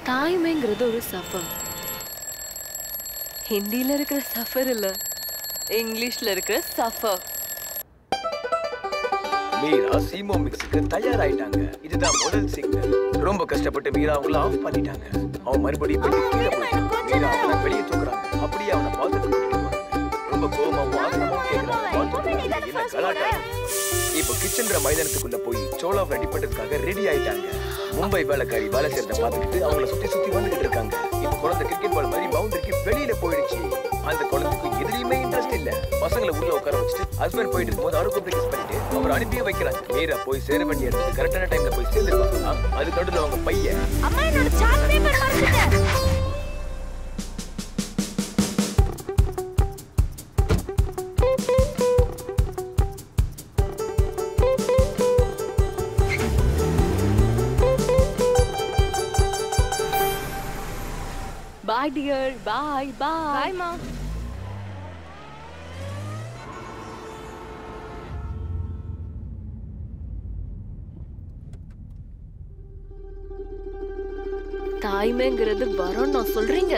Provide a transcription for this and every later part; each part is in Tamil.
தாய்மைங்கிறது ஒரு சஃபர் ஹிந்தியில இருக்கிற சஃபர் இல்ல இங்கிலீஷ்ல இருக்கிற சஃபர் மீரா சீமோ மிக்ஸுக்கு தயாராயிட்டாங்க இதுதான் முதல் சிக்னல் ரொம்ப கஷ்டப்பட்டு மீரா அவங்கள ஆஃப் பண்ணிட்டாங்க அவன் மறுபடியும் பெட்டி கீழே போயிட்டான் மீரா அவனை வெளியே தூக்குறாங்க அப்படியே அவனை பார்த்துட்டு கூட்டிட்டு போறாங்க ரொம்ப கோவமாவும் ஆசனமும் கேட்கறாங்க பார்த்துட்டு என்ன கலாட்டா இப்போ கிச்சன்ற மைதானத்துக்குள்ள போய் சோளா ரெடி பண்றதுக்காக ரெடி ஆயிட்டாங்க மும்பை வேலைக்காரி வேலை செய்யறத பார்த்துக்கிட்டு அவங்கள சுத்தி சுத்தி வந்துகிட்டு இருக்காங்க இப்போ குழந்தை கிரிக்கெட் பால் மாதிரி பவுண்டரிக்கு வெளியில போயிடுச்சு அந்த குழந்தைக்கு எதுலயுமே இன்ட்ரெஸ்ட் இல்ல பசங்களை உள்ள உட்கார வச்சுட்டு ஹஸ்பண்ட் போயிட்டு இருக்கும்போது அவரு கூப்பிட்டு கிஸ் பண்ணிட்டு அவர் அனுப்பியே வைக்கிறாங்க மீரா போய் சேர வேண்டிய இடத்துக்கு கரெக்டான டைம்ல போய் சேர்ந்துருவாங்க அதுக்கு நடுவில் அவங்க பையன் அம்மா என்னோட சார்ட் பேப்பர் மறந்துட்டேன் பாய் டியர் பாய் பாய் பாய்மா தாய்மைங்கிறது வரோம் நான் சொல்றீங்க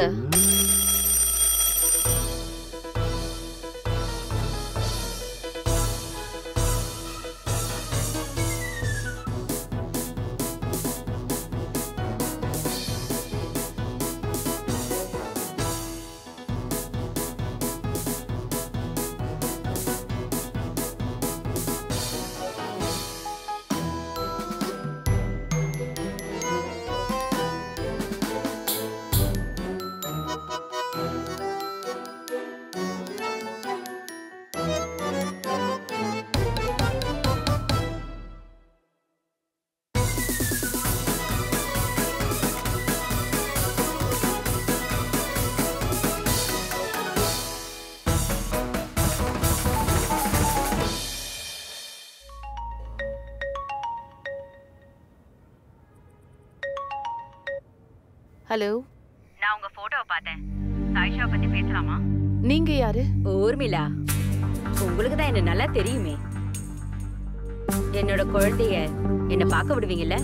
ஹலோ நான் உங்க போட்டோவை பார்த்தேன் சாயிஷா பத்தி பேசலாமா நீங்க யாரு ஊர்மிளா உங்களுக்கு தான் என்ன நல்லா தெரியுமே என்னோட குழந்தைய என்ன பார்க்க விடுவீங்கல்ல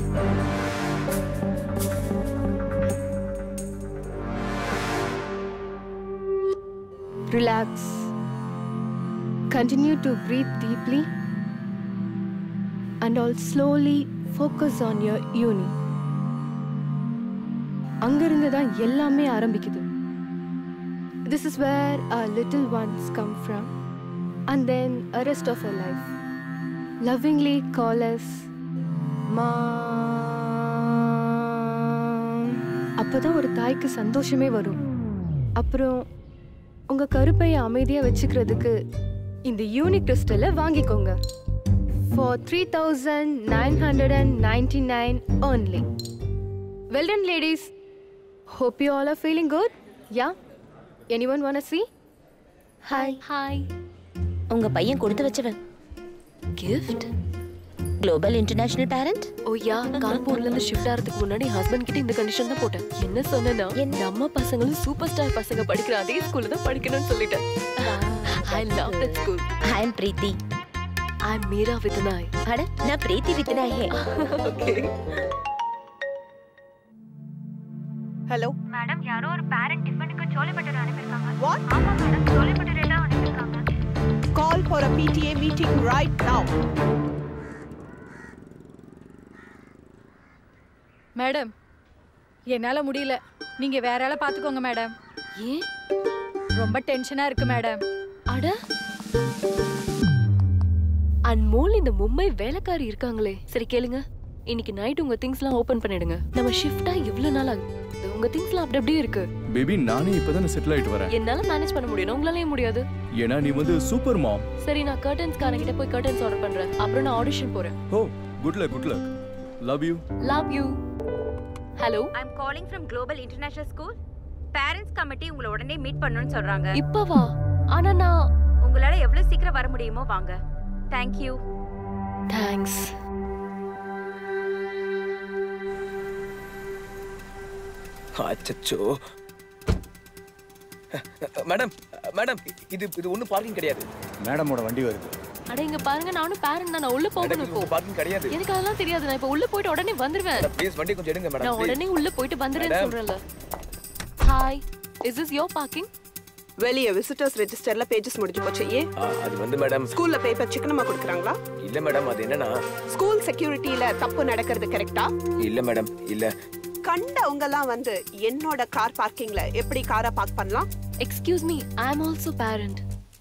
relax continue to breathe deeply and all slowly focus on your யூனி அங்கிருந்து தான் எல்லாமே ஆரம்பிக்குது this is where a little ones come from and then a rest of a life lovingly call us ma அப்பதான் ஒரு தாய்க்கு சந்தோஷமே வரும் அப்புறம் உங்க கருப்பையை அமைதியா வச்சுக்கிறதுக்கு இந்த யூனிக் கிறிஸ்டலை வாங்கிக்கோங்க for three thousand nine hundred and ninety nine only well done ladies hope you all are feeling good yeah anyone want see hi hi உங்க பையன் கொடுத்து வச்சவன் gift global international parent oh yeah கான்பூர்ல இருந்து ஷிஃப்ட் ஆகிறதுக்கு முன்னாடி ஹஸ்பண்ட் கிட்ட இந்த கண்டிஷன் தான் போட்டேன் என்ன சொன்னேன்னா நம்ம பசங்களும் சூப்பர் ஸ்டார் பசங்க படிக்கிற அதே ஸ்கூல்ல தான் படிக்கணும்னு சொல்லிட்டேன் I love that school I am Preethi I am Meera Vithnai அட நான் Preethi Vithnai hey okay hello madam யாரோ ஒரு பேரண்ட் டிஃபனுக்கு சோலை பட்டர் அனுப்பியிருக்காங்க வாட் ஆமா மேடம் சோலை பட்டர் எல்லாம் அனுப்பியிருக்காங்க call for a PTA meeting right now madam என்னால முடியல நீங்க வேற ஆளை பாத்துக்கோங்க மேடம் ஏன் ரொம்ப டென்ஷனா இருக்கு மேடம் அட அன்மோல் இந்த மும்பை வேலைக்காரி இருக்காங்களே சரி கேளுங்க இன்னைக்கு நைட் உங்க திங்ஸ்லாம் ஓபன் பண்ணிடுங்க நம்ம ஷிஃப்டா இவ்வளவு நாள் ஆகுது உங்க திங்ஸ்லாம் அப்படி அப்படியே இருக்கு பேபி நானே இப்பதான் செட்டில் ஆயிட்டு வரேன் என்னால மேனேஜ் பண்ண முடியும் உங்களாலே முடியாது ஏன்னா நீ வந்து சூப்பர் மாம் சரி நான் கர்டன்ஸ் கிட்ட போய் கர்டன்ஸ் ஆர்டர் பண்றேன் அப்புறம் நான் ஆடிஷன் போறேன் oh good luck good luck love you love you hello I am calling from global international school parents committee உங்களை உடனே மீட் பண்ணணும்னு சொல்றாங்க இப்பவா ஆனா நான் உங்களால எவ்வளவு சீக்கிரம் வர முடியுமோ வாங்க தேங்க் யூ தேங்க்ஸ் அச்சச்சோ மேடம் மேடம் இது இது ஒன்றும் பார்க்கிங் கிடையாது மேடமோட வண்டி வருது அட இங்க பாருங்க நானும் பேரண்ட் தான் நான் உள்ள போகணும் இப்போ பார்க்கிங் கிடையாது எனக்கு அதெல்லாம் தெரியாது நான் இப்போ உள்ள போயிட்டு உடனே வந்துருவேன் ப்ளீஸ் வண்டி கொஞ்சம் எடுங்க மேடம் நான் உடனே உள்ள போயிட்டு வந்துடுறேன்னு Madam. சொல்றேன்ல hi is this your parking வெளிய விசிட்டர்ஸ் ரெஜிஸ்டர்ல பேஜஸ் முடிஞ்சு போச்சு ஏன் அது வந்து மேடம் ஸ்கூல்ல பேப்பர் சிக்கனமா கொடுக்குறாங்களா இல்ல மேடம் அது என்னன்னா ஸ்கூல் செக்யூரிட்டியில தப்பு நடக்கிறது கரெக்டா இல்ல மேடம் இல்ல கண்டவங்க எல்லாம் வந்து என்னோட கார் பார்க்கிங்ல எப்படி காரை பார்க் பண்ணலாம் excuse me I am also parent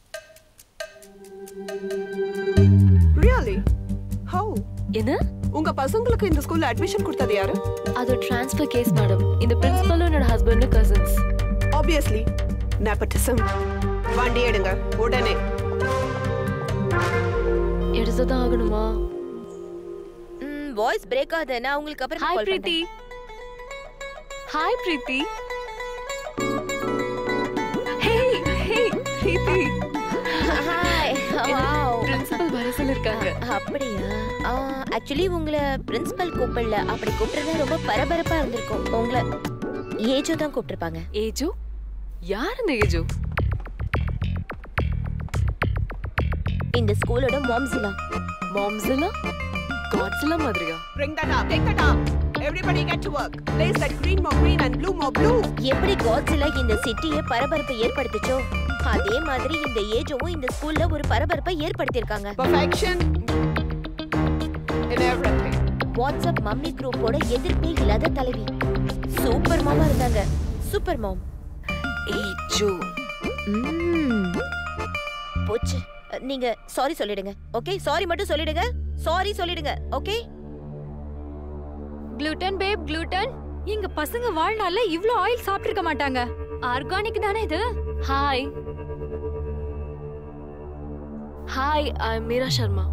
really how என்ன உங்க பசங்களுக்கு இந்த ஸ்கூல்ல அட்மிஷன் கொடுத்தது யாரு அது ட்ரான்ஸ்ஃபர் கேஸ் மேடம் இந்த பிரின்சிபலும் என்னோட ஹஸ்பண்டும் கசின்ஸ் ஆப்வியஸ்லி nepotism வண்டி எடுங்க உடனே எடுத்துதான் ஆகணுமா வாய்ஸ் பிரேக் ஆகுது நான் உங்களுக்கு அப்புறம் hi call Preethi hi Preethi hey hey Preethi hi wow principal வர சொல்லிருக்காங்க அப்படியா ஆக்சுவலி உங்களை பிரின்சிபல் கூப்பிடல அப்படி கூப்பிட்டுருந்தா ரொம்ப பரபரப்பா இருந்திருக்கும் உங்களை ஏஜோ தான் கூப்பிட்டுருப்பாங்க ஏஜோ யார் இந்த ஏஜோ இந்த ஸ்கூலோட மாம்சிலா மாம்ஸிலா காட்ஸிலா மாதிரியா bring that up take that up everybody get to work place that green more green and blue more blue எப்படி காட்ஸிலா இந்த சிட்டியை பரபரப்பை ஏற்படுத்துச்சோ அதே மாதிரி இந்த ஏஜோவும் இந்த ஸ்கூல்ல ஒரு பரபரப்பை ஏற்படுத்தியிருக்காங்க perfection in everything WhatsApp mummy குரூப்போட எதிர்ப்பே இல்லாத தலைவி சூப்பர் மாமா இருந்தாங்க சூப்பர் மாம் ஏஜோ ம்ம். போச்சு நீங்க சாரி சொல்லிடுங்க ஓகே சாரி மட்டும் சொல்லிடுங்க சாரி சொல்லிடுங்க ஓகே குளூட்டன் பேப் குளூட்டன் எங்க பசங்க வாழ்நாள்ல இவ்ளோ ஆயில் சாப்பிட்டிருக்க மாட்டாங்க ஆர்கானிக் தானே இது hi hi I am Meera Sharma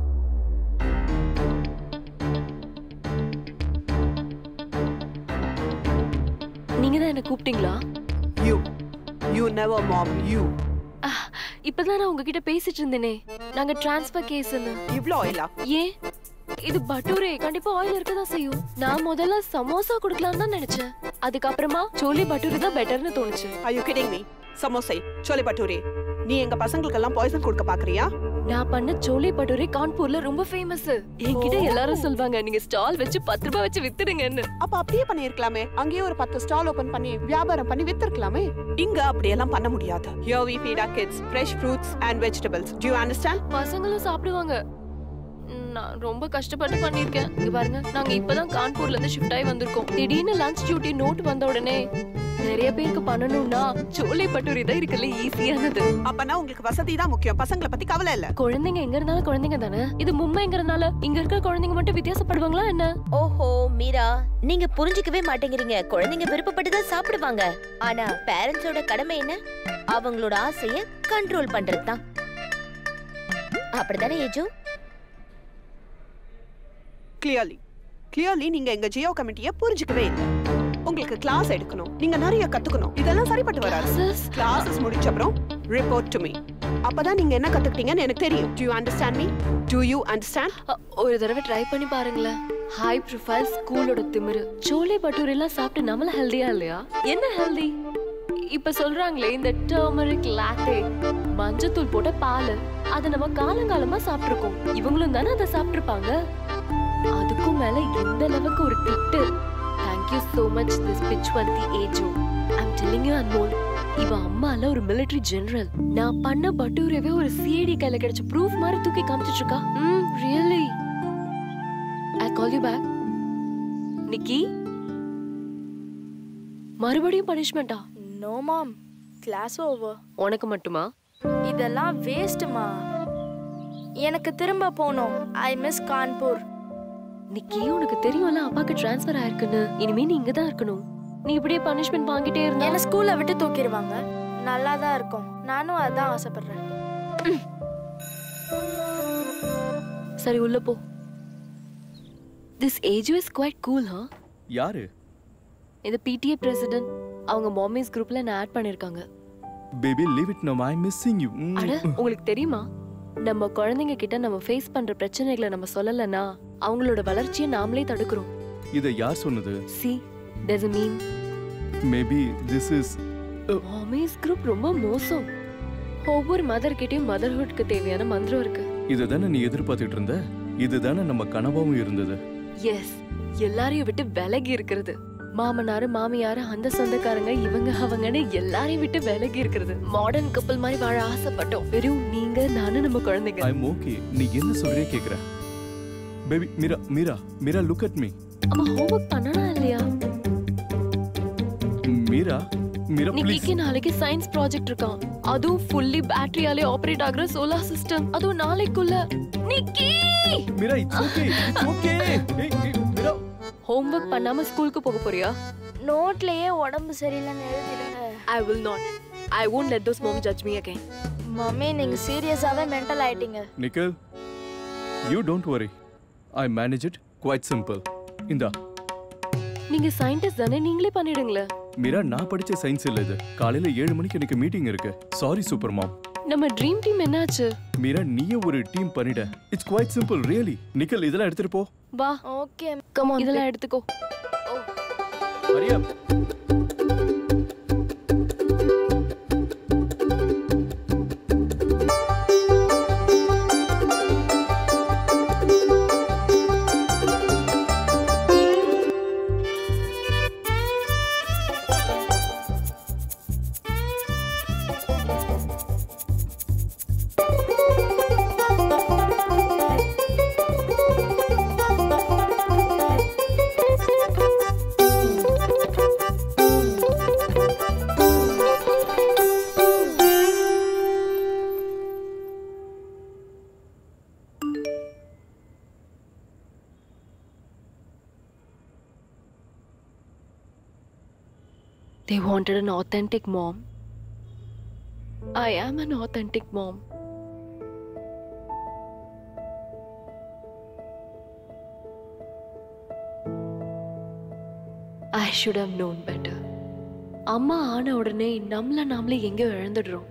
நீங்க தான் என்ன கூப்பிட்டீங்களா you you never mom you அஹ், இப்பதான் நான் உங்ககிட்ட பேசிட்டு இருந்தேனே நாங்க டிரான்ஸ்ஃபர் கேஸ்னு இவ்ளோ ஆயிலா ஏன் இது பட்டூரே கண்டிப்பா ஆயில் இருக்க தான் செய்யும் நான் முதல்ல சமோசா கொடுக்கலாம்னு தான் நினைச்சேன் அதுக்கப்புறமா சோலி பட்டூரி தான் பெட்டர்னு தோணுச்சு are you kidding me சமோசை சோலை பட்டூரி நீ எங்க பசங்களுக்கெல்லாம் பாய்சன் கொடுக்க பாக்குறியா நான் பண்ண சோலை பட்டூரி கான்பூர்ல ரொம்ப ஃபேமஸ் என்கிட்ட எல்லாரும் சொல்வாங்க நீங்க ஸ்டால் வச்சு பத்து ரூபாய் வச்சு வித்துடுங்கன்னு அப்ப அப்படியே பண்ணிருக்கலாமே அங்கேயே ஒரு பத்து ஸ்டால் ஓபன் பண்ணி வியாபாரம் பண்ணி வித்திருக்கலாமே இங்க அப்படியெல்லாம் பண்ண முடியாது here we feed our kids fresh fruits and vegetables do you understand பசங்களும் சாப்பிடுவாங்க ம், நான் ரொம்ப கஷ்டப்பட்டு பண்ணிருக்கேன் இங்க பாருங்க நாங்க இப்பதான் கான்பூர்ல இருந்து ஷிஃப்ட் ஆகி வந்திருக்கோம் திடீர்னு லஞ்ச் டியூட்டி நோட் வந்த உடனே நிறைய பேருக்கு பண்ணணும்னா சோலை பட்டூரி தான் இருக்குல்ல ஈஸியானது அப்பனா உங்களுக்கு வசதி தான் முக்கியம் பசங்களை பத்தி கவலை இல்ல குழந்தைங்க எங்க இருந்தாலும் குழந்தைங்க தானே இது மும்பைங்கிறதுனால இங்க இருக்கிற குழந்தைங்க மட்டும் வித்தியாசப்படுவாங்களா என்ன ஓஹோ மீரா நீங்க புரிஞ்சுக்கவே மாட்டேங்கிறீங்க குழந்தைங்க விருப்பப்பட்டு தான் சாப்பிடுவாங்க ஆனா பேரண்ட்ஸோட கடமை என்ன அவங்களோட ஆசைய கண்ட்ரோல் பண்றது தான் அப்படிதானே ஏஜோ கிளியர்லி கிளியர்லி நீங்க எங்க ஜியோ கமிட்டியை புரிஞ்சுக்கவே இல்லை உங்களுக்கு கிளாஸ் எடுக்கணும் நீங்க நிறைய கத்துக்கணும் இதெல்லாம் சரிப்பட்டு வராது Classes? கிளாஸஸ் முடிச்ச அப்புறம் ரிப்போர்ட் டு மீ அப்பதான் நீங்க என்ன கத்துக்கிட்டீங்கன்னு எனக்கு தெரியும் to you understand me to you understand அ, ஒரு தடவை ட்ரை பண்ணி பாருங்களேன் ஹை ப்ரொஃபைல் ஸ்கூலோட திமிரு சோலை பட்டூரி எல்லாம் சாப்பிட்டு நம்மள ஹெல்தியா இல்லையா என்ன ஹெல்தி இப்ப சொல்றாங்களே இந்த டர்மரிக் லாட்டே மஞ்சத்தூள் போட்ட பால் அதை நம்ம காலங்காலமா சாப்பிட்டிருக்கோம் இவங்களும் தானே அதை சாப்பிட்டிருப்பாங்க அதுக்கும் மேல இந்த அளவுக்கு ஒரு திட்டு தேங்க்யூ so மச் திஸ் பிச்வந்தி ஏஜோ ஐம் டெல்லிங் யூ அன்மோல் இவ அம்மால ஒரு மிலிட்டரி ஜெனரல் நான் பண்ண பட்டூரவே ஒரு சிஐடி கையில கிடைச்ச ப்ரூஃப் மாதிரி தூக்கி காமிச்சிட்டு இருக்கா ம் really I call you back Nikki மறுபடியும் பனிஷ்மெண்டா நோ மாம் கிளாஸ் ஓவர் உனக்கு மட்டுமா இதெல்லாம் வேஸ்ட்டுமா எனக்கு திரும்ப போகணும் ஐ மிஸ் கான்பூர் நிக்கி உனக்கு தெரியும்ல அப்பாக்கு ட்ரான்ஸ்ஃபர் ஆயிருக்குன்னு இனிமே நீ இங்க தான் இருக்கணும் நீ இப்படியே பனிஷ்மெண்ட் வாங்கிட்டே இருந்தா என்னை ஸ்கூல்ல விட்டு தூக்கிடுவாங்க நல்லா தான் இருக்கும் நானும் அதான் ஆசைப்படுறேன் சரி உள்ள போ this age is quite cool ஹா யாரு இந்த பிடிஏ பிரசிடென்ட் அவங்க மாமிஸ் குரூப்ல என்ன ஆட் பண்ணிருக்காங்க baby leave it no I missing you அட உங்களுக்கு தெரியுமா நம்ம குழந்தைங்க கிட்ட நம்ம ஃபேஸ் பண்ற பிரச்சனைகளை நம்ம சொல்லலைன்னா அவங்களோட வளர்ச்சியை நாமளே தடுக்கிறோம் இதை யார் சொன்னது she does mean maybe this is mommies group ரொம்ப மோசம் ஒவ்வொரு மதர் கிட்டயும் மதர்ஹுட்க்கு தேவையான மந்திரம் இருக்கு இதுதானே நீ எதிர்பார்த்துட்டு இருந்த இதுதானே நம்ம கனவாவும் இருந்தது எஸ் எல்லாரையும் விட்டு விலகி இருக்கிறது மாமனாரு மாமியாரு அந்த சொந்தக்காரங்க இவங்க அவங்கன்னு எல்லாரையும் விட்டு விலகி இருக்கிறது மாடர்ன் கப்பல் மாதிரி வாழ ஆசைப்பட்டோம் வெறும் நீங்க நானும் நம்ம குழந்தைங்க ஐ எம் ஓகே நீ என்ன சொல்றே கேக்குற baby Meera Meera Meera look at me அவன் ஹோம்ஒர்க் பண்ணனா இல்லையா மீரா மீரா ப்ளீஸ் நிக்கிக்கு நாளைக்கு சயின்ஸ் ப்ராஜெக்ட் இருக்கான் அதுவும் ஃபுல்லி பேட்டரியாலே ஆபரேட் ஆகுற சோலார் சிஸ்டம் அதுவும் நாளைக்குள்ள Nikki Meera it's okay it's okay ஏய் ஏய், மீரா ஹோம்ஒர்க் பண்ணாம ஸ்கூலுக்கு போக போறியா நோட்லயே உடம்பு சரியில்லைன்னு எழுதிடுங்க I will not I won't let those mom judge me again mummy நீங்க சீரியஸாவே மென்டல் ஆயிட்டீங்க Nikhil you don't worry I manage it quite simple இந்தா நீங்க சயின்டிஸ்ட் தானே நீங்களே பண்ணிடுங்களேன் மீரா நான் படிச்ச சயின்ஸ் இல்ல இது காலையில ஏழு மணிக்கு எனக்கு மீட்டிங் இருக்கு சாரி சூப்பர் மாம் நம்ம ட்ரீம் டீம் என்னாச்சு மீரா நீயே ஒரு டீம் பண்ணிட it's quite simple really Nikhil இதெல்லாம் எடுத்துட்டு போ வா ஓகே கம் ஆன் இதெல்லாம் எடுத்துக்கோ Hariya They wanted an authentic mom. I am an authentic mom. I should have known better. அம்மா ஆன உடனே நம்மள நாமளே எங்கேயோ இழந்துடுறோம்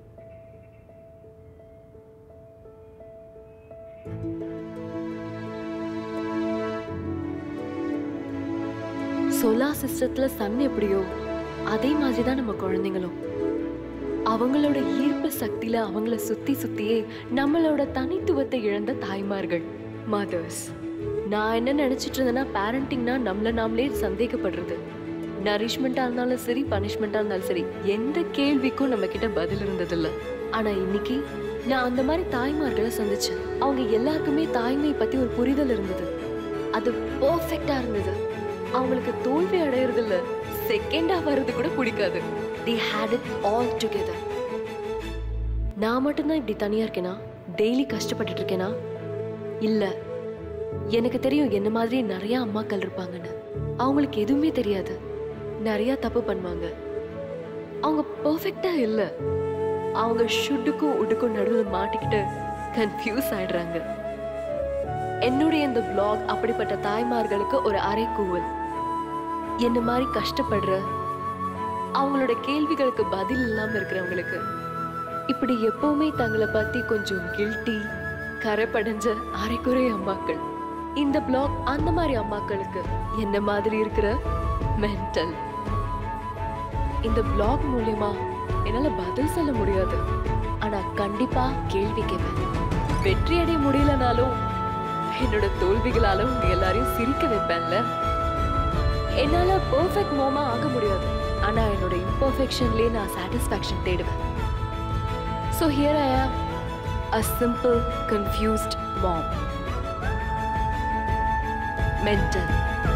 சோலார் சிஸ்டத்துல சன் எப்படியோ அதே மாதிரி தான் நம்ம குழந்தைங்களும் அவங்களோட ஈர்ப்பு சக்தியில அவங்கள சுத்தி சுத்தியே நம்மளோட தனித்துவத்தை இழந்த தாய்மார்கள் மதர்ஸ் நான் என்ன நினைச்சிட்டு இருந்தேன்னா பேரண்டிங்னா நம்மள நாமளே சந்தேகப்படுறது நரிஷ்மெண்டா இருந்தாலும் சரி பனிஷ்மெண்டா இருந்தாலும் சரி எந்த கேள்விக்கும் நம்ம கிட்ட பதில் இருந்ததில்ல ஆனா இன்னைக்கு நான் அந்த மாதிரி தாய்மார்களை சந்திச்சேன் அவங்க எல்லாருக்குமே தாய்மை பத்தி ஒரு புரிதல் இருந்தது அது பெர்ஃபெக்ட்டா இருந்தது அவங்களுக்கு தோல்வி அடையறது இல்ல செகண்டா வர்றது கூட பிடிக்காது they had it all together நான் மட்டும்தான் இப்படி தனியா இருக்கேனா டெய்லி கஷ்டப்பட்டுட்டு இருக்கேனா இல்ல எனக்கு தெரியும் என்ன மாதிரி நிறைய அம்மாக்கள் இருப்பாங்கன்னு அவங்களுக்கு எதுவுமே தெரியாது நிறைய தப்பு பண்ணுவாங்க அவங்க பெர்ஃபெக்ட்டா இல்ல அவங்க ஷுட்டுக்கும் உடுக்கும் நடுவில் மாட்டிக்கிட்டு கன்ஃபியூஸ் ஆயிடுறாங்க என்னுடைய இந்த vlog அப்படிப்பட்ட தாய்மார்களுக்கு ஒரு அரைக்கூவல் என்ன மாதிரி கஷ்டப்படுற அவங்களோட கேள்விகளுக்கு பதில் இல்லாம இருக்கிறவங்களுக்கு இப்படி எப்பவுமே தங்களை பத்தி கொஞ்சம் கில்ட்டி கரைப்படைஞ்ச அரைக்குறை அம்மாக்கள் இந்த பிளாக் அந்த மாதிரி அம்மாக்களுக்கு என்ன மாதிரி இருக்கிற மென்டல் இந்த பிளாக் மூலியமா என்னால பதில் சொல்ல முடியாது ஆனா கண்டிப்பா கேள்வி கேட்பேன் வெற்றி அடைய முடியலனாலும் என்னோட தோல்விகளால உங்க எல்லாரையும் சிரிக்க வைப்பேன்ல என்னால பெர்ஃபெக்ட் மோமா ஆக முடியாது ஆனா என்னோட இம்பர்ஃபெக்ஷன்லயே நான் சாட்டிஸ்ஃபேக்ஷன் தேடுவேன் so here I am a simple confused mom mental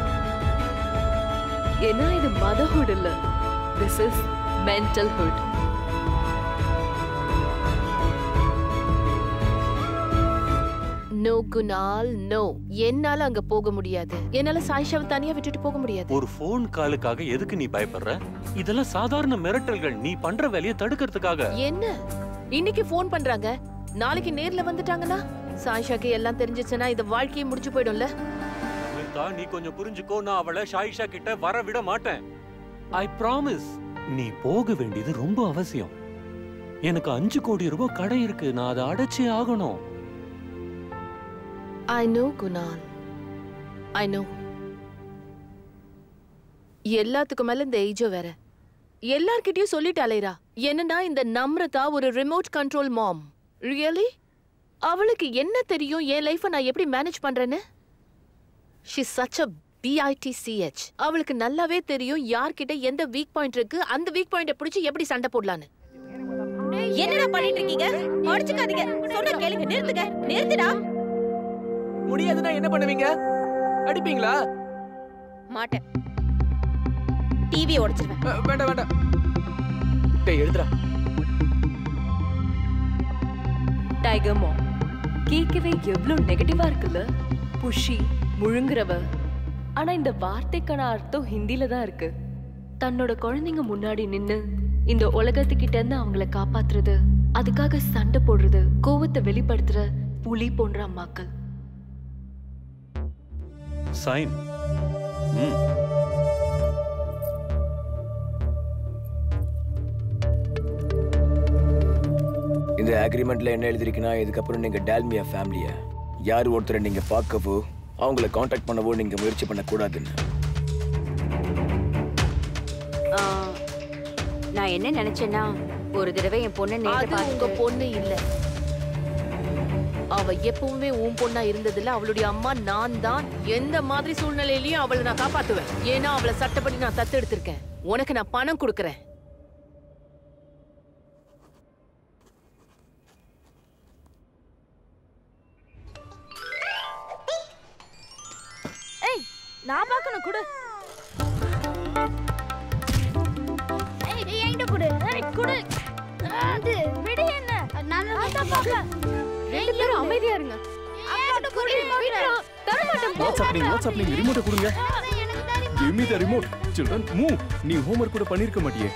ஏன்னா இது மதர்ஹுட் இல்ல this is mental hood no Kunal no என்னால அங்க போக முடியாது என்னால சாயிஷாவை தனியா விட்டுட்டு போக முடியாது ஒரு ஃபோன் காலுக்காக எதுக்கு நீ பயப்படுற இதெல்லாம் சாதாரண மிரட்டல்கள் நீ பண்ற வேலையை தடுக்கிறதுக்காக என்ன இன்னைக்கு ஃபோன் பண்றாங்க நாளைக்கு நேர்ல வந்துட்டாங்கன்னா சாயிஷாக்கு எல்லாம் தெரிஞ்சிச்சுன்னா இந்த வாழ்க்கையே முடிஞ்சு போயிடும்ல அமிர்தா, நீ கொஞ்சம் புரிஞ்சுக்கோ நான் அவளை ஷாயிஷா கிட்ட வர விட மாட்டேன் ஐ ப்ராமிஸ் நீ போக வேண்டியது ரொம்ப அவசியம் எனக்கு அஞ்சு கோடி ரூபாய் கடை இருக்கு நான் அதை அடைச்சே ஆகணும் I know Kunal I know எல்லாத்துக்கும் மேல இந்த ஏஜோ வேற எல்லார்கிட்டயும் சொல்லிட்டு அலைரா என்னன்னா இந்த நம்ரதா ஒரு ரிமோட் கண்ட்ரோல் மாம் ரியலி அவளுக்கு என்ன தெரியும் என் லைஃபை நான் எப்படி மேனேஜ் பண்றேன்னு ஷி சச் அ பிஐடிசிஹெச் அவளுக்கு நல்லாவே தெரியும் யார்கிட்ட எந்த வீக் பாயிண்ட் இருக்கு அந்த வீக் பாயிண்ட பிடிச்சி எப்படி சண்டை போடலான்னு என்னடா பண்ணிட்டு இருக்கீங்க அடிச்சுக்காதீங்க சொன்ன கேளுங்க நிறுத்துங்க நிறுத்துடா முடியாதுன்னா என்ன பண்ணுவீங்க அடிப்பீங்களா மாட்டேன் டிவி உடைச்சிருவேன் அஹ், வேண்டாம் வேண்டாம் டேய் எழுதுடா டைகர் மாம் கேட்கவே எவ்வளவு நெகட்டிவா இருக்குல்ல புஷி முழுங்குறவ ஆனா இந்த வார்த்தைக்கான அர்த்தம் ஹிந்தில தான் இருக்கு தன்னோட குழந்தைங்க முன்னாடி நின்னு இந்த உலகத்துக்கிட்ட இருந்து அவங்கள காப்பாத்துறது அதுக்காக சண்டை போடுறது கோவத்தை வெளிப்படுத்துற புலி போன்ற அம்மாக்கள் சைன் ம் இந்த அக்ரிமெண்ட்ல என்ன எழுதிருக்குன்னா இதுக்கப்புறம் நீங்க டால்மியா ஃபேமிலிய யார் ஒருத்தரை நீங்க பார்க்கவோ அவங்கள காண்டாக்ட் பண்ணவோ நீங்க முயற்சி பண்ணக்கூடாதுன்னு ஆ, நான் என்ன நினைச்சேன்னா ஒரு தடவை என் பொண்ணை நேர்ல அது உங்க பார்த்துட்டு பொண்ணு இல்ல அவ எப்பவுமே உன் பொண்ணா இருந்ததுல அவளுடைய அம்மா நான் தான் எந்த மாதிரி சூழ்நிலையிலயும் அவளை நான் காப்பாத்துவேன் ஏன்னா அவளை சட்டப்படி நான் தத்து எடுத்திருக்கேன் உனக்கு நான் பணம் கொடுக்கறேன் ஏய் நான் பார்க்கணும் குடு ஏய் நீ என்கிட்ட குடு ஏய் குடு அது விடு என்ன நான் தான் பார்க்க ரெண்டு பேரும் அமைதியா இருங்க என்கிட்ட குடு தர மாட்டேன் வாட்ஸ் ஹேப்பனிங் வாட்ஸ் ஹேப்பனிங் ரிமோட்டை கொடுங்க give me the remote children move நீ ஹோம்வொர்க் கூட பண்ணிருக்க மாட்டியே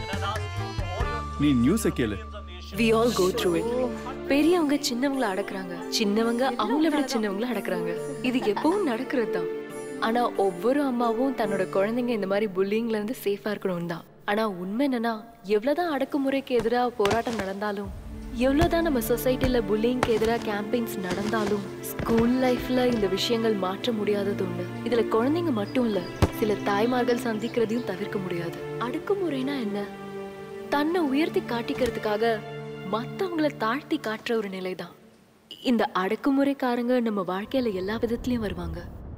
நீ நியூஸை கேளு we all go through it பெரியவங்க சின்னவங்கள அடக்குறாங்க சின்னவங்க அவங்கள விட சின்னவங்கள அடக்குறாங்க இது எப்பவும் நடக்கிறது தான் ஆனா ஒவ்வொரு அம்மாவும் தன்னோட குழந்தைங்க இந்த மாதிரி புல்லிங்ல இருந்து சேஃபா இருக்கணும் தான் ஆனா உண்மை என்னன்னா எவ்வளவுதான் அடக்குமுறைக்கு எதிராக போராட்டம் நடந்தாலும் எவ்வளவுதான் நம்ம சொசைட்டில புல்லிங்க்கு எதிராக கேம்பெயின்ஸ் நடந்தாலும் ஸ்கூல் லைஃப்ல இந்த விஷயங்கள் மாற்ற முடியாதது ஒண்ணு இதுல குழந்தைங்க மட்டும் இல்ல சில தாய்மார்கள் சந்திக்கிறதையும் தவிர்க்க முடியாது அடக்குமுறைனா என்ன தன்னை உயர்த்தி காட்டிக்கிறதுக்காக மத்தவங்கள தாழ்த்தி காட்டுற ஒரு நிலைதான் இந்த அடக்குமுறைக்காரங்க நம்ம வாழ்க்கையில எல்லா விதத்துலயும் வருவாங்க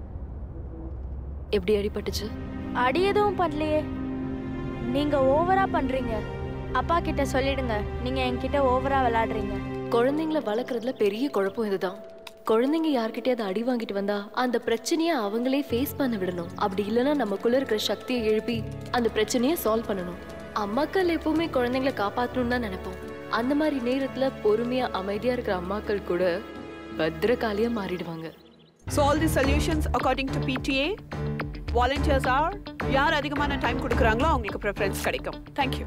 எப்படி அடிபட்டுச்சு அடி எதுவும் பண்ணலையே நீங்க ஓவரா பண்றீங்க அப்பா கிட்ட சொல்லிடுங்க நீங்க என்கிட்ட ஓவரா விளையாடுறீங்க குழந்தைங்கள வளர்க்கறதுல பெரிய குழப்பம் இதுதான் குழந்தைங்க யார்கிட்டயாவது அடி வாங்கிட்டு வந்தா அந்த பிரச்சனையை அவங்களே ஃபேஸ் பண்ண விடணும் அப்படி இல்லைன்னா நமக்குள்ள இருக்கிற சக்தியை எழுப்பி அந்த பிரச்சனையை சால்வ் பண்ணணும் அம்மாக்கள் எப்பவுமே குழந்தைங்கள காப்பாற்றணும்னு தான் நினைப்போம் அந்த மாதிரி நேரத்துல பொறுமையா அமைதியா இருக்கிற அம்மாக்கள் கூட பத்திரகாலியா மாறிடுவாங்க So all the solutions according to PTA, volunteers are யார் அதிகமான டைம் கொடுக்குறாங்களோ அவங்களுக்கு ப்ரிஃபரன்ஸ் கிடைக்கும் தேங்க்யூ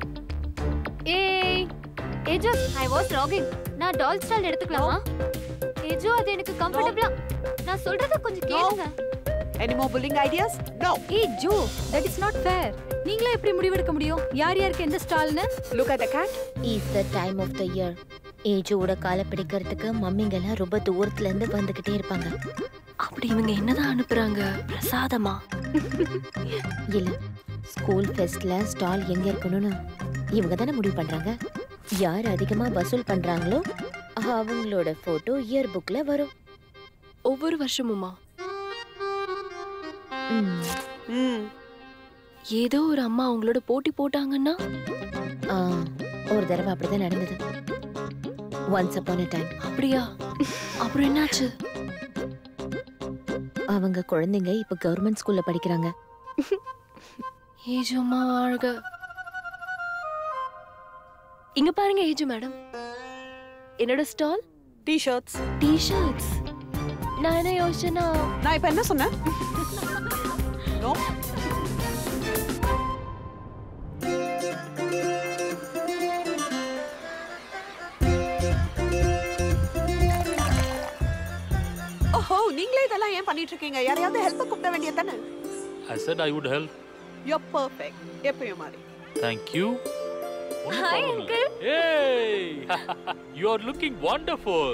ஏய் ஏஜோ ஐ வாஸ் லாகிங் நான் டால் ஸ்டால் எடுத்துக்கலாமா ஏஜோ அது எனக்கு கம்ஃபர்ட்டபிளா நான் சொல்றத கொஞ்சம் கேளுங்க any more bullying ideas no ஏய் Jo that is not fair நீங்களே எப்படி முடிவெடுக்க முடியும் யார் யாருக்கு எந்த ஸ்டால்னு look at the gate is the time of the year ஏஜோட காலை பிடிக்கிறதுக்கு மம்மிங்கெல்லாம் ரொம்ப தூரத்துல இருந்து வந்துகிட்டே இருப்பாங்க அப்படி இவங்க என்னதான் அனுப்புறாங்க பிரசாதமா இல்ல ஸ்கூல் ஃபெஸ்ட்ல ஸ்டால் எங்க இருக்கணும்னு இவங்க தானே முடிவு பண்றாங்க யார் அதிகமா வசூல் பண்றாங்களோ அவங்களோட போட்டோ இயர் புக்ல வரும் ஒவ்வொரு வருஷமுமா ம். ம் ஏதோ ஒரு அம்மா அவங்களோட போட்டி போட்டாங்கன்னா ஆ, ஒரு தடவை அப்படிதான் நடந்தது ஒன்ஸ் அப்பான் அ டைம் அப்படியா அப்புறம் என்னாச்சு அவங்க குழந்தைங்க இப்ப கவர்மெண்ட் ஸ்கூல்ல படிக்கிறாங்க ஏஜுமா வாழ்க இங்க பாருங்க ஏஜு மேடம் என்னோட ஸ்டால் டி-ஷர்ட்ஸ் டி-ஷர்ட்ஸ் நான் என்ன யோசிச்சேன்னா நான் இப்போ என்ன சொன்னேன் நோ ஓஹோ நீங்களே இதெல்லாம் ஏன் பண்ணிட்டு இருக்கீங்க யாரையாவது ஹெல்ப் கூப்பிட வேண்டியது தானே I said I would help. You perfect எப்பயும் மாதிரி Thank you. Hi, uncle. Hey! you are looking wonderful.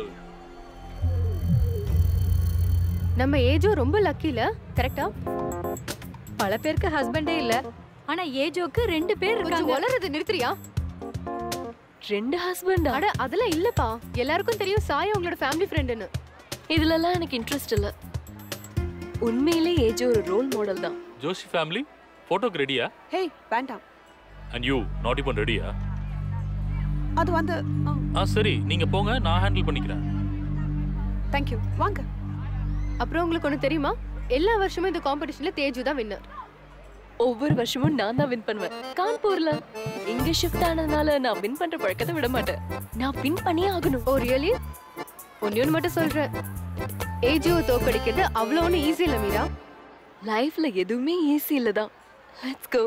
நம்ம ஏஜோ ரொம்ப லக்கில கரெக்டா பல பேருக்கு ஹஸ்பண்டே இல்ல ஆனா ஏஜோக்கு ரெண்டு பேர் கொஞ்சம் இருக்காங்க வளருது நிறுத்துறியா ரெண்டு ஹஸ்பண்டா அட அதெல்லாம் இல்லப்பா எல்லாருக்கும் தெரியும் சாயா உங்களோட ஃபேமிலி ஃப்ரெண்டுன்னு இதுலலாம் எனக்கு இன்ட்ரெஸ்ட் இல்ல உண்மையிலே ஏஜ் ஒரு ரோல் மாடல் தான் ஜோஷி ஃபேமிலி ஃபோட்டோக்கு ரெடியா ஹே வேண்டாம் அண்ட் யூ நாட் இப்போ ரெடியா அது வந்து ஆ சரி நீங்க போங்க நான் ஹேண்டில் பண்ணிக்கிறேன் தேங்க்யூ வாங்க அப்புறம் உங்களுக்கு ஒன்று தெரியுமா எல்லா வருஷமும் இந்த காம்படிஷன்ல தேஜு தான் வின்னர் ஒவ்வொரு வருஷமும் நான் தான் வின் பண்ணுவேன் கான்பூர்ல இங்க ஷிஃப்ட் ஆனதுனால நான் வின் பண்ற பழக்கத்தை விட மாட்டேன் நான் வின் பண்ணியே ஆகணும் ஓ ரியலி ஒன்னு ஒன்று மட்டும் சொல்றேன் ஏஜுவை தோக்கடிக்கிறது அவ்வளோ ஒன்றும் ஈஸி இல்லை மீரா லைஃப்ல எதுவுமே ஈஸி இல்ல தான் லெட்ஸ் கோ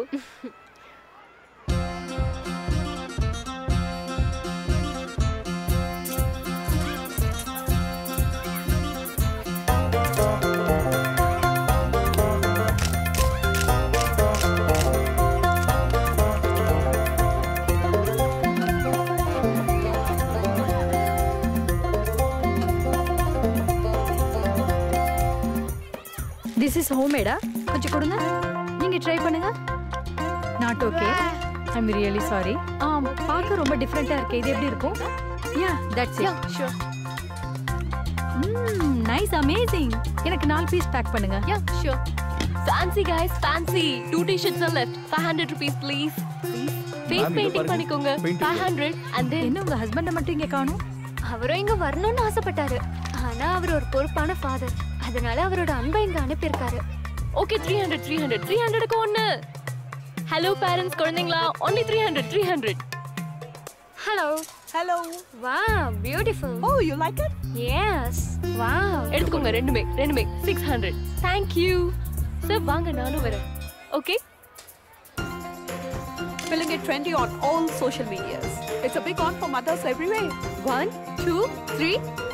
திஸ் இஸ் ஹோம்மேடா கொஞ்சம் கொடுங்க நீங்க ட்ரை பண்ணுங்க not okay I am really sorry ஆ பார்க்க ரொம்ப டிஃப்ரெண்டா இருக்கு இது எப்படி இருக்கும் yeah that's yeah it sure hmm nice amazing எனக்கு நாலு பீஸ் பேக் பண்ணுங்க yeah sure fancy guys fancy two T-shirts are left 500 rupees please face Ma'am, இங்க பெயிண்டிங் பாருங்க. பண்ணிக்கோங்க Paint 500 and then என்ன உங்க ஹஸ்பண்ட மட்டும் இங்க காணும் அவரும் இங்க வரணும்னு ஆசைப்பட்டாரு ஆனா அவர் ஒரு பொறுப்பான ஃபாதர் அதனால அவரோட அன்பை இங்க அனுப்பியிருக்காரு ஓகே 300 300 300க்கு ஒன்னு ஹலோ பேரண்ட்ஸ் குழந்தைங்களா only 300 300 ஹலோ ஹலோ வா beautiful oh you like it yes வா எடுத்துக்கோங்க ரெண்டுமே ரெண்டுமே 600 thank you சார் வாங்க நானும் வரேன் okay Feeling it trendy on all social medias. It's a big on for mothers everywhere. One two three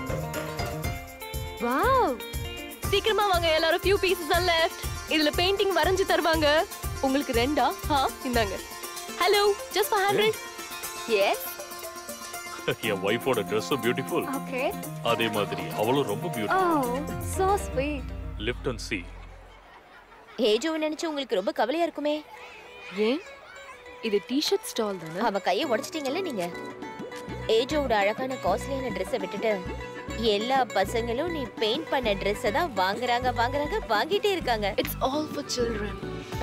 wow சீக்கிரமா வாங்க எல்லாரும் few pieces are left இதுல பெயிண்டிங் வரைஞ்சு தருவாங்க உங்களுக்கு ரெண்டா ஹா இந்தாங்க ஹலோ ஜஸ்ட் 500 எஸ் என் ஒய்ஃபோட ட்ரெஸ்ஸும் பியூட்டிஃபுல் ஓகே அதே மாதிரி அவளும் ரொம்ப oh beautiful so sweet lift and see ஏஜோவை நினைச்சு உங்களுக்கு ரொம்ப கவலையா இருக்குமே ஏன் இது டி-ஷர்ட் ஸ்டால் தானே அவ கையை உடைச்சிட்டீங்கல்ல நீங்க ஏஜோவோட அழகான காஸ்ட்லியான ட்ரெஸ்ஸை விட்டுட்டு எல்லா பசங்களும் நீ பெயிண்ட் பண்ண ட்ரெஸ்ஸை தான் வாங்குறாங்க வாங்குறாங்க வாங்கிட்டே இருக்காங்க it's all for children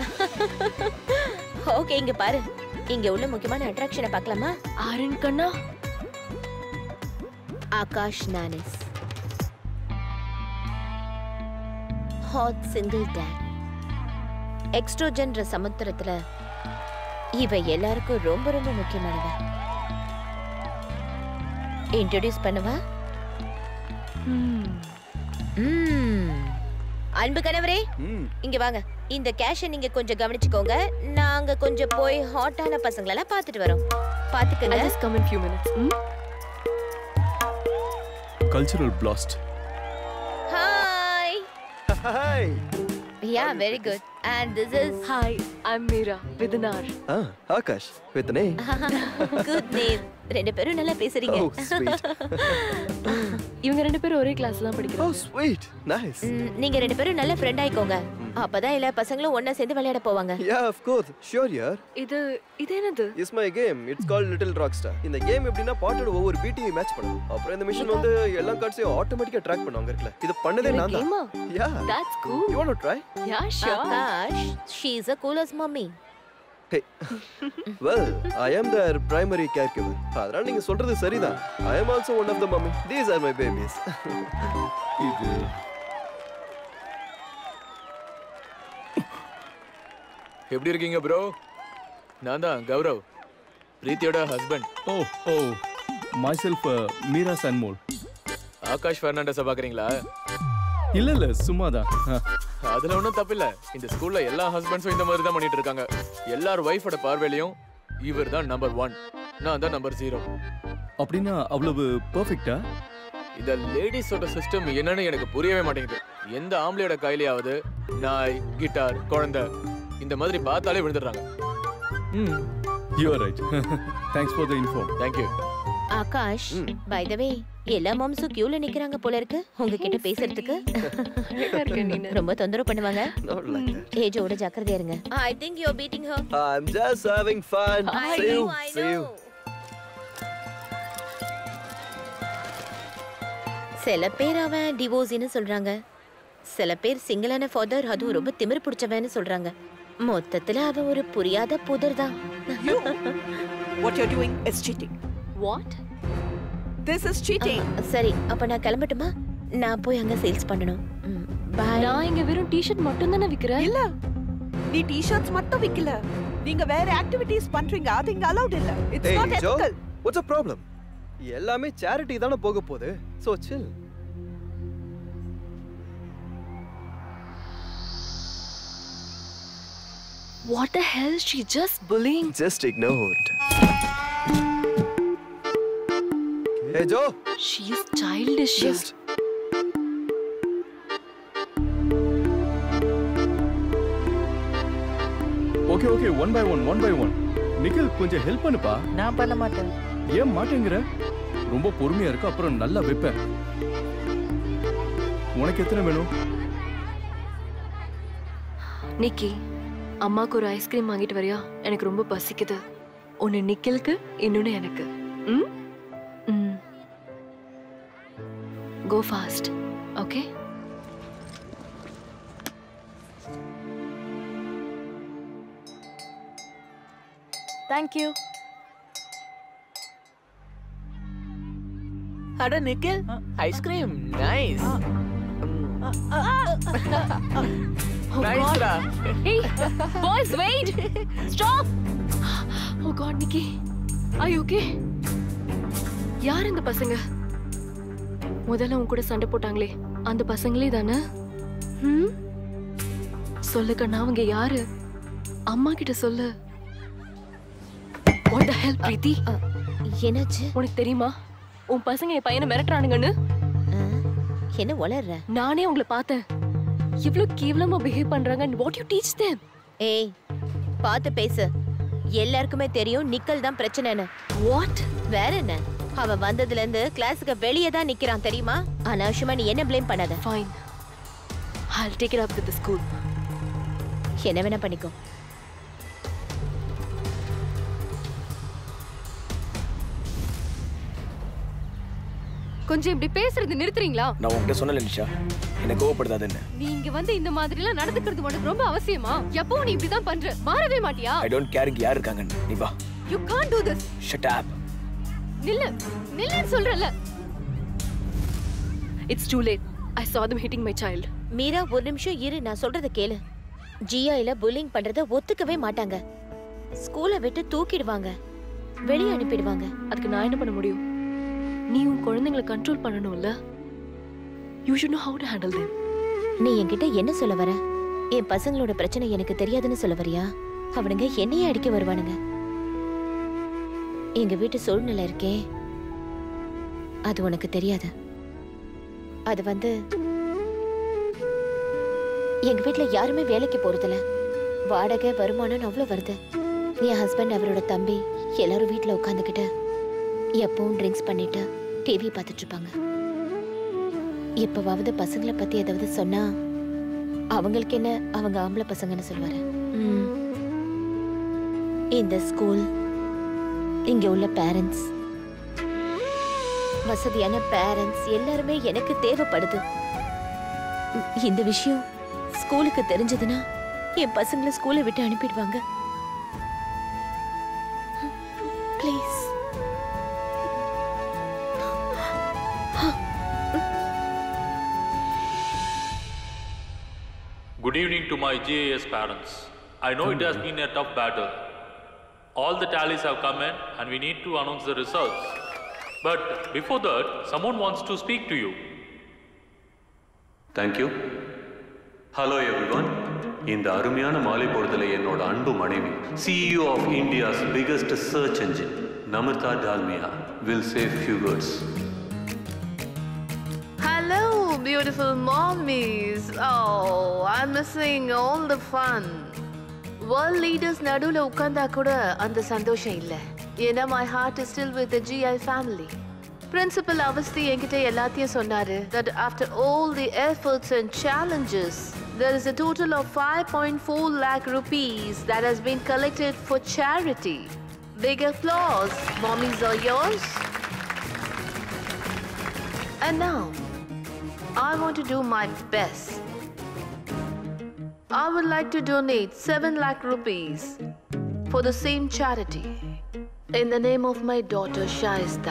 okay இங்க பாரு இங்க உள்ள முக்கியமான அட்ராக்ஷனை பார்க்கலாமா ஆரன் கண்ணா Akash nanny's hot single dad எக்ஸ்ட்ரோஜன்ற சமுத்திரத்துல இவ எல்லாருக்கும் ரொம்ப ரொம்ப முக்கியமானவ இன்ட்ரோடியூஸ் பண்ணவா ம். அன்பு கணவரே ம் இங்க வாங்க இந்த கேஷை நீங்க கொஞ்சம் கவனிச்சுக்கோங்க நாங்க கொஞ்சம் போய் ஹாட்டான பசங்களெல்லாம் பார்த்துட்டு வரோம் I பாத்துக்கங்க just come in few minutes ம் cultural blast hi hi yeah very good and this is Hi, I'm Meera with an R. ஆ ஆகாஷ் வித் நே குட் நேம் ரெண்டு பேரும் நல்லா பேசுறீங்க ஓ ஸ்வீட் இவங்க ரெண்டு பேரும் ஒரே கிளாஸ் தான் ஓ படிக்கிறாங்க ஸ்வீட் நைஸ் ம், நீங்க ரெண்டு பேரும் நல்ல ஃப்ரெண்ட் ஆயிக்கோங்க அப்பதான் எல்லா பசங்களும் ஒண்ணா சேர்ந்து விளையாட போவாங்க யா ஆஃப் கோர்ஸ் ஷூர் யார் இது இது என்னது is my game it's called little rock star இந்த கேம் எப்படின்னா பாட்டோட ஒவ்வொரு பீட்டையும் மேட்ச் பண்ணும் அப்புறம் இந்த மிஷின் வந்து எல்லா கார்ட்ஸையும் ஆட்டோமேட்டிக்கா ட்ராக் பண்ணுவாங்க இருக்குல்ல இது பண்ணதே நான் தான் கேமா yeah That's cool. You want to try Yeah, sure. Akash she is a coolest mummy hey well I am the primary caregiver அதனால நீங்க சொல்றது சரிதான் I am also one of the mummy these are my babies இது எப்படி இருக்கீங்க ப்ரோ நான் தான் கௌரவ் பிரீத்தியோட husband oh oh myself Meera சன்மோல் ஆகாஷ் ஃபெர்னாண்டஸை பார்க்குறீங்களா இல்ல இல்ல சும்மாதான் ஆ. அதுல ஒன்றும் தப்பில்ல இந்த ஸ்கூல்ல எல்லா ஹஸ்பண்ட்ஸும் இந்த மாதிரி தான் பண்ணிட்டு இருக்காங்க எல்லார் ஒய்ஃபோட பார்வையிலையும் இவர் தான் நம்பர் ஒன் நான் தான் நம்பர் ஜீரோ அப்படின்னா அவ்வளவு பெர்ஃபெக்ட்டா இந்த லேடிஸோட சிஸ்டம் என்னன்னு எனக்கு புரியவே மாட்டேங்குது எந்த ஆம்பளையோட கையிலையாவது நாய் கிட்டார் குழந்தை இந்த மாதிரி பார்த்தாலே விழுந்துடுறாங்க ம் you are right thanks for the inform thank you Akash by the way எல்லா மாம்ஸும் கியூல நிக்கறாங்க போல இருக்கு உங்ககிட்ட பேசுறதுக்கு அழகா இருக்க நீனு. ரொம்ப தொந்தரவு பண்ணுவாங்க Not like that. ஏஜோட ஜாக்கிரதையா இருங்க I think you are beating her I'm just having fun. I See you. know, I See you. know. சில பேர் அவன் டிவோர்ஸின்னு சொல்றாங்க சில பேர் சிங்கிளான ஃபாதர் அதுவும் ரொம்ப திமிரு பிடிச்சவன்னு சொல்றாங்க மொத்தத்துல அவ ஒரு புரியாத புதர் தான் What you're doing is cheating. What? This is cheating. சரி அப்ப நான் கிளம்பட்டுமா நான் போய் அங்க சேல்ஸ் பண்ணணும் பாய் நான் இங்க வெறும் டிஷர்ட் மட்டும் தானே விக்கிறேன் இல்ல நீ டி-ஷர்ட்ஸ் மட்டும் விக்கல நீங்க வேற ஆக்டிவிட்டீஸ் பண்றீங்க அது இங்க அலௌட் இல்ல இட்ஸ் ஏய் not Jo ethical what's a problem எல்லாமே சேரிட்டி தானே போக போகுது so chill What the hell? She just bullying. Just ignored ஏ Jo She's childish. Just okay okay one by one one by one Nikhil கொஞ்சம் ஹெல்ப் பண்ணுப்பா நான் பண்ண மாட்டேன் ஏன் மாட்டேங்கிற ரொம்ப பொறுமையா இருக்கு அப்புறம் நல்லா வைப்பேன் உனக்கு எத்தனை வேணும் நிக்கி அம்மாக்கு ஒரு ஐஸ்கிரீம் வாங்கிட்டு வரியா எனக்கு ரொம்ப பசிக்குது ஒன்னு நிக்கிலுக்கு இன்னொன்னு எனக்கு ம் ம் கோ ஃபாஸ்ட் ஓகே தேங்க்யூ அட நிக்கில் ஐஸ்கிரீம் நைஸ் நைஸ்டா Hey, boys, wait! Stop! Oh God, Nikki. Are you okay? யார் இந்த பசங்க முதல்ல உன் கூட சண்டை போட்டாங்களே அந்த பசங்களே தானே ம் சொல்லு கண்ணா அவங்க யாரு அம்மா கிட்ட சொல்லு What the hell, பிரீத்தி என்னாச்சு உனக்கு தெரியுமா உன் பசங்க என் பையனை மிரட்டுறானுங்கன்னு என்ன வளர்ற நானே உங்களை பார்த்தேன் இவ்ளோ கேவலமா பிஹேவ் பண்றாங்க வாட் யூ டீச் தேம் ஏய் பார்த்து பேசு எல்லாருக்குமே தெரியும் நிக்கல் தான் பிரச்சனைன்னு வாட் வேற என்ன அவன் வந்ததுல இருந்து கிளாஸுக்கு வெளியே தான் நிக்கிறான் தெரியுமா அனாவசியமா நீ என்ன ப்ளேம் பண்ணாத fine I'll take it up with the school. என்ன வேணா பண்ணிக்கோ கொஞ்சம் இப்படி பேசுறது நிறுத்துறீங்களா நான் உன்கிட்ட சொன்னல நிஷா என்ன கோவப்படுதாதுன்னு நீங்க வந்து இந்த மாதிரி எல்லாம் நடந்துக்கிறது உனக்கு ரொம்ப அவசியமா எப்பவும் நீ இப்படிதான் பண்ற மாறவே மாட்டியா ஐ டோன்ட் கேர் இங்க யார் இருக்காங்கன்னு நீ வா you can't do this shut up நில்லு நில்லுன்னு சொல்றல It's too late. I saw them hitting my child. Meera ஒரு நிமிஷம் இரு நான் சொல்றத கேளு ஜிஐல புல்லிங் பண்றத ஒத்துக்கவே மாட்டாங்க ஸ்கூலை விட்டு தூக்கிடுவாங்க வெளியே அனுப்பிடுவாங்க அதுக்கு நான் என்ன பண்ண முடியும் நீ உன் குழந்தைங்களை கண்ட்ரோல் பண்ணணும்ல you should know how to handle them நீ என்கிட்ட என்ன சொல்ல வர என் பசங்களோட பிரச்சனை எனக்கு தெரியாதுன்னு சொல்ல வரியா அவனுங்க என்னையே அடிக்க வருவானுங்க எங்க வீட்டு சூழ்நிலை இருக்கே அது உனக்கு தெரியாது அது வந்து எங்க வீட்ல யாருமே வேலைக்கு போறதில்ல வாடகை வருமானம் அவ்வளவு வருது என் ஹஸ்பண்ட் அவரோட தம்பி எல்லாரும் வீட்ல உட்காந்துக்கிட்டு எப்பவும் ட்ரிங்க்ஸ் பண்ணிட்டு டிவி பார்த்துட்டு இருப்பாங்க எப்பவாவது பசங்களை பத்தி ஏதாவது சொன்னா அவங்களுக்கு என்ன அவங்க ஆம்பளை பசங்கன்னு சொல்லுவாரு ம். இந்த ஸ்கூல் இங்க உள்ள பேரண்ட்ஸ் வசதியான பேரண்ட்ஸ் எல்லாருமே எனக்கு தேவைப்படுது இ- இந்த விஷயம் ஸ்கூலுக்கு தெரிஞ்சதுன்னா என் பசங்களை ஸ்கூலை விட்டு அனுப்பிடுவாங்க please Good evening to my GAS parents. I know it has been a tough battle. All the tallies have come in and we need to announce the results. But before that, someone wants to speak to you. Thank you hello everyone இந்த அருமையான மாலை பொழுதுல என்னோட அன்பு மனைவி CEO of India's biggest search engine Namita Dalmia will say few words Hello, beautiful mommies. Oh, I'm missing all the fun. World leaders நடுவுல உட்கார்ந்தா கூட அந்த சந்தோஷம் இல்ல ஏன்னா my heart is still with the GI family. Principal Awasthi என்கிட்ட எல்லாத்தையும் சொன்னாரு that after all the efforts and challenges there is a total of 5.4 lakh rupees that has been collected for charity. Big applause. Mommies are yours. And now, I want to do my best. I would like to donate 7 lakh rupees for the same charity in the name of my daughter Shaista.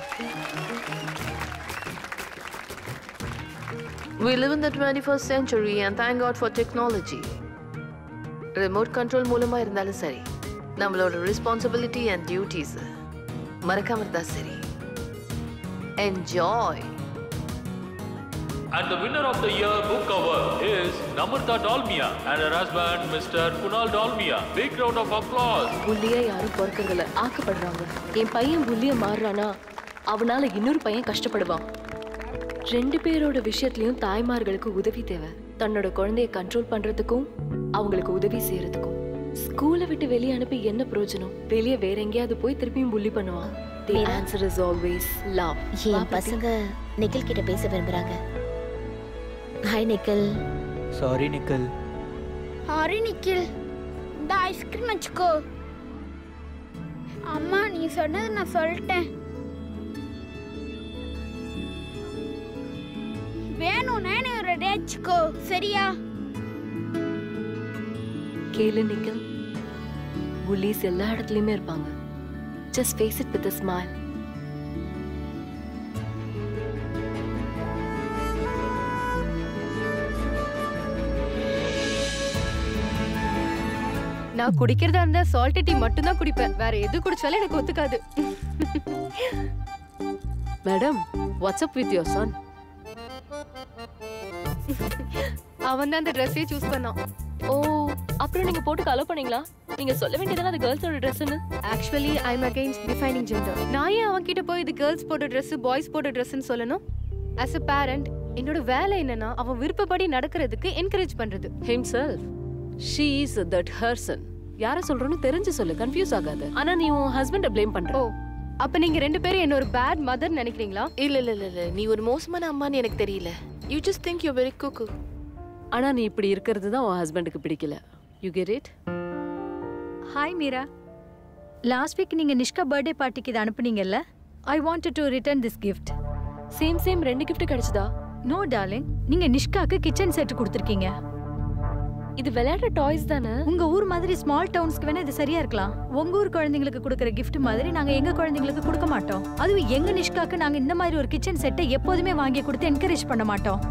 We live in the 21st century and thank God for technology. Remote control மூலமா இருந்தாலும் சரி நம்மளோட ரெஸ்பான்சிபிலிட்டி அண்ட் டியூட்டிஸ் மறக்காம இருந்தா சரி enjoy And the winner of the year book cover is Namrata Dalmia and her husband Mr. Kunal Dalmia. Big round of applause. புள்ளியா யாரும் பொறுக்கறதில்ல ஆக்கப்படுறாங்க என் பையன் புள்ளிய மாறுறானா அவனால இன்னொரு பையன் கஷ்டப்படுவான் ரெண்டு பேரோட விஷயத்துலயும் தாய்மார்களுக்கு உதவி தேவை தன்னோட குழந்தைய கண்ட்ரோல் பண்றதுக்கும் அவங்களுக்கு உதவி செய்யறதுக்கும் ஸ்கூலை விட்டு வெளியே அனுப்பி என்ன பிரயோஜனம் வெளியே வேற எங்கேயாவது போய் திருப்பியும் புள்ளி பண்ணுவான் the answer is always love என் பசங்க நிக்கில் கிட்ட பேச விரும்புறாங்க hi Nikhil sorry Nikhil Harry Nikhil இந்த ஐஸ்கிரீம் வச்சுக்கோ அம்மா நீ சொன்னது நான் சொல்லிட்டேன் வேணும்னா நீ ரெடி வச்சுக்கோ சரியா கேளு நிக்கல் புள்ளிஸ் எல்லா இடத்துலயுமே இருப்பாங்க just face it with smile நான் குடிக்கிறதா இருந்தா சால்ட் டீ மட்டும் தான் குடிப்பேன் வேற எது குடிச்சாலும் எனக்கு ஒத்துக்காது madam what's up with your son அவன் தான் அந்த ட்ரெஸ்ஸே சூஸ் பண்ணான் ஓ அப்புறம் நீங்க போட்டு அலோ பண்ணீங்களா நீங்க சொல்ல வேண்டியதெல்லாம் அது கேர்ள்ஸோட ட்ரெஸ்னு actually I am against defining gender நான் ஏன் அவன் கிட்ட போய் இது கேர்ள்ஸ் போட்ட ட்ரெஸ் பாய்ஸ் போட்ட ட்ரெஸ்ன்னு சொல்லணும் as a parent என்னோட வேலை என்னன்னா அவன் விருப்பப்படி நடக்கிறதுக்கு என்கரேஜ் பண்றது himself she is that person யார சொல்றேன்னு தெரிஞ்சு சொல்லு கன்ஃபியூஸ் ஆகாத ஆனா நீ உன் ஹஸ்பண்ட ப்ளேம் பண்ற ஓ அப்ப நீங்க ரெண்டு பேரும் என்ன ஒரு பேட் மதர் நினைக்கிறீங்களா இல்ல இல்ல இல்ல இல்ல நீ ஒரு மோசமான அம்மான்னு எனக்கு தெரியல you just think you very cuckoo ஆனா நீ இப்படி இருக்கிறது தான் உன் ஹஸ்பண்டுக்கு பிடிக்கல you get it hi Meera last week நீங்க நிஷ்கா பர்த்டே பார்ட்டிக்கு இதை அனுப்புனீங்கல்ல I wanted to return this gift same same ரெண்டு gift கிடைச்சதா நோ டார்லிங் நீங்க நிஷ்காக்கு கிச்சன் செட் கொடுத்துருக்கீங்க இது விளையாடுற டாய்ஸ் தானே உங்க ஊர் மாதிரி ஸ்மால் டவுன்ஸ்க்கு வேணா இது சரியா இருக்கலாம் உங்க ஊர் குழந்தைங்களுக்கு கொடுக்குற gift மாதிரி நாங்க எங்க குழந்தைங்களுக்கு கொடுக்க மாட்டோம் அதுவும் எங்க நிஷ்காக்கு நாங்க இந்த மாதிரி ஒரு கிச்சன் செட்டை எப்போதுமே வாங்கி கொடுத்து என்கரேஜ் பண்ண மாட்டோம்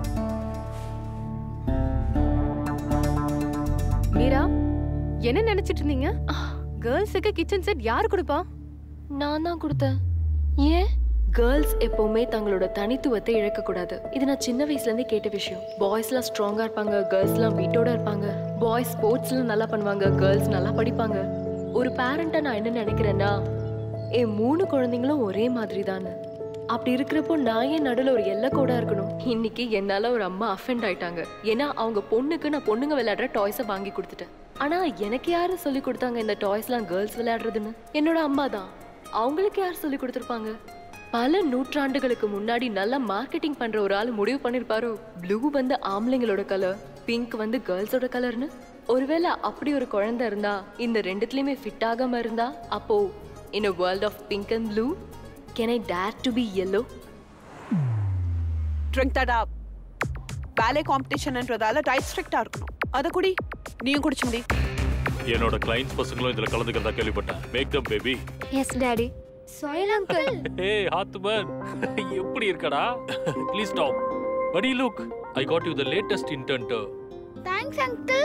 மீரா என்ன நினைச்சிட்டு இருந்தீங்க கேர்ள்ஸுக்கு கிச்சன் செட் யார் கொடுப்பா நான் தான் கொடுத்தேன் ஏன் கேர்ள்ஸ் எப்பவுமே தங்களோட தனித்துவத்தை இழக்கக்கூடாது இது நான் சின்ன வயசுல இருந்தே கேட்ட விஷயம் பாய்ஸ்லாம் ஸ்ட்ராங்கா இருப்பாங்க கேர்ள்ஸ்லாம் வீட்டோட இருப்பாங்க பாய்ஸ் ஸ்போர்ட்ஸ்ல நல்லா பண்ணுவாங்க கேர்ள்ஸ் நல்லா படிப்பாங்க ஒரு பேரண்டா நான் என்ன நினைக்கிறேன்னா என் மூணு குழந்தைங்களும் ஒரே மாதிரி தானே அப்படி இருக்கிறப்போ நான் ஏன் நடுவில் ஒரு எல்லை கோடா இருக்கணும் இன்னைக்கு என்னால ஒரு அம்மா அஃபெண்ட் ஆயிட்டாங்க ஏன்னா அவங்க பொண்ணுக்கு நான் பொண்ணுங்க விளையாடுற டாய்ஸை வாங்கி கொடுத்துட்டேன் ஆனா எனக்கு யாரு சொல்லி கொடுத்தாங்க இந்த டாய்ஸ்லாம் கேர்ள்ஸ் விளையாடுறதுன்னு என்னோட அம்மா தான் அவங்களுக்கு யார் சொல்லி கொடுத்துருப்பாங்க பல நூற்றாண்டுகளுக்கு முன்னாடி நல்லா மார்க்கெட்டிங் பண்ற ஒரு ஆள் முடிவு பண்ணிருப்பாரோ ப்ளூ வந்து ஆம்பளைங்களோட கலர் பிங்க் வந்து கேர்ள்ஸோட கலர்னு ஒருவேளை அப்படி ஒரு குழந்தை இருந்தா இந்த ரெண்டுத்துலயுமே ஃபிட் ஆகாம இருந்தா அப்போ in a world of pink and blue can I dare to be yellow drink that up ballet காம்படிஷன்ன்றதால டயட் ஸ்ட்ரிக்டா இருக்கணும் அதை குடி நீயும் குடிச்சு முடி என்னோட கிளைண்ட்ஸ் பசங்களும் இதுல கலந்துக்கிறதா கேள்விப்பட்டேன் make them baby yes daddy Sohail uncle hey ஹாத்துமன் எப்படி இருக்கடா ப்ளீஸ் ஸ்டாப் படி look I got you the latest internet thanks uncle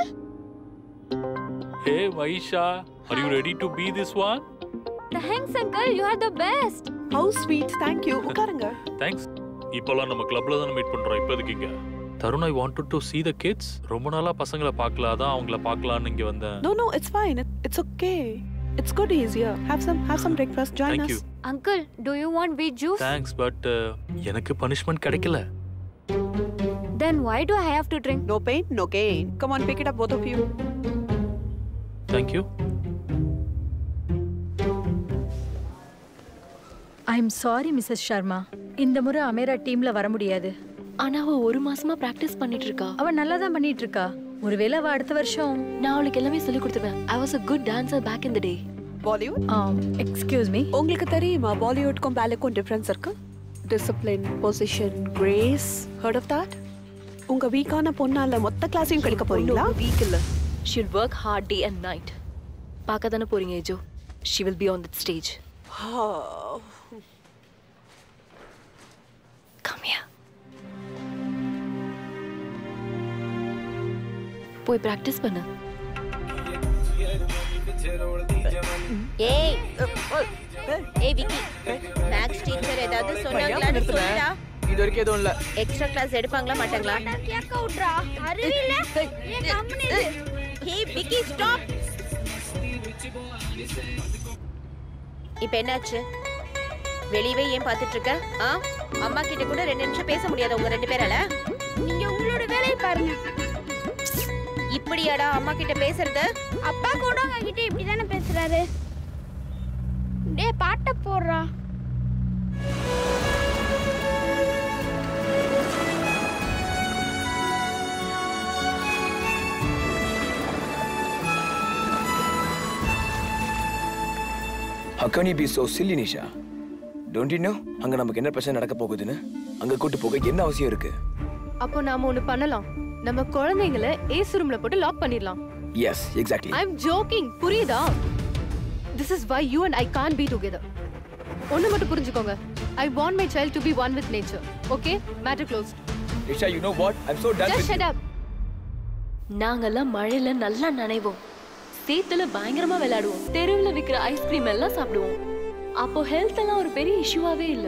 hey Vaisha are you ready to be this one thanks uncle you are the best how sweet thank you உட்காருங்க தேங்க்ஸ் இப்போலாம் நம்ம கிளப்ல தானே மீட் பண்றோம் இப்போ எதுக்கு இங்க Tarun I wanted to see the kids ரொம்ப நாளா பசங்களை பார்க்கல அதான் அவங்கள பார்க்கலான்னு இங்க வந்தேன் no no it's fine it's okay it's good easier have some have some breakfast join Thank us you. Uncle do you want wheat juice thanks but எனக்கு பனிஷ்மெண்ட் கிடைக்கல then why do I have to drink no pain no gain come on pick it up both of you thank you I am sorry Mrs Sharma இந்த முறை அமேரா டீம்ல வர முடியாது ஆனா அவ ஒரு மாசமா பிராக்டிஸ் பண்ணிட்டு இருக்கா அவ நல்லா தான் பண்ணிட்டு இருக்கா ஒருவேளை அவ அடுத்த வருஷம் நான் அவளுக்கு எல்லாமே சொல்லி கொடுத்துருவேன் I was a good dancer back in the day Bollywood excuse me உங்களுக்கு தெரியுமா பாலிவுட்க்கும் பேலுக்கும் டிஃபரன்ஸ் இருக்கு discipline position grace hurt of that உங்க வீக்கான பொண்ணால மொத்த கிளாஸையும் கழிக்க போறீங்களா வீக் இல்ல she'll work hard day and night பார்க்க தானே போறீங்க Ejo she will be on that stage come here போய் ப்ராக்டிஸ் பண்ணு ஏய் ஏய் விக்கி மேக்ஸ் டீச்சர் ஏதாவது சொன்னாங்களான்னு சொல்லுடா இது வரைக்கும் எதுவும் இல்ல எக்ஸ்ட்ரா கிளாஸ் எடுப்பாங்களா மாட்டாங்களா கேக்க விட்றா அறிவில்ல ஏன் கம்முனு இரு. ஏய் விக்கி ஸ்டாப் இப்போ என்னாச்சு வெளியவே ஏன் பார்த்துட்டு இருக்க ஆ அம்மா கிட்ட கூட ரெண்டு நிமிஷம் பேச முடியாது உங்க ரெண்டு பேரால நீங்க உங்களோட வேலையை பாருங்க இப்படியாடா அம்மா கிட்ட பேசுறது அப்பா கூட உங்ககிட்ட இப்படி தானே பேசுறாரு டேய் பாட்ட போடுறா How can you be so silly, Nisha? Don't you know? அங்க நமக்கு என்ன பிரச்சனை நடக்க போகுதுன்னு அங்க கூட்டு போக என்ன அவசியம் இருக்கு அப்போ நாம ஒண்ணு பண்ணலாம் நம்ம குழந்தைங்கள ஏசி ரூம்ல போட்டு லாக் பண்ணிடலாம் yes exactly I am joking புரியுதா this is why you and I can't be together ஒண்ணு மட்டும் புரிஞ்சுக்கோங்க I want my child to be one with nature okay matter close Nisha you know what I am so done just shut up நாங்கெல்லாம் மழையில நல்லா நனைவோம் சேத்துல பயங்கரமா விளையாடுவோம் தெருவுல விக்கிற ஐஸ்கிரீம் எல்லாம் சாப்பிடுவோம் அப்போ ஹெல்த் எல்லாம் ஒரு பெரிய இஷ்யூவாவே இல்ல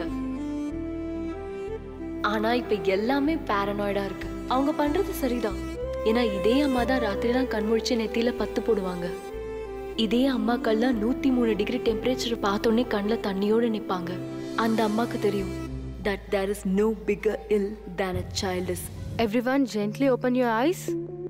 ஆனா இப்ப எல்லாமே பாரனாய்டா இருக்கு அவங்க பண்றது சரிதான் ஏன்னா இதே அம்மா தான் ராத்திரிலாம் கண்முழிச்சு நெத்தியில பத்து போடுவாங்க இதே அம்மாக்கள்லாம் நூத்தி மூணு டிகிரி டெம்பரேச்சர் பார்த்தோன்னே கண்ணில் தண்ணியோட நிப்பாங்க அந்த அம்மாக்கு தெரியும் that there is no bigger ill than a child is everyone gently open your eyes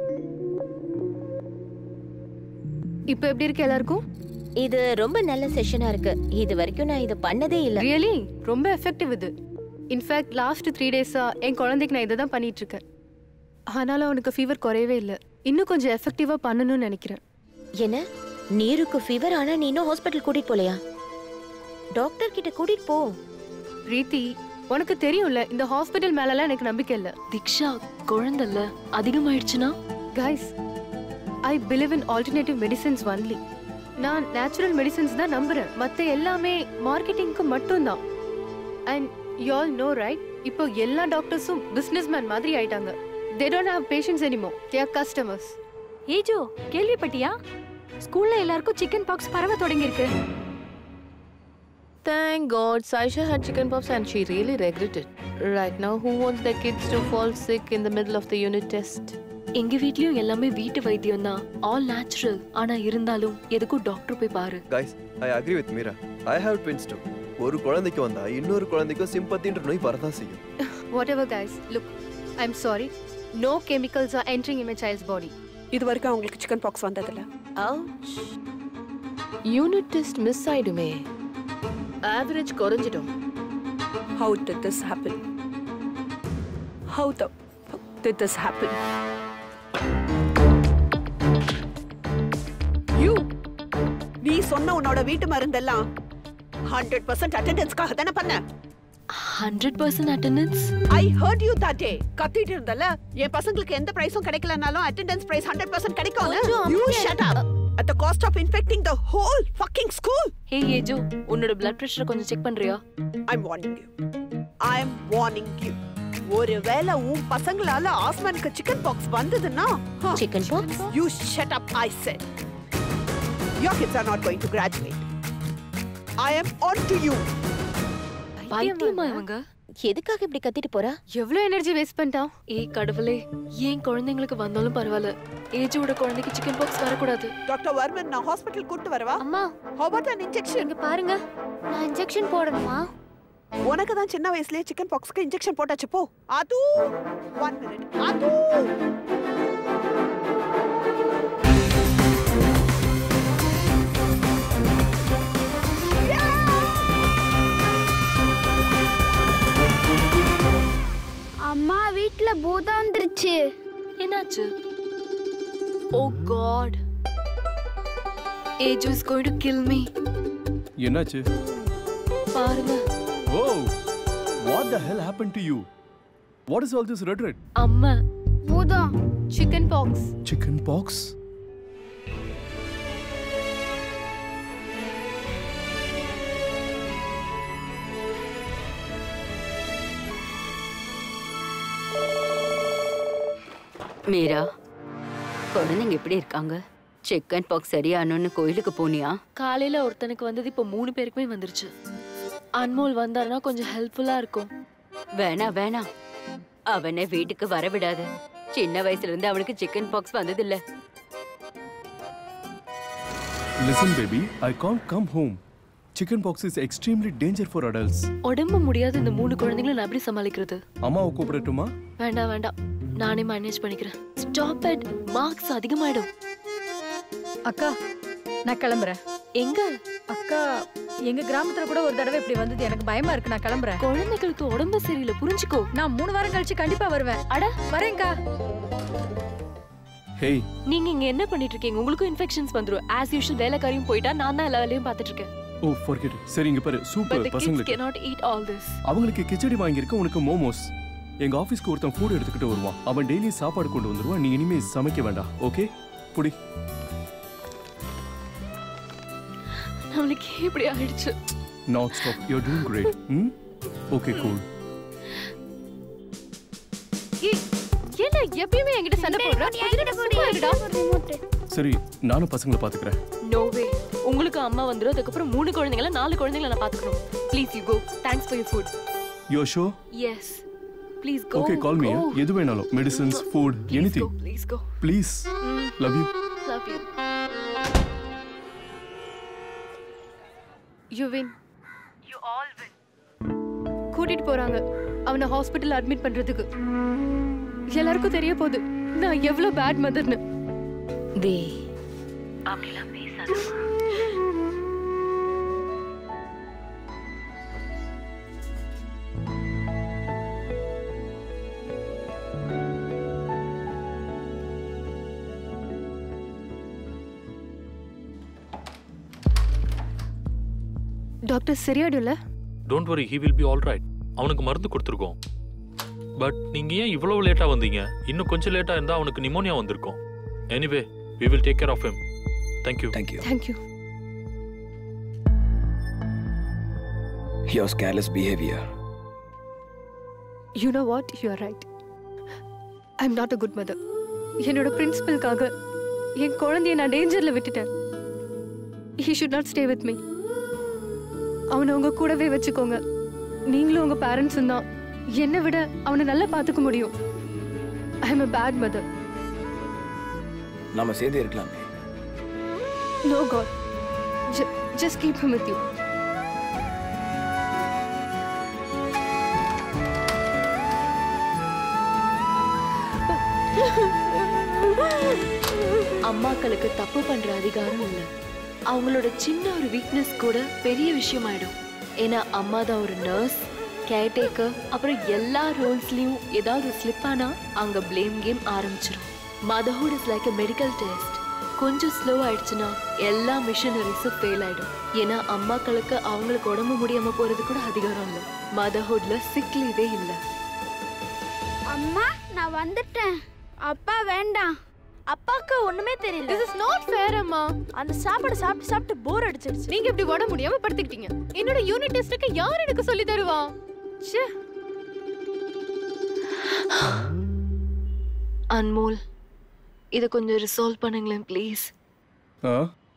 இப்போ எப்படி இருக்கு எல்லாருக்கும் இது ரொம்ப நல்ல செஷனா இருக்கு இது வரைக்கும் நான் இது பண்ணதே இல்ல ரியலி ரொம்ப எஃபெக்டிவ் இது இன்ஃபேக்ட் லாஸ்ட் த்ரீ டேஸா என் குழந்தைக்கு நான் இதை தான் பண்ணிட்டு இருக்கேன் ஆனாலும் அவனுக்கு ஃபீவர் குறையவே இல்லை இன்னும் கொஞ்சம் எஃபெக்டிவா பண்ணணும்னு நினைக்கிறேன் என்ன நீருக்கு ஃபீவர் ஆனா நீ இன்னும் ஹாஸ்பிட்டல் கூட்டிட்டு போலையா டாக்டர் கிட்ட கூட்டிட்டு போ பிரீத்தி உனக்கு தெரியும்ல இந்த ஹாஸ்பிட்டல் மேலலாம் எனக்கு நம்பிக்கை இல்ல திக்ஷா குழந்தைல அதிகமாயிடுச்சுன்னா guys I believe in alternative medicines only நான் நேச்சுரல் மெடிசன்ஸ் தான் நம்புறேன் மத்த எல்லாமே மார்க்கெட்டிங்க்கு மட்டும்தான் and you all know right இப்போ எல்லா டாக்டர்ஸும் பிசினஸ் மேன் மாதிரி ஆயிட்டாங்க they don't have patience anymore they are customers Ejo கேள்விப்பட்டியா ஸ்கூல்ல எல்லாருக்கும் சிக்கன் பாக்ஸ் பரவ தொடங்கியிருக்கு Thank God, Saisha had chickenpox and she really regretted. Right now, who wants their kids to fall sick in the middle of the unit test? எங்க வீட்லயும் எல்லாமே வீட்டு வைத்தியம் தான் ஆல் நேச்சுரல் ஆனா இருந்தாலும் எதுக்கும் டாக்டர் போய் பாரு guys I agree with Meera I have twins too ஒரு குழந்தைக்கு வந்தா இன்னொரு குழந்தைக்கும் சிம்பத்தின்ற நோய் வரதான் செய்யும் whatever guys look i'm sorry no chemicals are entering in my child's body இது வரைக்கும் அவங்களுக்கு சிக்கன் பாக்ஸ் வந்ததில்ல யூனிட் டெஸ்ட் மிஸ் ஆயிடுமே ஆவரேஜ் குறைஞ்சிடும் How did this happen? How the fuck did this happen? You! நீ சொன்ன உன்னோட வீட்டு மருந்தெல்லாம் ஹண்ட்ரட் பர்சன்ட் அட்டெண்டன்ஸ்க்காக தானே பண்ண hundred percent attendance I heard you that day கத்திட்டு இருந்தல என் பசங்களுக்கு எந்த பிரைஸும் கிடைக்கலனாலும் அட்டெண்டன்ஸ் பிரைஸ் ஹண்ட்ரட் பர்சன்ட் கிடைக்கும் you shut up at the cost of infecting the whole fucking school hey Ejo உன்னோட பிளட் பிரஷரை கொஞ்சம் செக் பண்றியா I am warning you I am warning you ஒருவேளை உன் பசங்களால ஆஸ்மானுக்கு சிக்கன் பாக்ஸ் வந்ததுன்னா chicken pox you shut up I said your kids are not going to graduate I am on to you பைத்தியமா இவங்க எதுக்காக இப்படி கத்திட்டு போறா எவ்வளவு எனர்ஜி வேஸ்ட் பண்ணிட்டான் ஏய் கடவுளே ஏன் குழந்தைங்களுக்கு வந்தாலும் பரவாயில்ல ஏஜோட குழந்தைக்கு சிக்கன் பாக்ஸ் வரக்கூடாது டாக்டர் வர்மன் நான் ஹாஸ்பிடல் கூட்டு வரவா அம்மா ஹவ் அபௌட் an injection இங்க பாருங்க நான் இன்ஜெக்ஷன் போடணுமா உனக்கு தான் சின்ன வயசுலயே சிக்கன் பாக்ஸ்க்கு இன்ஜெக்ஷன் போட்டாச்சு போ அது ஒன் மினிட் அது அம்மா வீட்ல பூதம் வந்துருச்சு என்னாச்சு ஓ காட் ஏஜோ is going to kill me என்னாச்சு பாருங்க oh what the hell happen to you what is all this red red அம்மா பூதம் chicken pox chicken pox Meera குழந்தைங்க எப்படி இருக்காங்க சிக்கன் பாக்ஸ் சரியானோன்னு கோயிலுக்கு போனியா காலையில ஒருத்தனுக்கு வந்தது இப்போ மூணு பேருக்குமே வந்துருச்சு அன்மோல் வந்தாருன்னா கொஞ்சம் ஹெல்ப்ஃபுல்லா இருக்கும் வேணா வேணா அவனை வீட்டுக்கு வர விடாத சின்ன வயசுல இருந்து அவனுக்கு சிக்கன் பாக்ஸ் வந்ததில்ல listen baby I can't come home chicken pox is extremely danger for adults உடம்பு முடியாத இந்த மூணு குழந்தைங்களை நான் எப்படி சமாளிக்கிறது அம்மாவை கூப்பிடட்டுமா வேண்டாம் வேண்டாம் நானே மேனேஜ் பண்ணிக்கிறேன் ஸ்டாப் இட் மார்க்ஸ் அதிகமாயிடும் அக்கா நான் கிளம்புறேன் எங்க அக்கா எங்க கிராமத்துல கூட ஒரு தடவை இப்படி வந்தது எனக்கு பயமா இருக்கு நான் கிளம்புறேன் குழந்தைகளுக்கு உடம்பு சரியில்லை புரிஞ்சுக்கோ நான் மூணு வாரம் கழிச்சு கண்டிப்பா வருவேன் அட வரேன்க்கா ஹேய் நீங்க இங்க என்ன பண்ணிட்டு இருக்கீங்க உங்களுக்கும் இன்ஃபெக்ஷன்ஸ் வந்துரும் ஆஸ் யூஷுவல் வேலைக்காரியும் போயிட்டா நான் தான் எல்லா வேலையும் பார்த்துட்டு இருக்கேன் ஓ ஃபர்கெட் சரி இங்க பாரு பட் சூப்பர் the kids பசங்களுக்கு cannot eat all this அவங்களுக்கு கிச்சடி வாங்கியிருக்க உனக்கு மோமோஸ் எங்க ஆபீஸ்க்கு ஒருத்தன் ஃபுட் எடுத்துக்கிட்டு வருவான் அவன் டெய்லி சாப்பாடு கொண்டு வந்துருவான் நீ இனிமே சமைக்க வேண்டாம் ஓகே புடி நம்மளுக்கு இப்படி ஆயிடுச்சு not stop you doing great hmm okay cool ஏய், என்ன எப்பயுமே என்கிட்ட சண்டை போடுற கொஞ்ச நேரம் சும்மா இருடா சரி நானும் பசங்களை பாத்துக்கிறேன் நோ வே உங்களுக்கு அம்மா வந்துரும் அதுக்கப்புறம் மூணு குழந்தைங்கள நாலு குழந்தைங்கள நான் பாத்துக்கணும் please you go thanks for your food you sure yes please go okay call me எது வேணாலும் medicines food anything please go please love you love you you win you all win கூட்டிட்டு போறாங்க அவனை ஹாஸ்பிட்டல் அட்மிட் பண்றதுக்கு எல்லாருக்கும் தெரிய போகுது நான் எவ்வளவு பேட் மதர்னு வே அப்படிலாம் பேசாத டாக்டர் சரியாடும்ல don't worry he will be all right அவனுக்கு மருந்து கொடுத்துருக்கோம் பட் நீங்க ஏன் இவ்வளவு லேட்டா வந்தீங்க இன்னும் கொஞ்சம் லேட்டா இருந்தா அவனுக்கு நிமோனியா வந்திருக்கும் anyway we will take care of him thank you thank you thank you Your careless behavior. You know what you are right I am not a good mother என்னோட பிரின்சிபலுக்காக என் குழந்தைய நான் டேஞ்சரில் விட்டுட்டேன் he should not stay with me அவனை உங்க கூடவே வச்சுக்கோங்க நீங்களும் உங்க பேரண்ட்ஸும் தான் என்னை விட அவனை நல்லா பார்த்துக்க முடியும் I am a bad mother நாம சேர்ந்தே இருக்கலாமே no God just keep him with you அம்மாக்களுக்கு தப்பு பண்ற அதிகாரம் இல்ல அவங்களோட சின்ன ஒரு வீக்னஸ் கூட பெரிய விஷயமாயிடும் ஏன்னா அம்மா தான் ஒரு நர்ஸ் கேர்டேக்கர் அப்புறம் எல்லா ரோல்ஸ்லயும் ஏதாவது ஸ்லிப் ஆனா அங்க ப்ளேம் கேம் ஆரம்பிச்சிடும் motherhood is like a medical test கொஞ்சம் ஸ்லோ ஆயிடுச்சுன்னா எல்லா மிஷனரிஸும் ஃபெயில் ஆயிடும் ஏன்னா அம்மாக்களுக்கு அவங்களுக்கு உடம்பு முடியாம போறது கூட அதிகாரம் இல்லை மதர்ஹுட்ல சிக் லீவே இல்லை அம்மா நான் வந்துட்டேன் அப்பா வேண்டாம் அப்பாக்கு ஒண்ணுமே தெரியல திஸ் இஸ் நாட் ஃபேர் அம்மா அந்த சாப்பாடு சாப்பிட்டு சாப்பிட்டு போர் அடிச்சிருச்சு நீங்க இப்படி உடம்பு முடியாம படுத்துக்கிட்டீங்க என்னோட யூனிட் டெஸ்ட்டுக்கு யார் எனக்கு சொல்லி தருவா ச்சே அன்மோல் இதை கொஞ்சம் ரிசால்வ் பண்ணுங்களேன் ப்ளீஸ் ஆ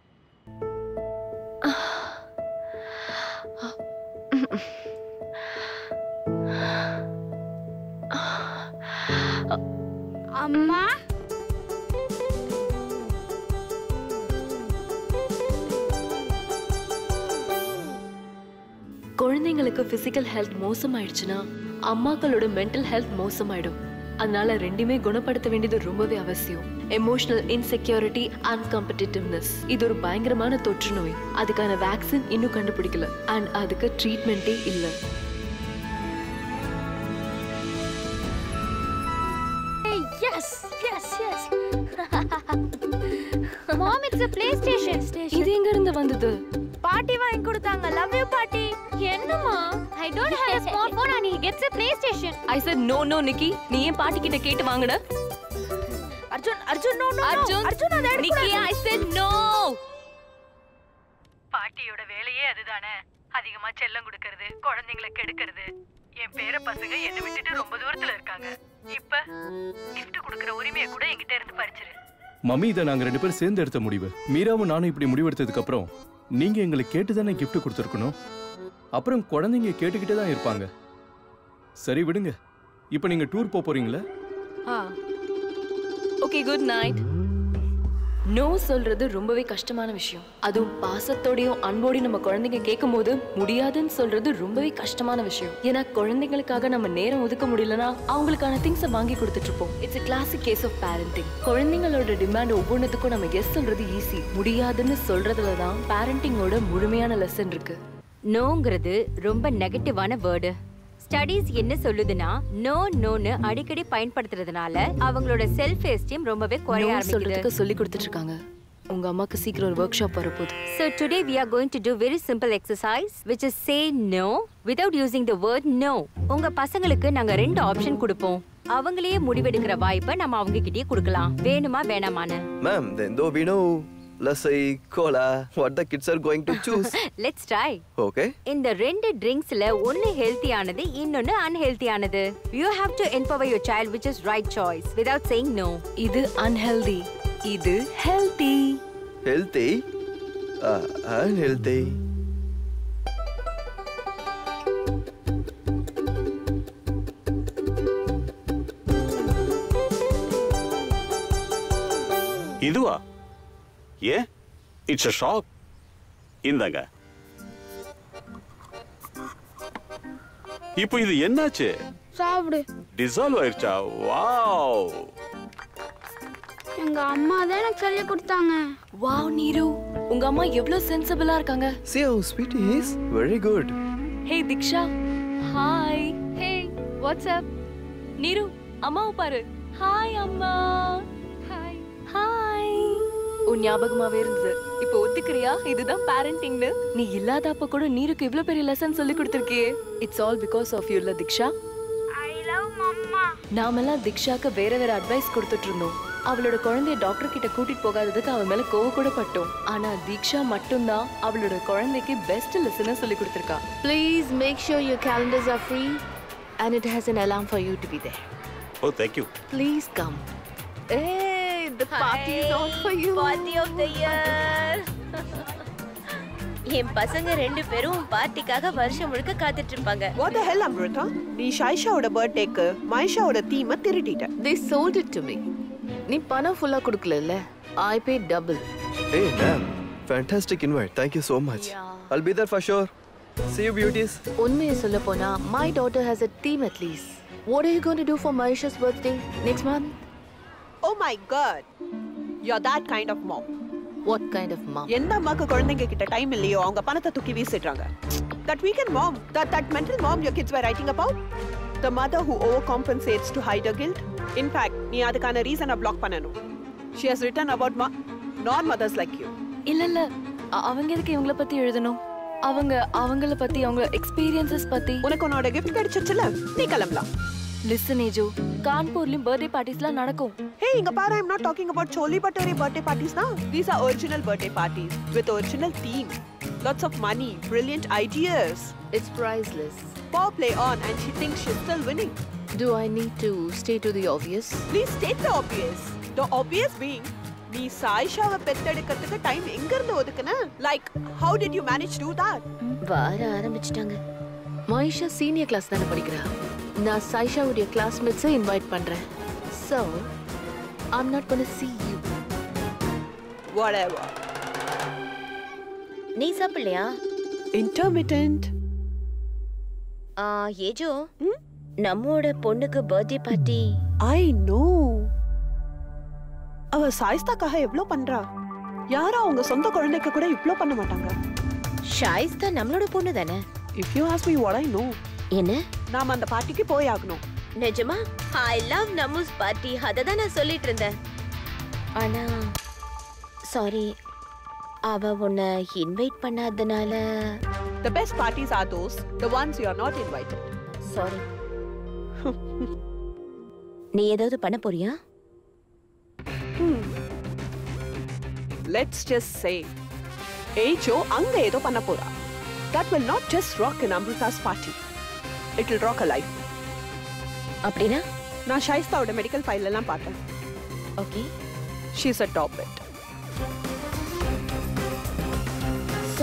அம்மா குழந்தைங்களுக்கு பிசிக்கல் ஹெல்த் மோசமாயிடுச்சுன்னா அம்மாக்களோட மென்டல் ஹெல்த் மோசமாயிடும் அதனால ரெண்டுமே குணப்படுத்த வேண்டியது ரொம்பவே அவசியம் எமோஷனல் இன்செக்யூரிட்டி அண்ட் காம்படிட்டிவ்னஸ் இது ஒரு பயங்கரமான தொற்று நோய் அதுக்கான வேக்சின் இன்னும் கண்டுபிடிக்கல அண்ட் அதுக்கு ட்ரீட்மெண்ட்டே இல்லை yes yes yes mom it's a PlayStation இது எங்க இருந்து வந்தது பாட்டி வாங்கி கொடுத்தாங்க லவ் யூ பாட்டி என்னம்மா I don't have a smartphone and he gets a PlayStation. I said no no Nikki நீ ஏன் பாட்டி கிட்ட கேட்டு வாங்குன அர்ஜுன் அர்ஜுன் நோ நோ அர்ஜுன் அர்ஜுன் அதை நிக்கி ஐ said நோ பாட்டியோட வேலையே அதுதானே அதிகமா செல்லம் கொடுக்கறது குழந்தைங்களை கெடுக்கிறது என் பேர பசங்க என்ன விட்டுட்டு ரொம்ப தூரத்துல இருக்காங்க இப்ப gift கொடுக்கற உரிமையை கூட என்கிட்ட இருந்து பறிச்சிரு மம்மி இதை நாங்க ரெண்டு பேரும் சேர்ந்து எடுத்த முடிவு மீராவும் நானும் இப்படி முடிவெடுத்ததுக்கு அப்புறம் நீங்க எங்களை கேட்டு தானே கிஃப்ட் கொடுத்துருக்கணும் அப்புறம் குழந்தைங்க கேட்டுக்கிட்டே தான் இருப்பாங்க சரி விடுங்க இப்போ நீங்க டூர் போக போறீங்களா ஓகே குட் நைட் நோ சொல்றது ரொம்பவே கஷ்டமான விஷயம் அதுவும் பாசத்தோடையும் அன்போடையும் நம்ம குழந்தைங்க கேட்கும் போது முடியாதுன்னு சொல்றது ரொம்பவே கஷ்டமான விஷயம் ஏன்னா குழந்தைங்களுக்காக நம்ம நேரம் ஒதுக்க முடியலனா அவங்களுக்கான திங்ஸை வாங்கி கொடுத்துட்டு இருப்போம் it's a classic case of parenting குழந்தைங்களோட டிமாண்ட் ஒவ்வொன்றுத்துக்கும் நம்ம எஸ் சொல்றது ஈஸி முடியாதுன்னு சொல்றதுல தான் பேரண்டிங்கோட முழுமையான லெசன் இருக்கு நோங்கிறது ரொம்ப நெகட்டிவான வேர்டு ஸ்டடீஸ் என்ன சொல்லுதுன்னா நோ நோன்னு அடிக்கடி பயன்படுத்துறதுனால அவங்களோட செல்ஃப் எஸ்டீம் ரொம்பவே குறைய No ஆரம்பிக்குது சொல்றதுக்கு சொல்லி கொடுத்துட்டு இருக்காங்க உங்க அம்மாக்கு சீக்கிரம் ஒரு ஒர்க் ஷாப் வரப்போகுது So today we are going to do very simple exercise which is say no without using the word no. உங்க பசங்களுக்கு நாங்க ரெண்டு ஆப்ஷன் கொடுப்போம் அவங்களே முடிவெடுக்கிற வாய்ப்பை நம்ம அவங்க கிட்டயே கொடுக்கலாம் வேணுமா வேணாமான்னு Ma'am, then though we know lassi, cola, what the kids are going to choose. Let's try Okay? இந்த ரெண்டு ட்ரிங்க்ஸ்ல ஒன்னு ஹெல்த்தியானது இன்னொன்னு அன்ஹெல்த்தியானது you have to empower your child which is right choice without saying no இது அன்ஹெல்தி இது ஹெல்தி Healthy? Uh, unhealthy. இதுவா ஏன் இட்ஸ் அ ஷாக் இந்தாங்க இப்போ இது என்னாச்சு சாப்பிடு டிசால்வ் ஆயிருச்சா வாவ் எங்க அம்மா தான் எனக்கு சொல்லி கொடுத்தாங்க வாவ் நீரு உங்க அம்மா எவ்வளவு சென்சிபிளா இருக்காங்க See how sweet he is? Very good. Hey Diksha hi hey what's up Neeru அம்மாவை பாரு ஹாய் அம்மா ஹாய் ஹாய் உன் ஞாபகமாவே இருந்தது இப்போ ஒத்துக்கிறியா இதுதான் பேரண்டிங்னு நீ இல்லாத அப்ப கூட நீருக்கு இவ்ளோ பெரிய லெசன் சொல்லி கொடுத்திருக்கியே it's all because of you இல்ல திக்ஷா ஐ லவ் மம்மா நாமெல்லாம் திக்ஷாக்கு வேற வேற அட்வைஸ் கொடுத்துட்டு இருந்தோம் அவளோட குழந்தைய டாக்டர் கிட்ட கூட்டிட்டு போகாததுக்கு அவன் மேல கோவ கூட பட்டோம் ஆனா தீக்ஷா மட்டும்தான் அவளோட குழந்தைக்கு பெஸ்ட் லெசனை சொல்லி கொடுத்திருக்கா Please make sure your calendars are free and it has an alarm for you to be there. Oh thank you Please come. Hey, the party is on for you. Party of the year. என் பசங்க ரெண்டு பேரும் பார்ட்டிக்காக வருஷம் முழுக்க காத்துட்டு இருப்பாங்க What the hell, Amrita? நீ ஷைஷாவோட பர்த்டேக்கு மைஷாவோட தீமை திருடிட்ட They sold it to me. நீ பணம் ஃபுல்லா கொடுக்கல I paid double. Hey, ma'am. Fantastic invite. Thank you so much. I'll be there for sure. See you, beauties. உண்மையை சொல்ல போனா my daughter has a team at least. What are you going to do for Maisha's birthday next month? Oh my god. You're that kind of mom. What kind of mom? எந்த அம்மாக்கு குழந்தைங்க கிட்ட டைம் இல்லையோ அவங்க பணத்தை தூக்கி வீசிடுறாங்க that weekend mom that that mental mom your kids were writing about the mother who overcompensates to hide her guilt in fact நீ அதுக்கான ரீசனை பிளாக் பண்ணணும் she has written about ma non mothers like you இல்ல இல்ல அ- அவங்க எதுக்கு இவங்கள பத்தி எழுதணும் அவங்க அவங்கள பத்தி அவங்க எக்ஸ்பீரியன்சஸ் பத்தி உனக்கு உன்னோட கிஃப்ட் கிடைச்சிச்சுல நீ கிளம்பலாம் லிசன் ஏஜோ கான்பூர்லயும் பர்த்டே பார்ட்டிஸ்லாம் நடக்கும் Hey, இங்க பாரு I'm not talking about choli bhature birthday parties now. These are original birthday parties with original theme. Lots of money, brilliant ideas. It's priceless. Paw play on and she thinks she's still winning. Do I need to stay to the obvious? Please state the obvious. The obvious being நீ சாயிஷாவை பெத்தெடுக்கிறதுக்கு டைம் எங்க இருந்து ஒதுக்குன like how did you manage to that வர ஆரம்பிச்சிட்டாங்க மைஷா சீனியர் கிளாஸ் தானே படிக்கிறா நான் சைஷாவுடைய கிளாஸ்மேட்ஸை இன்வைட் பண்றேன் so I'm not gonna see you whatever நீ சாப்பிடலையா intermittent ஆ, ஏஜோ நம்மோட பொண்ணுக்கு பர்த்டே பார்ட்டி ஐ நோ அவ சாயிஸ்தாக்காக எவ்ளோ பண்றா யாரும் அவங்க சொந்த குழந்தைக்கு கூட இவ்ளோ பண்ண மாட்டாங்க ஷாயிஸ்தா நம்மளோட பொண்ணு தானே if you ask me what I know என்ன நாம அந்த பார்ட்டிக்கு போய் ஆகணும் நிஜமா ஐ லவ் நமூஸ் பார்ட்டி அதை தான் நான் சொல்லிட்டு இருந்தேன் ஆனா சாரி அவ உன்னை இன்வைட் பண்ணாதனால The best parties are those, the ones you are not invited. Sorry நீ ஏதாவது பண்ண போறியா Let's just say, Ajo அங்க ஏதோ பண்ண போறா. That will not just rock in Amrita's party. It will rock a life. அப்படின்னா நான் ஷைஸ்தாவோட மெடிக்கல் ஃபைல் எல்லாம் பார்த்தேன் okay she's adopted so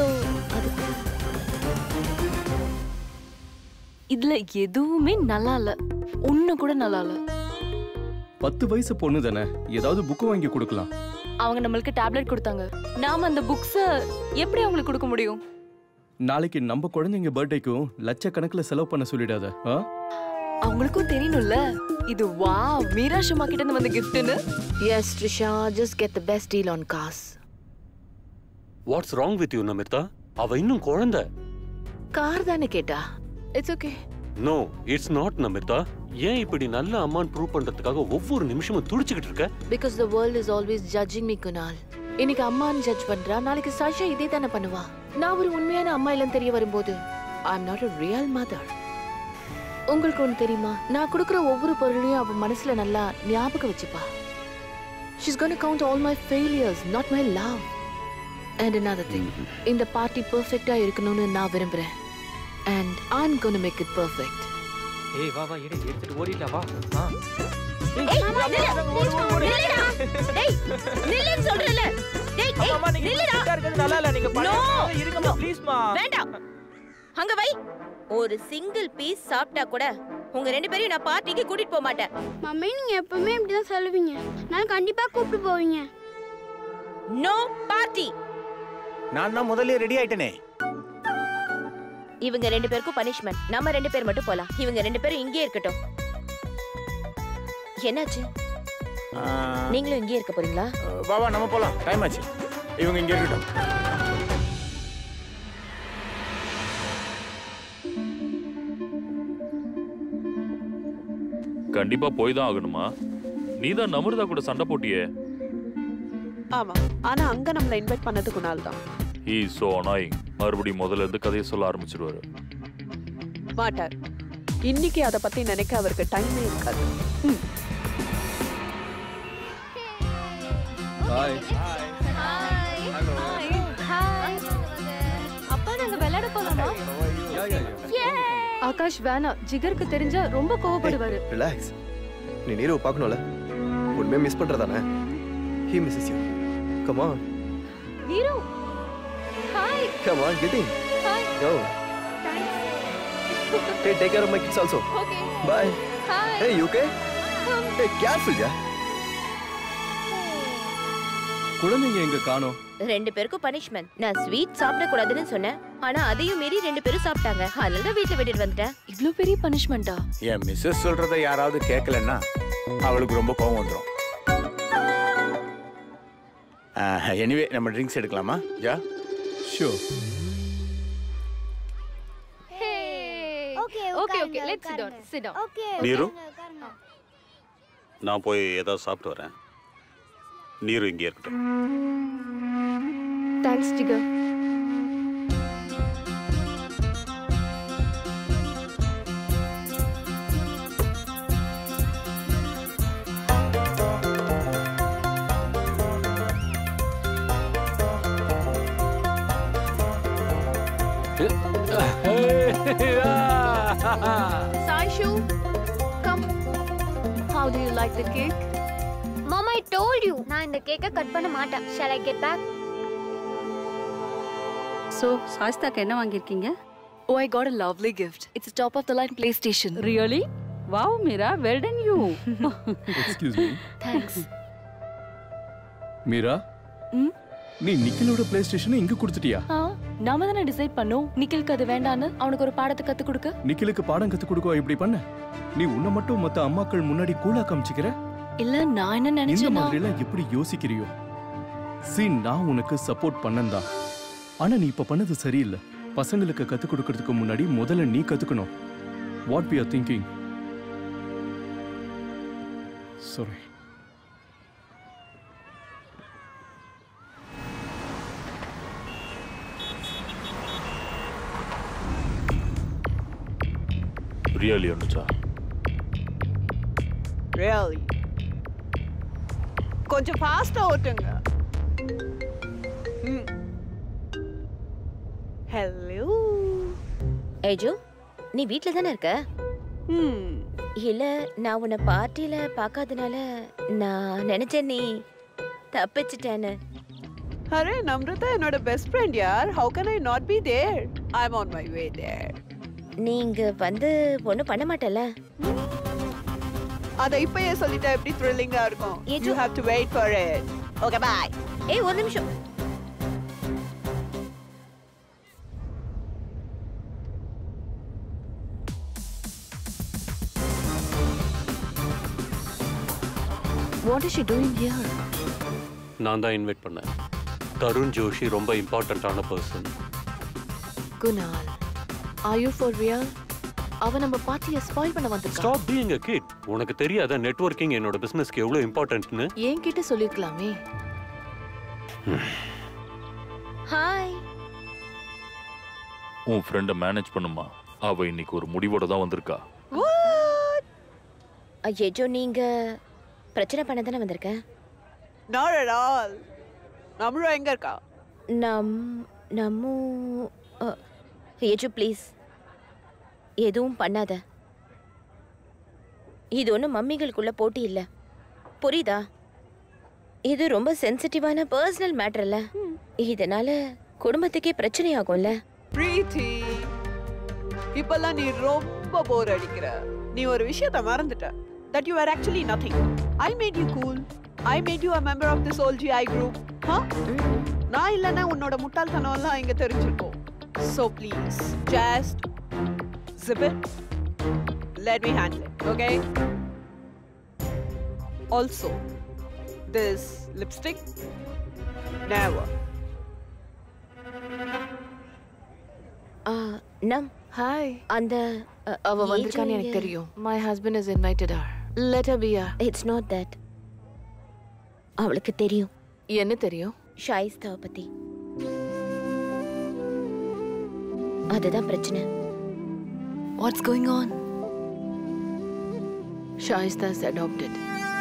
இதுல எதுவுமே நல்லா இல்ல ஒண்ணு கூட நல்லா இல்ல பத்து வயசு பொண்ணு தானே ஏதாவது புக்கு வாங்கி கொடுக்கலாம் அவங்க நம்மளுக்கு டேப்லெட் கொடுத்தாங்க நாம அந்த புக்ஸ எப்படி அவங்களுக்கு கொடுக்க முடியும் நாளைக்கு நம்ம குழந்தைங்க பர்த்டேக்கும் லட்சக்கணக்கில் செலவு பண்ண சொல்லிடாத ஆ அவங்களுக்கும் தெரியணும்ல இது வா மீரா ஷமா கிட்ட இருந்து வந்த கிஃப்ட்னு yes Trisha just get the best deal on cause what's wrong with you Namitha அவ இன்னும் குழந்தை கார் தானே கேட்டா it's okay no it's not Namitha ஏன் இப்படி நல்ல அம்மான்னு ப்ரூவ் பண்றதுக்காக ஒவ்வொரு நிமிஷமும் துடிச்சுக்கிட்டு இருக்க because the world is always judging me Kunal இன்னைக்கு அம்மான்னு ஜட்ஜ் பண்றா நாளைக்கு சாஷா இதே தானே பண்ணுவா நான் ஒரு உண்மையான அம்மா இல்லைன்னு தெரிய வரும்போது I am not a real mother உங்களுக்கு ஒன்று தெரியுமா நான் கொடுக்குற ஒவ்வொரு பொருளையும் அவ மனசுல நல்லா ஞாபகம் வச்சுப்பா she's gonna count all my failures not my love and another thing இந்த பார்ட்டி பெர்ஃபெக்டா இருக்கணும்னு நான் விரும்புறேன் and I'm gonna make it perfect ஏய் வா வா எடு எடுத்துட்டு ஓடிடலாம் வா ஆ ஏய், நில்லு. டேய், நில்லுன்னு சொல்றேன்ல. டேய், ஏய், அம்மா, நீங்க நில்லுடா. ஃபிட்டா இருக்கிறது நல்லா இல்ல. நீங்க பழைய No. மாதிரி இருங்கம்மா, pleaseம்மா. வேண்டாம் அங்க வை ஒரு சிங்கிள் பீஸ் சாப்பிட்டா கூட உங்க ரெண்டு பேரையும் நான் பார்ட்டிக்கு கூட்டிட்டு போக மாட்டேன் மம்மி நீங்க எப்பவுமே இப்படிதான் சொல்லுவீங்க நான் கண்டிப்பா கூப்பிட்டு போவீங்க நோ பார்ட்டி நான் தான் முதல்ல ரெடி ஆயிட்டனே இவங்க ரெண்டு பேருக்கும் பனிஷ்மெண்ட் நம்ம ரெண்டு பேர் மட்டும் போலாம் இவங்க ரெண்டு பேரும் இங்கேயே இருக்கட்டும் என்னாச்சு நீங்களும் இங்கேயே இருக்க போறீங்களா வா வா நம்ம போலாம் டைம் ஆச்சு இவங்க இங்க இருக்கட்டும் கண்டிப்பா போய் தான் ஆகணுமா நீ தான் நமிருதா கூட சண்டை போட்டியே ஆமா ஆனா அங்க நம்மள இன்வைட் பண்ணது குணால் தான் ஈ சோ அனாயிங் மறுபடியும் முதல்ல இருந்து கதையை சொல்ல ஆரம்பிச்சிடுவாரு மாட்டார் இன்னைக்கு அத பத்தி நினைக்க அவருக்கு டைமே இருக்காது ம். ஹாய் அப்பா நாங்க விளையாட போலாமா ஆகாஷ் வேணாம் ஜிகருக்கு தெரிஞ்சா ரொம்ப கோவப்படுவாரு ரிலாக்ஸ் நீ நீரவ் பார்க்கணும்ல உண்மையை மிஸ் பண்றதானே he misses you come on Neeru hi come on get in hi go Hey, take care of my kids also. Okay. Bye. Hi. Hey, you okay? Hey, careful, yeah. குழந்தைங்க எங்க காணோம் ரெண்டு பேருக்கும் பனிஷ்மெண்ட் நான் ஸ்வீட் சாப்பிட கூடாதுன்னு சொன்னேன் ஆனா அதையும் மீறி ரெண்டு பேரும் சாப்பிட்டாங்க அதனால தான் வீட்டுல விட்டுட்டு வந்துட்டேன் இவ்ளோ பெரிய பனிஷ்மெண்டா என் மிஸ்ஸஸ் சொல்றத யாராவது கேட்கலன்னா அவளுக்கு ரொம்ப கோவம் வந்துடும் எனிவே நம்ம ட்ரிங்க்ஸ் எடுக்கலாமா ya sure okay okay okay let's sit down sit down okay Neeru நான் போய் ஏதாவது சாப்பிட்டு வரேன் நீரு இங்கே இருக்கட்டும் thanks Jigar Saishu, come. How do you like the cake? மாமா ஐ டோல்ட் யூ நான் இந்த கேக்கை கட் பண்ண மாட்டேன் shall I get back so சாஸ்தாக்கு என்ன வாங்கியிருக்கீங்க Oh, I got a lovely gift. It's a top of the line PlayStation. Really wow Meera well done you excuse me Thanks. Meera ம்? நீ நிக்கிலோட பிளே ஸ்டேஷனை இங்க கொடுத்துட்டியா ஆ, நாம தானே டிசைட் பண்ணோம் நிக்கிலுக்கு அது வேண்டான்னு அவனுக்கு ஒரு பாடத்தை கத்து கொடுக்க நிக்கிலுக்கு பாடம் கத்து கொடுக்கவா இப்படி பண்ண நீ உன்னை மட்டும் மத்த அம்மாக்கள் முன்னாடி கூலா காமிச்சிக்கிற இல்ல நான் என்ன இந்த நினைச்சேன்னா மாதிரி எல்லாம் எப்படி யோசிக்கிறியோ சி நான் உனக்கு சப்போர்ட் பண்ணந்தான் ஆனா நீ இப்ப பண்ணது சரியில்லை பசங்களுக்கு கத்து கொடுக்கறதுக்கு முன்னாடி முதல்ல நீ கத்துக்கணும் what we are thinking sorry really Anuja really கொஞ்சம் ஃபாஸ்டா ஓட்டுங்க ஹலோ ஏஜோ நீ வீட்ல தானே இருக்க இல்ல நான் உன்னை பார்ட்டியில பார்க்காதனால நான் நினைச்சேன் நீ தப்பிச்சிட்டேன்னு அரே நம்ரதா என்னோட பெஸ்ட் ஃப்ரெண்ட் யார் how can I not be there I am on my way there நீங்க வந்து ஒன்றும் பண்ண மாட்டல அத இப்பயே சொல்லிட்டா எப்படி த்ரில்லிங்கா இருக்கும் you have to wait for it okay bye ஏய் ஒரு நிமிஷம் what is she doing here நான் தான் இன்வைட் பண்ணேன் தருண் ஜோஷி ரொம்ப இம்பார்ட்டண்ட்டான person Kunal are you for real அவ நம்ம பார்ட்டியை ஸ்பாயில் பண்ண வந்திருக்கா ஸ்டாப் பீயிங் அ கிட் உனக்கு தெரியாத நெட்வொர்க்கிங் என்னோட பிசினஸ்க்கு எவ்வளவு இம்பார்ட்டன்ட்னு என்கிட்ட சொல்லிருக்கலாமே ஹாய் உன் ஃப்ரெண்டை மேனேஜ் பண்ணுமா அவ இன்னைக்கு ஒரு முடிவோட தான் வந்திருக்கா ஐயோ நீங்க பிரச்சனை பண்ண தானே வந்திருக்க நாட் அட் ஆல் நம்மளும் எங்க இருக்கா நம் நம்மு ஏஜு ப்ளீஸ் எதுவும் பண்ணாத இது ஒன்றும் மம்மிகளுக்குள்ள போட்டி இல்லை புரியுதா இது ரொம்ப சென்சிட்டிவான பர்சனல் மேட்டர் இல்ல இதனால குடும்பத்துக்கே பிரச்சனை ஆகும்ல பிரீத்தி இப்பெல்லாம் நீ ரொம்ப போர் அடிக்கிற நீ ஒரு விஷயத்த மறந்துட்ட that you are actually nothing I made you cool I made you a member of this old GI group நான் இல்லைன்னா உன்னோட முட்டாள்தனம் எல்லாம் இங்க தெரிஞ்சிருக்கும் so please just zip it let me handle it okay also this lipstick never ஆ, நம் ஹாய் அந்த அவ வந்திருக்கான்னு எனக்கு தெரியும் my husband is invited her let her be her it's not that அவளுக்கு தெரியும் என்ன தெரியும் ஷாயிஸ்தாவை பத்தி அதுதான் பிரச்சனை what's going on Shaista is adopted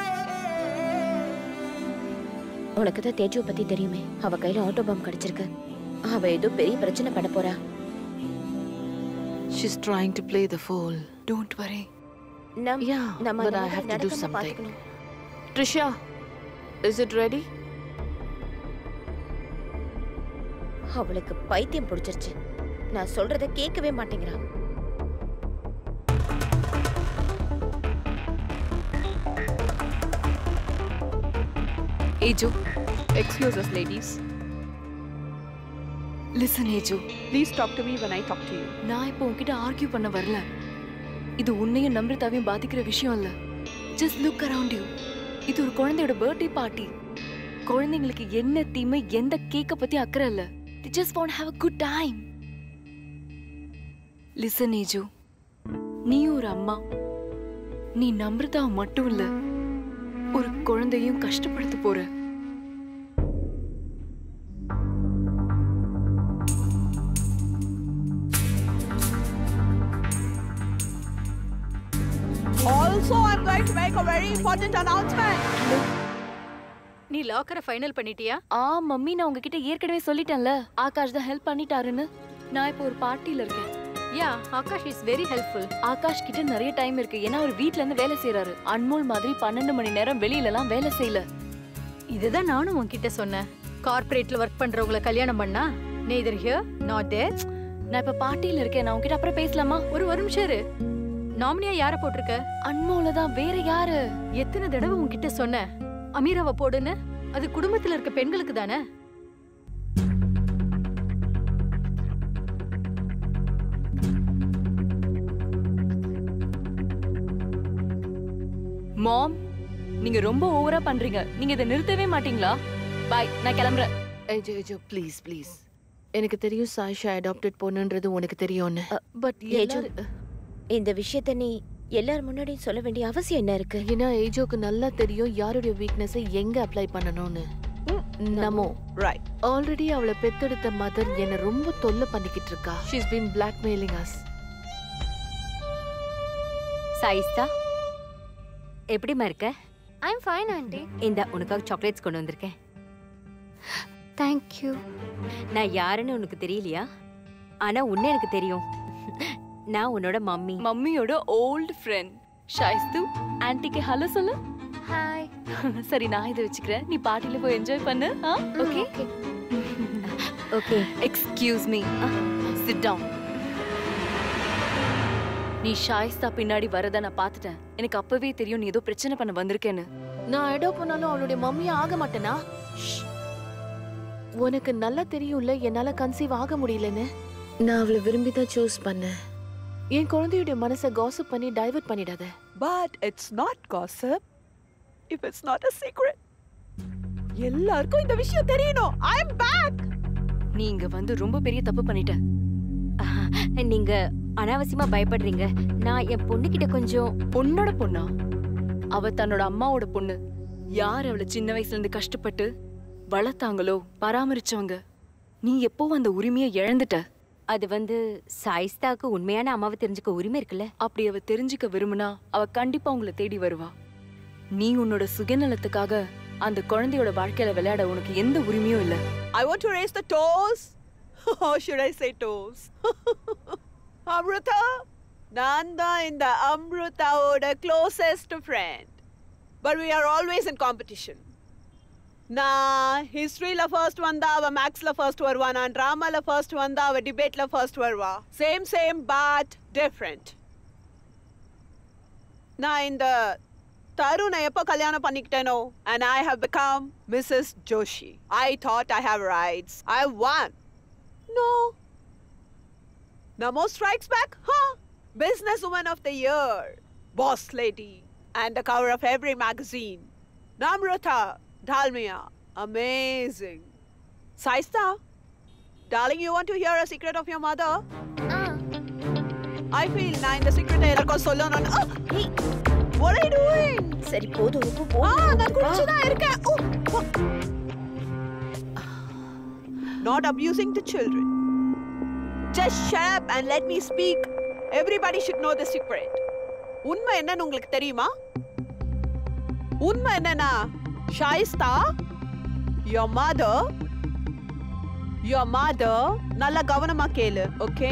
உனக்கு தான் தேஜுவை பத்தி தெரியுமே அவ கையில ஆட்டோ பாம் கிடைச்சிருக்கு அவ ஏதோ பெரிய பிரச்சனை பண்ண போறா she's trying to play the fool don't worry நம் Yeah, நம்ம but அந்த I மாதிரி have to do நடக்காம something. பார்த்துக்கணும். ட்ரிஷா இஸ் இட் ரெடி அவளுக்கு பைத்தியம் பிடிச்சிருச்சு நான் சொல்றத கேட்கவே மாட்டேங்கிறா ஏஜோ excuse us ladies லிசன் ஏஜோ please talk to me when i talk to you நான் இப்போ உன்கிட்ட ஆர்கியூ பண்ண வரல இது உன்னையும் நம்ரதாவையும் பாதிக்கிற விஷயம் இல்ல ஜஸ்ட் லுக் அரவுண்ட் யூ இது ஒரு குழந்தையோட பர்த்டே பார்ட்டி குழந்தைங்களுக்கு என்ன தீமை எந்த கேக்க பத்தி அக்கறை இல்ல they just want have a good time listen ஏஜு நீ ஒரு அம்மா நீ நம்ரதா மட்டும் இல்ல ஒரு குழந்தையும் கஷ்டப்படுத்த போற also i'm going to make a very important announcement நீ லாக்கரை ஃபைனல் பண்ணிட்டியா ஆ மம்மி நான் உங்ககிட்ட ஏற்கனவே சொல்லிட்டேன்ல ஆகாஷ் தான் ஹெல்ப் பண்ணிட்டாருன்னு நான் இப்போ ஒரு பார்ட்டில இருக்கேன் yeah Akash is very helpful Akash கிட்ட நிறைய டைம் இருக்கு ஏன்னா அவர் வீட்ல இருந்து வேலை செய்யறாரு அன்மோல் மாதிரி பன்னெண்டு மணி நேரம் வெளியில எல்லாம் வேலை செய்யல இதுதான் நானும் உன்கிட்ட சொன்னேன் கார்ப்பரேட்ல ஒர்க் பண்றவங்கள கல்யாணம் பண்ணா நெய்தர் ஹியர் நாட் தேர் நான் இப்ப பார்ட்டில இருக்கேன் நான் உங்ககிட்ட அப்புறம் பேசலாமா ஒரு ஒரு நிமிஷம் இரு நாமினியா யார போட்டிருக்க அன்மோல தான் வேற யாரு எத்தனை தடவை உன்கிட்ட சொன்னேன் அமீராவை போடுன்னு அது குடும்பத்துல இருக்க பெண்களுக்கு தானே மாம் நீங்க ரொம்ப ஓவரா பண்றீங்க நீங்க இதை நிறுத்தவே மாட்டீங்களா பாய் நான் கிளம்புறேன் ஏஜோ ஏஜோ ப்ளீஸ் ப்ளீஸ் எனக்கு தெரியும் சாயிஷா அடாப்டட் பொண்ணுன்றது உனக்கு தெரியும்னு பட் ஏஜோ இந்த விஷயத்த நீ எல்லார் முன்னாடியும் சொல்ல வேண்டிய அவசியம் என்ன இருக்கு ஏன்னா ஏஜோக்கு நல்லா தெரியும் யாருடைய வீக்னஸை எங்க அப்ளை பண்ணணும்னு நமோ ரைட் ஆல்ரெடி அவளை பெத்தெடுத்த மதர் என்ன ரொம்ப தொல்லை பண்ணிக்கிட்டு இருக்கா she's been blackmailing us Shaista எப்படிம்மா இருக்க ஐ எம் ஃபைன் ஆண்டி இந்த உனக்காக சாக்லேட்ஸ் கொண்டு வந்திருக்கேன் தேங்க்யூ நான் யாருன்னு உனக்கு தெரியலையா ஆனா உன்ன எனக்கு தெரியும் நான் உன்னோட மம்மி மம்மியோட ஓல்ட் ஃப்ரெண்ட் ஷாயிஸ்து ஆன்ட்டிக்கு ஹலோ சொல்லு ஹாய் சரி நான் இதை வச்சுக்கிறேன் நீ பார்ட்டில போய் என்ஜாய் பண்ணு okay okay excuse me sit down நீ ஷாயிஸ்தா பின்னாடி வரத நான் பார்த்துட்டேன் எனக்கு அப்பவே தெரியும் நீ ஏதோ பிரச்சனை பண்ண வந்திருக்கேன்னு நான் எடோ பண்ணாலும் அவளுடைய மம்மியா ஆக மாட்டேனா உனக்கு நல்லா தெரியும்ல என்னால கன்சீவ் ஆக முடியலன்னு நான் அவளை விரும்பி தான் சூஸ் பண்ணேன் என் குழந்தையுடைய மனசை காசிப் பண்ணி டைவர்ட் பண்ணிடாத But it's not gossip if it's not a secret. எல்லாருக்கும் இந்த விஷயம் தெரியணும் ஐ அம் பேக் நீ இங்க வந்து ரொம்ப பெரிய தப்பு பண்ணிட்ட நீங்க அனாவசியமா பயப்படுறீங்க நான் என் பொண்ணுகிட்ட கொஞ்சம் பொண்ணோட பொண்ணா அவ தன்னோட அம்மாவோட பொண்ணு யார் அவளை சின்ன வயசுல இருந்து கஷ்டப்பட்டு வளர்த்தாங்களோ பராமரிச்சவங்க நீ எப்போ அந்த உரிமையை இழந்துட்ட அது வந்து சாயிஸ்தாக்கு உண்மையான அம்மாவை தெரிஞ்சுக்க உரிமை இருக்குல்ல அப்படி அவ தெரிஞ்சுக்க விரும்புனா அவ கண்டிப்பா உங்களை தேடி வருவா நீ உன்னோட சுயநலத்துக்காக அந்த குழந்தையோட வாழ்க்கையில விளையாட உனக்கு எந்த உரிமையும் இல்ல I want to raise the toes. Or should I say toes? Amrita, நான் தான் இந்த அம்ருதாவோட closest friend. But we are always in competition. நான் ஹிஸ்டரியில ஃபர்ஸ்ட் வந்தா அவ மேக்ஸ்ல ஃபர்ஸ்ட் வருவா நான் டிராமால ஃபர்ஸ்ட் வந்தா அவ டிபேட்ல ஃபர்ஸ்ட் வருவா சேம் சேம் பட் டிஃப்ரெண்ட் நான் இந்த தருணை எப்போ கல்யாணம் பண்ணிக்கிட்டேனோ and I have become Mrs. Joshi. I thought I have rights. I won. No. Namo strikes back, huh? Businesswoman of the year, boss lady, and the cover of every magazine. Namrata, Dalmia, amazing. Saista, darling, you want to hear a secret of your mother? I feel நான் இந்த secret எல்லாருக்கும் சொல்லணும்னு Ah, hey, what are you doing? சரி போதும் உப்பு ஆ போதும் நான் குடிச்சுதான் இருக்கேன் Oh, fuck. Not abusing the children. Just shut up and let me speak. Everybody should know the secret. உண்மை என்னன்னு உங்களுக்கு தெரியுமா உண்மை என்னன்னா ஷாயிஸ்தா your mother your mother நல்ல கவனமா கேளு ஓகே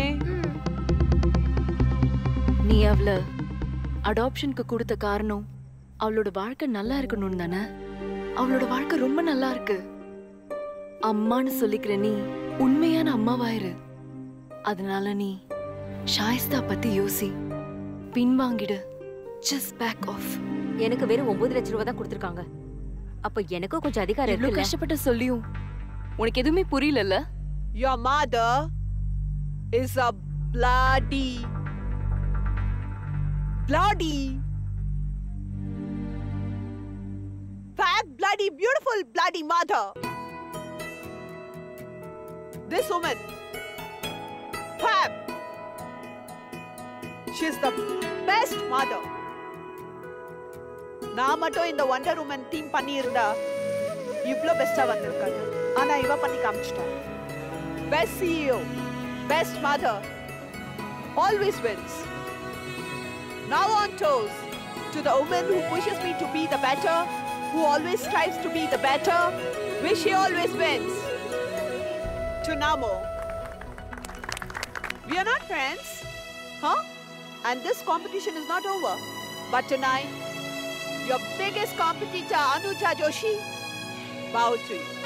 நீ அவள அடாப்ஷனுக்கு கொடுத்த காரணம் அவளோட வாழ்க்கை நல்லா இருக்கணும்னு தானே அவளோட வாழ்க்கை ரொம்ப நல்லா இருக்கு அம்மான்னு சொல்லிக்கிற நீ உண்மையான அம்மாவாயிரு அதனால நீ ஷாயிஸ்தா பத்தி யோசி பின்வாங்கிடு ஜஸ்ட் பேக் ஆஃப் எனக்கு வெறும் ஒன்பது லட்ச ரூபா தான் கொடுத்துருக்காங்க அப்ப எனக்கும் கொஞ்சம் அதிகாரம் இவ்ளோ இருக்குல்ல கஷ்டப்பட்டு சொல்லியும் உனக்கு எதுவுமே புரியலல்ல your mother is a bloody bloody fat bloody beautiful bloody mother this woman fab she's the best mother நான் மட்டும் இந்த ஒண்டர் உமன் டீம் பண்ணியிருந்தா இவ்ளோ பெஸ்டா வந்திருக்காங்க ஆனா இவ பண்ணி காமிச்சிட்டா Best CEO, best mother, always wins. Now on toes to the woman who pushes me to be the better, who always strives to be the better, wish she always wins. To Namo. We are not friends, huh? And this competition is not over. But tonight, your biggest competitor, Anuja Joshi, bow to you.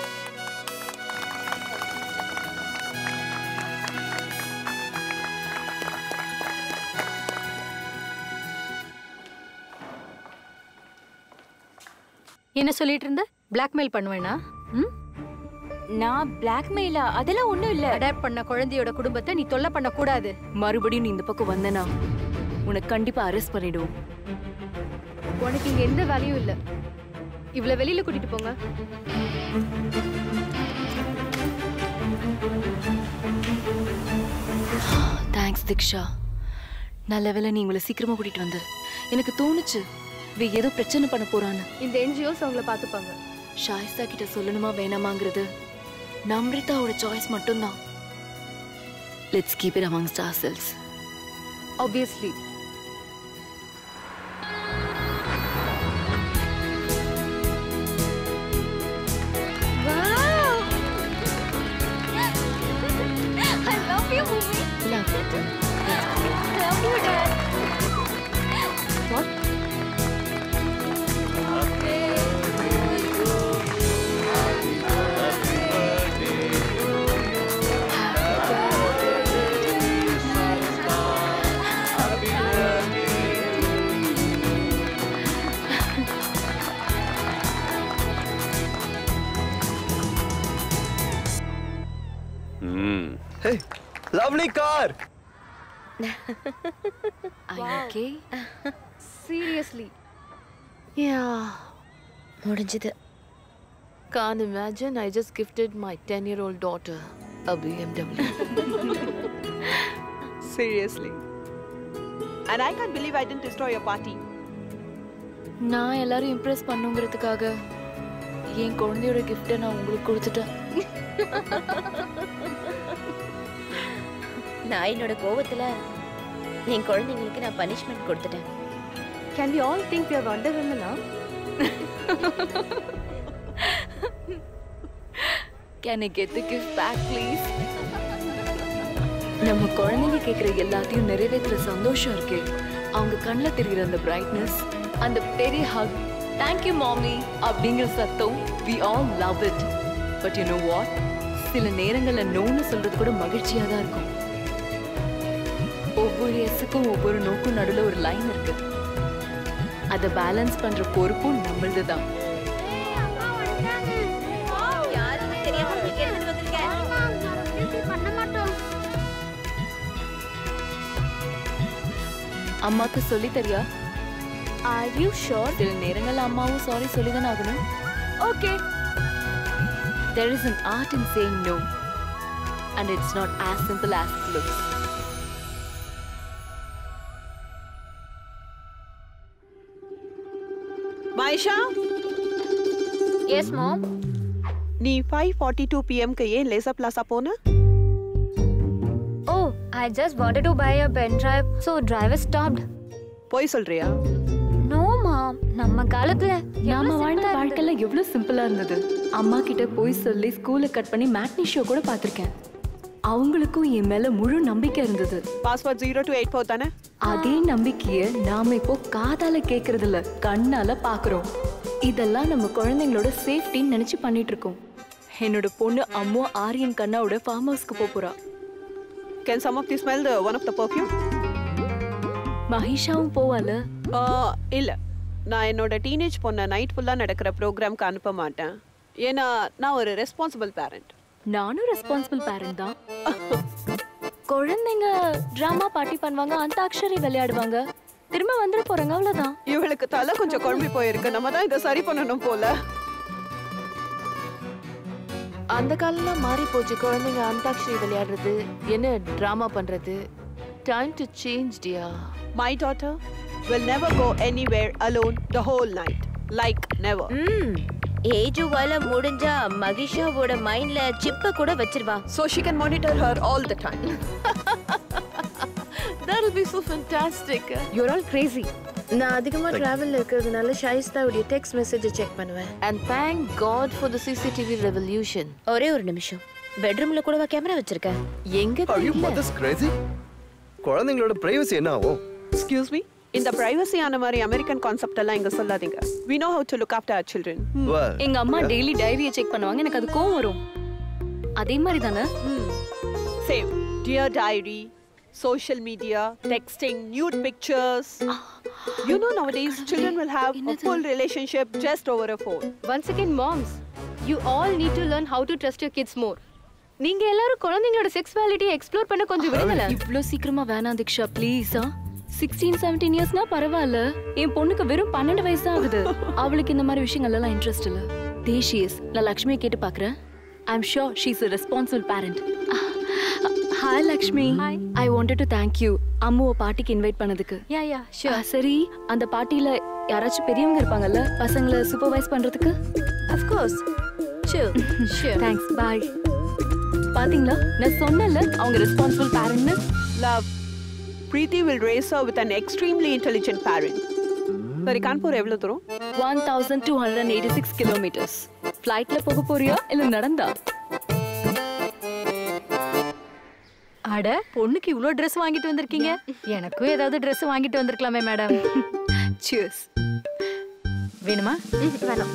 என்ன சொல்லிட்டு இருந்த பிளாக்மெயில் பண்ணுவேனா ம் நான் பிளாக்மெயிலா அதெல்லாம் ஒண்ணும் இல்ல அடாப்ட் பண்ண குழந்தையோட குடும்பத்தை நீ தொல்லை பண்ண கூடாது மறுபடியும் நீ இந்த பக்கம் வந்தனா உனக்கு கண்டிப்பா அரெஸ்ட் பண்ணிடுவோம் உனக்கு இங்க எந்த வேலையும் இல்ல இவள வெளியில கூட்டிட்டு போங்க தேங்க்ஸ் திக்ஷா நல்ல வேளை நீ இவளை சீக்கிரமா கூட்டிட்டு வந்த எனக்கு தோணுச்சு இவ ஏதோ பிரச்சனை பண்ண போறான்னு இந்த என்ஜிஓஸ் அவங்கள பாத்துப்பாங்க ஷாயிஸ்தா கிட்ட சொல்லணுமா வேணாமாங்கிறது நம்ரிதாவோட சாய்ஸ் மட்டும்தான் let's keep it amongst ourselves obviously hmm Hey, lovely car. Are you okay? Seriously. Yeah. முடிஞ்சது Can't imagine I just gifted my 10 year old daughter a BMW. Seriously. And I can't believe I didn't destroy your party. நான் எல்லாரும் இம்ப்ரெஸ் பண்ணுங்கிறதுக்காக என் குழந்தையோட கிஃப்ட்டை நான் உங்களுக்கு கொடுத்துட்டேன் நான் என்னோட கோவத்துல என் குழந்தைங்களுக்கு நான் பனிஷ்மெண்ட் கொடுத்துட்டேன் Can we all think we are Wonder Woman now? Can I get the gift back, please? நம்ம குழந்தைங்க கேட்குற எல்லாத்தையும் நிறைவேற்றுற சந்தோஷம் இருக்கே அவங்க கண்ணில் தெரிகிற அந்த பிரைட்னஸ் அந்த பெரிய ஹக் தேங்க்யூ மாமி அப்படிங்கிற சத்தம் we all love it but you know what சில நேரங்களில் நோன்னு சொல்றது கூட மகிழ்ச்சியாக தான் இருக்கும் ஒவ்வொரு எஸ்ஸுக்கும் ஒவ்வொரு நோக்கும் நடுவில் ஒரு லைன் இருக்கு அதை பேலன்ஸ் பண்ற பொறுப்பும் நம்மளது தான் யாருமே தெரியாம உங்களுக்கு எடுத்துட்டு வந்திருக்கேன் பண்ண மாட்டோம் அம்மாக்கு சொல்லி தரியா ஆர் யூ ஷோர் சில நேரங்கள் அம்மாவும் சாரி சொல்லி தானே ஆகணும் okay there is an art in saying no and it's not as simple as it looks Maisha yes mom நீ ஃபைவ் ஃபார்ட்டி டூ பிஎம்க்கு ஏன் லேசர் பிளாசா போன oh I just wanted to buy a pen drive so driver stopped போய் சொல்றியா நோ மாம் நம்ம காலத்துல நாம வாழ்ந்த வாழ்க்கையில எவ்வளவு சிம்பிளா இருந்தது அம்மா கிட்ட போய் சொல்லி ஸ்கூலை கட் பண்ணி மேட்னி ஷோ கூட பார்த்திருக்கேன் அவங்களுக்கும் என் மேல முழு நம்பிக்கை இருந்தது password zero two eight four தானே அதே நம்பிக்கைய நாம இப்போ காதால கேக்குறது இல்ல கண்ணால பாக்குறோம் இதெல்லாம் நம்ம குழந்தைங்களோட சேஃப்டின்னு நினைச்சு பண்ணிட்டு இருக்கோம் என்னோட பொண்ணு அம்மு ஆரியன் கண்ணாவோட ஃபார்ம் ஹவுஸ்க்கு போப் போறா can some of the smell the one of the perfume மஹிஷாவும் போவால இல்ல நான் என்னோட டீனேஜ் பொண்ணை நைட் ஃபுல்லா நடக்கிற ப்ரோக்ராம்க்கு அனுப்ப மாட்டேன் ஏன்னா நான் ஒரு ரெஸ்பான்சிபிள் பேரண்ட் நானும் ரெஸ்பான்சிபிள் பேரண்ட் தான் குழந்தைங்க டிராமா பார்ட்டி பண்ணுவாங்க அந்தாக்ஷரி விளையாடுவாங்க திரும்ப வந்துட போறாங்க அவ்வளவுதான் இவளுக்கு தலை கொஞ்சம் குழம்பி போயிருக்கு நம்ம தான் இதை சரி பண்ணணும் போல அந்த காலம்லாம் மாறி போச்சு குழந்தைங்க அந்தாக்ஷரி விளையாடுறது என்ன டிராமா பண்றது time to change Diya My daughter will never go anywhere alone the whole night. Like never. ம் ஏஜுவால முடிஞ்சா மகிஷாவோட மைண்ட்ல சிப்ப கூட வச்சிருவா So she can monitor her all the time. That'll be so fantastic. You're all crazy. நான் அதிகமா டிராவல்ல இருக்கிறதுனால ஷாயிஸ்தாவுடைய டெக்ஸ்ட் மெசேஜை செக் பண்ணுவேன் And thank God for the CCTV revolution. ஒரே ஒரு நிமிஷம் பெட்ரூம்ல கூடவா கேமரா வச்சிருக்க எங்க Are you mothers crazy? குழந்தைங்களோட பிரைவசி என்ன ஆகும் Excuse me? இந்த privacy ஆன மாதிரி அமெரிக்கன் கான்செப்ட் எல்லாம் இங்க சொல்லாதீங்க we know how to look after our children Well, எங்க அம்மா டெய்லி டைரியை செக் பண்ணுவாங்க எனக்கு அது கோவம் வரும் அதே மாதிரி தானே same dear diary social media texting nude pictures you know nowadays children will have a full relationship just over a phone Once again, moms, you all need to learn how to trust your kids more. நீங்க எல்லாரும் குழந்தைங்களோட செக்ஸுவாலிட்டியை எக்ஸ்ப்ளோர் பண்ண கொஞ்சம் விடுங்களேன் இவ்ளோ சீக்கிரமா வேணாம் தீக்ஷா ப்ளீஸா சிக்ஸ்டீன் செவன்டீன் இயர்ஸ்னா பரவாயில்ல என் பொண்ணுக்கு வெறும் பன்னெண்டு வயசு தான் ஆகுது அவளுக்கு இந்த மாதிரி விஷயங்கள் எல்லாம் இன்ட்ரெஸ்ட் இல்ல தேஷியஸ் நான் லக்ஷ்மியை கேட்டு பாக்குறேன் I am sure she is responsible parent hi Lakshmi I wanted to thank you அம்முவை பாட்டிக்கு இன்வைட் பண்ணதுக்கு யா யா ஆ, சரி அந்த பார்ட்டியில யாராச்சும் பெரியவங்க இருப்பாங்கல்ல பசங்களை சூப்பர்வைஸ் பண்றதுக்கு of course sure sure thanks bye பாத்தீங்களா நான் சொன்னேன்ல அவங்க ரெஸ்பான்சிபிள் பேரண்ட்னு love Preeti will raise her with an extremely intelligent parent சரி கான்பூர் எவ்வளவு தூரம் one thousand two hundred eighty six kilometres ஃப்ளைட்ல போக போறியா இல்ல நடந்தா அட பொண்ணுக்கு இவ்ளோ Dress வாங்கிட்டு வந்திருக்கீங்க எனக்கும் ஏதாவது Dress வாங்கிட்டு வந்திருக்கலாமே மேடம் சியர்ஸ் வேணுமா வேணாம்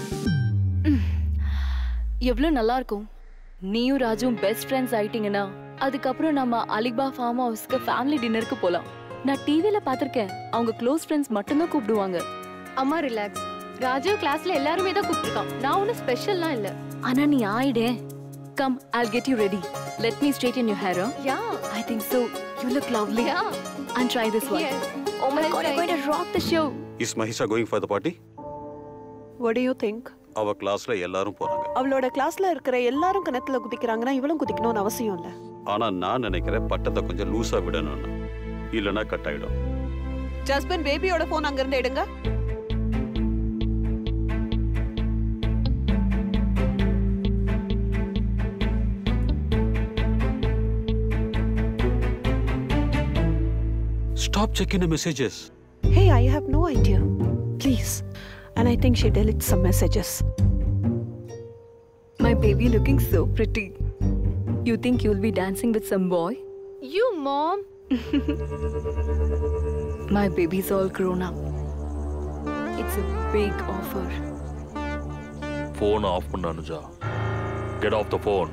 எவ்வளோ நல்லா இருக்கும் நீயும் ராஜுவும் பெஸ்ட் ஃப்ரெண்ட்ஸ் ஆயிட்டீங்கன்னா அதுக்கப்புறம் நம்ம அலிபா ஃபார்ம் ஹவுஸ்க்கு ஃபேமிலி டின்னருக்கு போலாம் நான் டிவில பார்த்திருக்கேன் அவங்க க்ளோஸ் ஃப்ரெண்ட்ஸ் மட்டும்தான் கூப்பிடுவாங்க அம்மா ரிலாக்ஸ் ராஜு கிளாஸ்ல எல்லாருமே தான் கூப்பிட்டுருக்கான் நான் ஒன்றும் ஸ்பெஷல்லாம் இல்ல ஆனா நீ ஆயிடே come I'll get you ready let me straighten your hair huh? Yeah. I think so you look lovely Yeah. and try this one Yes. oh my I'll god you're try. going to rock the show is Mahisha going for the party what do you think அவ கிளாஸ்ல எல்லாரும் போறாங்க அவளோட கிளாஸ்ல இருக்கிற எல்லாரும் கிணத்துல குதிக்கிறாங்கன்னா இவளும் குதிக்கணும்னு அவசியம் இல்ல ஆனா நான் நினைக்கிறேன் பட்டத்தை கொஞ்சம் லூசா விடணும்னு இல்லைன்னா கட் ஆயிடும் ஜஸ்பின் பேபியோட போன் அங்க இருந்து எடுங்க stop checking messages Hey, I have no idea. Please. And I think she deleted some messages. my baby looking so pretty you think you'll be dancing with some boy You mom. my baby's all grown up it's a big offer phone off பண்ண Anuja get off the phone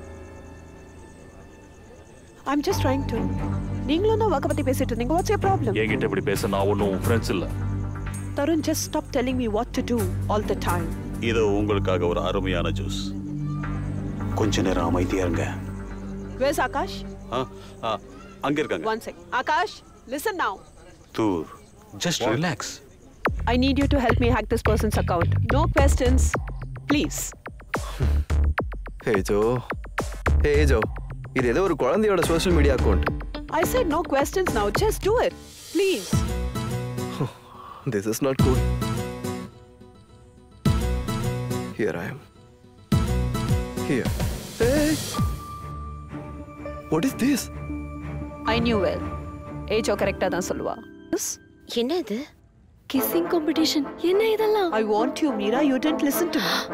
I'm just trying to. நீங்களும் தான் ஒர்க்கை பத்தி பேசிட்டு இருந்தீங்க வாட்ஸ் யர் ப்ராப்ளம் என்கிட்ட இப்படி பேச நான் ஒன்றும் ஃப்ரெண்ட்ஸ் இல்லை Tarun just stop telling me what to do all the time இது உங்களுக்காக ஒரு அருமையான ஜூஸ் கொஞ்ச நேரம் அமைதியா இருங்க வேர்ஸ் ஆகாஷ் ஆ, ஆ, அங்க இருக்காங்க one check Akash listen now தூர் just relax I need you to help me hack this person's account. No questions. Please. Hey Joe hey Joe இது ஏதோ ஒரு குழந்தையோட social media account I said no questions now. Just do it. Please. This is not cool here I am here what is this I knew well. Age கரெக்டா தான் சொல்லுவா என்ன இது kissing competition என்ன இதெல்லாம் I want you, Meera. You didn't listen to me.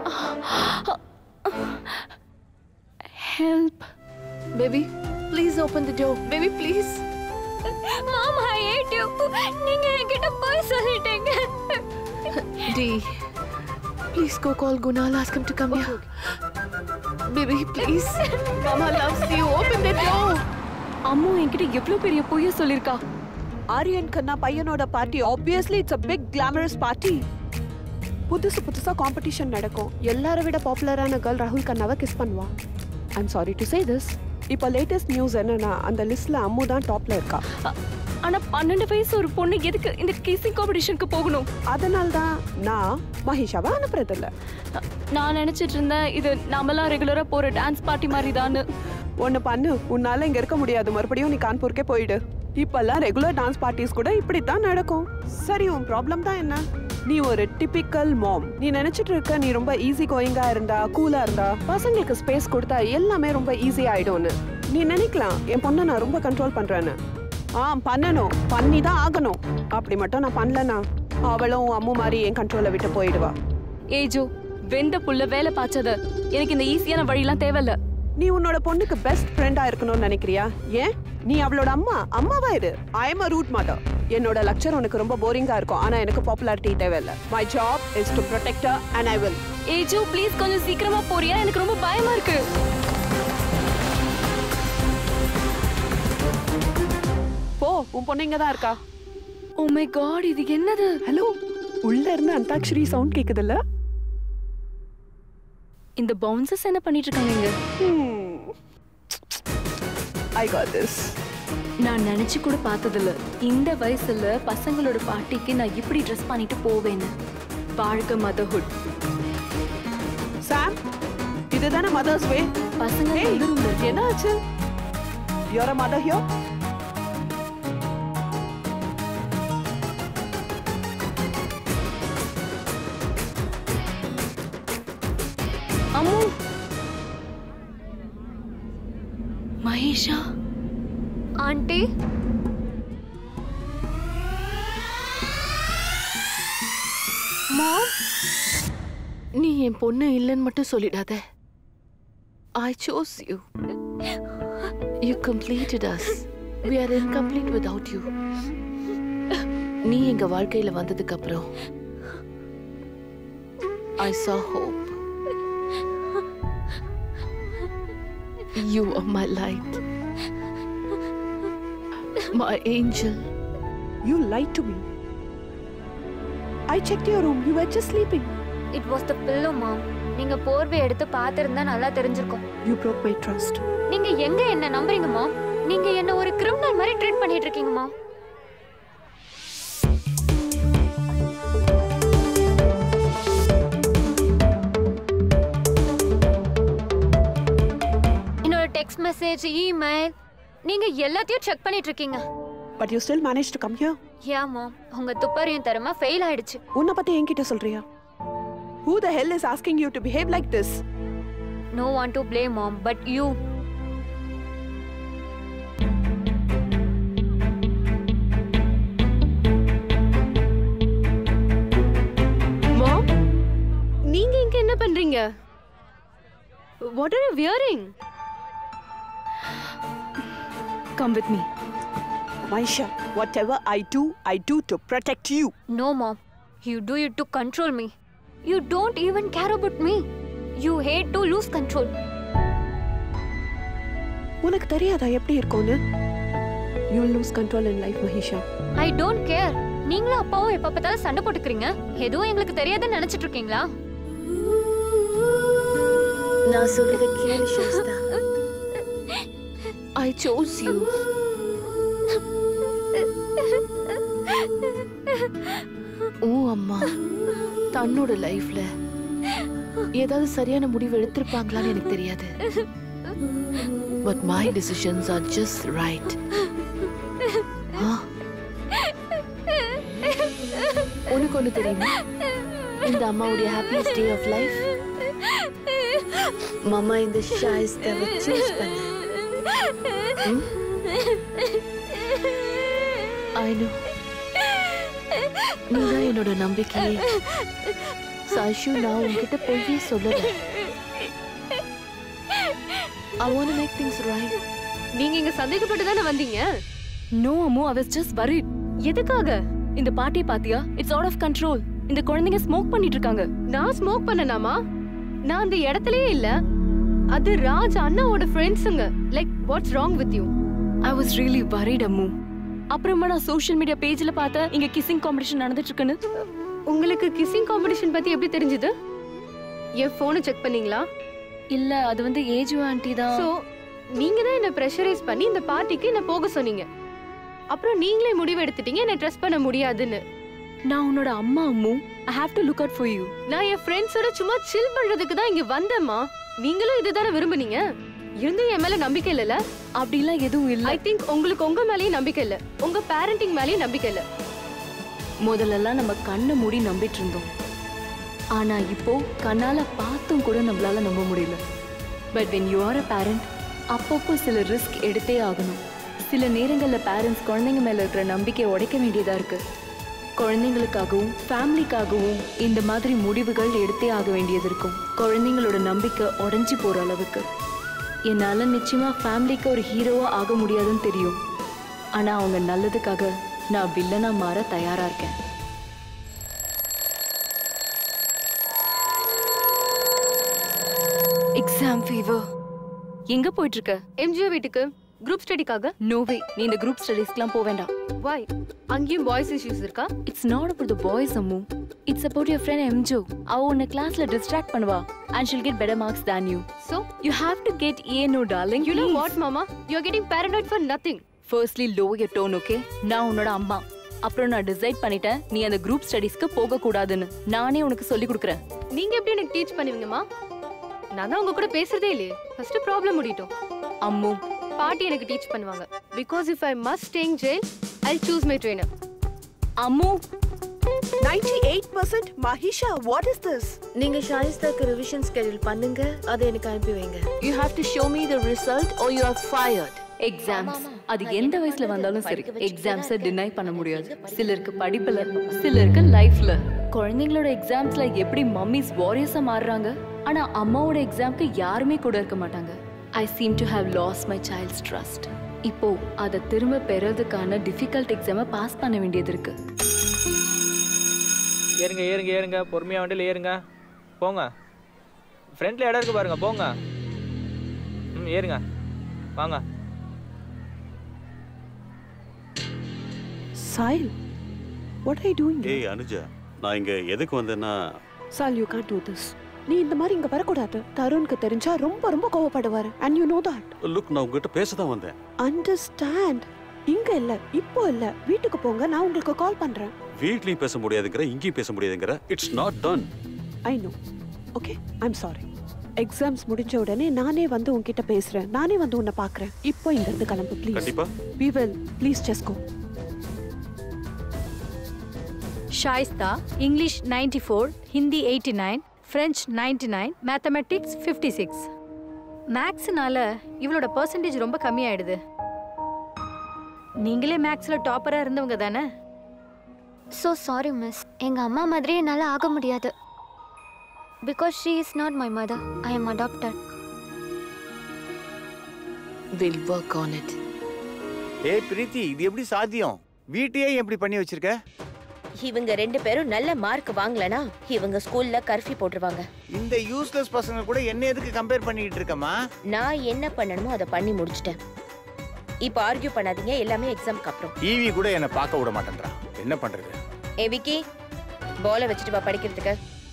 help Baby, please open the door. Baby, please. மாமா ஐ ஹேட் யூ நீங்க என்கிட்ட போய் சொல்லிட்டீங்க D, please go call Gunal. Ask him to come here. Baby, please. Mama loves you. Open the door. Ammu என்கிட்ட எவ்வளவு பெரிய பொய்ய சொல்லிருக்கா ஆரியன் கண்ணா பையனோட party obviously it's a big glamorous party புதுசு புதுசா காம்படிஷன் நடக்கும் எல்லாரை விட பாப்புலரான கேர்ள் ராகுல் கண்ணாவை கிஸ் பண்ணுவா I'm sorry to say this இப்போ லேட்டஸ்ட் நியூஸ் என்னன்னா அந்த லிஸ்ட்ல அம்மு தான் டாப்ல இருக்கா ஆனா பன்னெண்டு வயசு ஒரு பொண்ணு எதுக்கு இந்த கிசிங் காம்படிஷனுக்கு போகணும் அதனால தான் நான் மஹிஷாவை அனுப்புறதில்ல நான் நினைச்சிட்டு இருந்தேன் இது நாமெல்லாம் ரெகுலரா போற டான்ஸ் பார்ட்டி மாதிரி தான் ஒன்று பண்ணு உன்னால இங்க இருக்க முடியாது மறுபடியும் நீ கான்பூருக்கே போயிடு இப்பெல்லாம் ரெகுலர் டான்ஸ் பார்ட்டிஸ் கூட இப்படித்தான் நடக்கும் சரி உன் ப்ராப்ளம் தான் என்ன நீ ஒரு டிபிக்கல் மாம் நீ நினைச்சிட்டு இருக்க நீ ரொம்ப ஈஸி கோயிங்கா இருந்தா கூலா இருந்தா பசங்களுக்கு ஸ்பேஸ் கொடுத்தா எல்லாமே ரொம்ப ஈஸி ஆயிடும்னு நீ நினைக்கலாம் என் பொண்ணை நான் ரொம்ப கண்ட்ரோல் பண்றேன்னு ஆ பண்ணணும் பண்ணி தான் ஆகணும் அப்படி மட்டும் நான் பண்ணலனா அவளும் அம்மு மாதிரி என் கண்ட்ரோலை விட்டு போயிடுவா ஏஜோ வெந்த புள்ள வேலை பாய்ச்சத எனக்கு இந்த ஈஸியான வழியெல்லாம் தேவையில்ல நீ உன்னோட பொண்ணுக்கு பெஸ்ட் ஃப்ரெண்டா இருக்கணும்னு நினைக்கிறியா ஏன் நீ அவளோட அம்மா அம்மாவா இரு I am a rude mother என்னோட லெக்சர் உனக்கு ரொம்ப போரிங்கா இருக்கும் ஆனா எனக்கு பாப்புலாரிட்டி தேவையில்ல my job is to protect and I will hey Joe please கொஞ்சம் சீக்கிரமா போறியா எனக்கு ரொம்ப பயமா இருக்கு போ உன் பொண்ணு இங்க தான் இருக்கா ஓ மை காட் இது என்னது ஹலோ உள்ள இருந்து அந்தாக்ஷரி சவுண்ட் கேக்குதுல்ல இந்த பவுன்சஸ் என்ன பண்ணிட்டு இருக்காங்க இங்க ஐ காட் திஸ் நான் நினைச்சு கூட பார்த்ததில்ல இந்த வயசுல பசங்களோட பார்ட்டிக்கு நான் இப்படி ட்ரெஸ் பண்ணிட்டு போவேன்னு வாழ்க மதர்ஹுட் சாம் இதுதானே மதர்ஸ் வே பசங்க ஏய், என்ன ஆச்சு you're a mother here Ammu Mahisha aunty mom நீ என் பொண்ணு இல்லைன்னு மட்டும் சொல்லிடாத I chose you You completed us. We are incomplete without you. நீ எங்க வாழ்க்கையில வந்ததுக்கு அப்புறம் I saw hope. You are my light. My angel. You lied to me. I checked your room. You were just sleeping. It was the pillow mom நீங்க போர்வை எடுத்து பார்த்திருந்தா நல்லா தெரிஞ்சிருக்கும் You broke my trust. நீங்க எங்க என்ன நம்புறீங்க மாம் நீங்க என்ன ஒரு கிரிமினல் மாதிரி ட்ரீட் பண்ணிட்டு இருக்கீங்க மாம் என்னோட டெக்ஸ்ட் மெசேஜ் இமெயில் நீங்க எல்லாத்தையும் செக் பண்ணிட்டு இருக்கீங்க But you still managed to come here. யா மாம் உங்க துப்பறியும் திறமை ஃபெயில் ஆயிடுச்சு உன்னை பத்தி என்கிட்ட சொல்றியா Who the hell is asking you to behave like this? No want to blame mom but you mom நீங்க இங்க என்ன பண்றீங்க what are you wearing come with me Maisha, whatever I do, I do to protect you. No, mom. You do it to control me. You don't even care about me. You hate to lose control. உனக்கு தெரியாதா எப்படி இருக்கும்னு you lose control in life Mahisha I don't care. நீங்களும் அப்பாவும் எப்ப பார்த்தாலும் சண்டை போட்டுக்கிறீங்க எதுவும் எங்களுக்கு தெரியாதுன்னு நினைச்சிட்டு இருக்கீங்களா நான் சொல்றத கேளு சாஸ்தா I chose you. உன் அம்மா தன்னோட லைஃப்ல ஏதாவது சரியான முடிவு எடுத்திருப்பாங்களான்னு எனக்கு தெரியாது but my decisions are just right உனக்கு ஒன்று தெரியுமா இந்த அம்மாவுடைய ஹாப்பியஸ்ட் டே ஆஃப் லைஃப் மாமா இந்த ஷாயிஸ்தாவை சூஸ் பண்ண ஐ நோ நீதான் என்னோட நம்பிக்கையே சாஷு நான் உன்கிட்ட பொய்யே சொல்லல I want to make things right. நீங்க இங்க சந்தேகப்பட்டு தானே வந்தீங்க no Ammu I was just worried எதுக்காக இந்த பார்ட்டி பாத்தியா இட்ஸ் அவுட் ஆஃப் கண்ட்ரோல் இந்த குழந்தைங்க ஸ்மோக் பண்ணிட்டு இருக்காங்க நான் ஸ்மோக் பண்ணனாமா நான் அந்த இடத்துலயே இல்ல அது ராஜ் அண்ணாவோட ஃப்ரெண்ட்ஸுங்க like what's wrong with you I was really worried Ammu அப்புறமா நான் சோஷியல் மீடியா பேஜ்ல பார்த்தேன் இங்க கிசிங் காம்படிஷன் நடந்துட்டு இருக்குன்னு உங்களுக்கு கிசிங் காம்படிஷன் பத்தி எப்படி தெரிஞ்சது என் போனை செக் பண்ணீங்களா இல்ல அது வந்து ஏஜு ஆண்டி தான் சோ நீங்க தான் என்ன பிரஷரைஸ் பண்ணி இந்த பார்ட்டிக்கு என்ன போக சொன்னீங்க அப்புறம் நீங்களே முடிவு எடுத்துட்டீங்க என்ன ட்ரெஸ் பண்ண முடியாதுன்னு நான் உன்னோட அம்மா Ammu I have to look out for you நான் என் ஃப்ரெண்ட்ஸோட சும்மா சில் பண்றதுக்கு தான் இங்க வந்தேம்மா நீங்களும் இதுதானே விரும்புனீங்க இருந்தும் என் மேல நம்பிக்கை இல்லல அப்படிலாம் எதுவும் இல்ல ஐ திங்க் உங்களுக்கு உங்க மேலயும் நம்பிக்கை இல்ல உங்க பேரண்டிங் மேலயும் நம்பிக்கை இல்ல முதல்லலாம் நம்ம கண்ணை மூடி நம்பிட்டு இருந்தோம் ஆனா இப்போ கண்ணால பார்த்தும் கூட நம்மளால நம்ப முடியல but when you are a parent அப்பப்போ சில ரிஸ்க் எடுத்தே ஆகணும் சில நேரங்களில் பேரண்ட்ஸ் குழந்தைங்க மேல இருக்கிற நம்பிக்கையை உடைக்க வேண்டியதா இருக்கு குழந்தைங்களுக்காகவும் ஃபேமிலிக்காகவும் இந்த மாதிரி முடிவுகள் எடுத்தே ஆக வேண்டியது இருக்கும் குழந்தைங்களோட நம்பிக்கை உடைஞ்சு போற அளவுக்கு என்னால நிச்சயமா ஃபேமிலிக்கு ஒரு ஹீரோவா ஆக முடியாதுன்னு தெரியும் ஆனா அவங்க நல்லதுக்காக நான் வில்லனா மாற தயாரா இருக்கேன் எக்ஸாம் ஃபீவர் எங்க போயிட்டு இருக்க எம்ஜிஓ வீட்டுக்கு குரூப் ஸ்டடிக்காக நோ வே நீ இந்த குரூப் ஸ்டடிஸ்க்குலாம் போக வேண்டாம் வை அங்கேயும் பாய்ஸ் இஷ்யூஸ் இருக்கா it's not about the boys Ammu it's about your friend எம்ஜோ அவ உன்னை கிளாஸ்ல டிஸ்ட்ராக்ட் பண்ணுவா and she'll get better marks than you so you have to get A no darling you know what mama you are getting paranoid for nothing firstly low your tone okay நான் உன்னோட அம்மா அப்புறம் நான் டிசைட் பண்ணிட்டேன் நீ அந்த குரூப் ஸ்டடிஸ்க்கு போக கூடாதுன்னு நானே உனக்கு சொல்லி கொடுக்குறேன் நீங்க எப்படி எனக்கு டீச் பண்ணுவீங்கம்மா நான் தான் உங்க கூட பேசுறதே இல்லையே ஃபர்ஸ்ட் ப்ராப்ளம் முடியட்டும் அம்மு பாட்டி எனக்கு டீச் பண்ணுவாங்க because if I must stay jail I choose my trainer Ammu 98% Mahisha, what is this? நீங்க ஷாயிஸ்தாக்கு ரிவிஷன் ஸ்கெடியூல் பண்ணுங்க அதை எனக்கு அனுப்பி வைங்க you have to show me the result or you are fired exams அது எந்த வயசுல வந்தாலும் சரி எக்ஸாம்ஸை டினை பண்ண முடியாது சிலருக்கு படிப்புல சிலருக்கு லைஃப்ல குழந்தைங்களோட எக்ஸாம்ஸ்ல எப்படி மம்மிஸ் வாரியஸா மாறுறாங்க ஆனா அம்மாவோட எக்ஸாம்க்கு யாருமே கூட இருக்க மாட்டாங்க I seem to have lost my child's trust இப்போ அதை திரும்ப பெறதுக்கான டிஃபிகல்ட் எக்ஸாமை பாஸ் பண்ண வேண்டியது இருக்கு ஏறுங்க ஏறுங்க ஏறுங்க பொறுமையாக வண்டியில் ஏறுங்க போங்க ஃப்ரண்ட்ல இடம் இருக்கு பாருங்க போங்க ம் ஏறுங்க வாங்க சாயில் வாட் ஐ டூயிங் ஏய் அனுஜா நான் இங்க எதுக்கு வந்தேன்னா சால் யூ கான் டூ திஸ் நீ இந்த மாதிரி இங்க வரக்கூடாது தருணுக்கு தெரிஞ்சா ரொம்ப ரொம்ப கோவப்படுவாரு and you know that look நான் உங்ககிட்ட பேச தான் வந்தேன் அண்டர்ஸ்டாண்ட் இங்க இல்ல இப்போ இல்ல வீட்டுக்கு போங்க நான் உங்களுக்கு கால் பண்றேன் வீட்லயும் பேச முடியாதுங்கிற இங்கேயும் பேச முடியாதுங்கிற it's not done I know okay I'm sorry exams முடிஞ்ச உடனே நானே வந்து உன்கிட்ட பேசுறேன் நானே வந்து உன்னை பார்க்கறேன் இப்போ இங்க இருந்து கிளம்பு ப்ளீஸ் கண்டிப்பா we will please just go Shaista English 94 four Hindi eighty nine French ninety nine mathematics fifty six மேக்ஸ்னால இவளோட பர்சன்டேஜ் ரொம்ப கம்மியாயிடுது நீங்களே மேக்ஸில் டாப்பராக இருந்தவங்க தானே ஸோ சாரி மிஸ் எங்க அம்மா மாதிரி என்னால் ஆக முடியாது because she is not my mother I am adopted will work on it ஏய் பிரீத்தி இது எப்படி சாத்தியம் வீட்டையே எப்படி பண்ணி வச்சிருக்க இவங்க ரெண்டு பேரும் நல்ல மார்க் வாங்கலனா இவங்க ஸ்கூல்ல கர்ஃபி போட்டுருவாங்க இந்த யூஸ்லெஸ் பசங்க கூட என்ன எதுக்கு கம்பேர் பண்ணிட்டு இருக்கமா நான் என்ன பண்ணணுமோ அதை பண்ணி முடிச்சிட்டேன் இப்போ ஆர்கியூ பண்ணாதீங்க எல்லாமே எக்ஸாம்க்கு அப்புறம் ஈவி கூட என்ன பார்க்க விட மாட்டேன்றா என்ன பண்றது ஏ விக்கி பாலை வச்சுட்டு வா படிக்கிறதுக்கு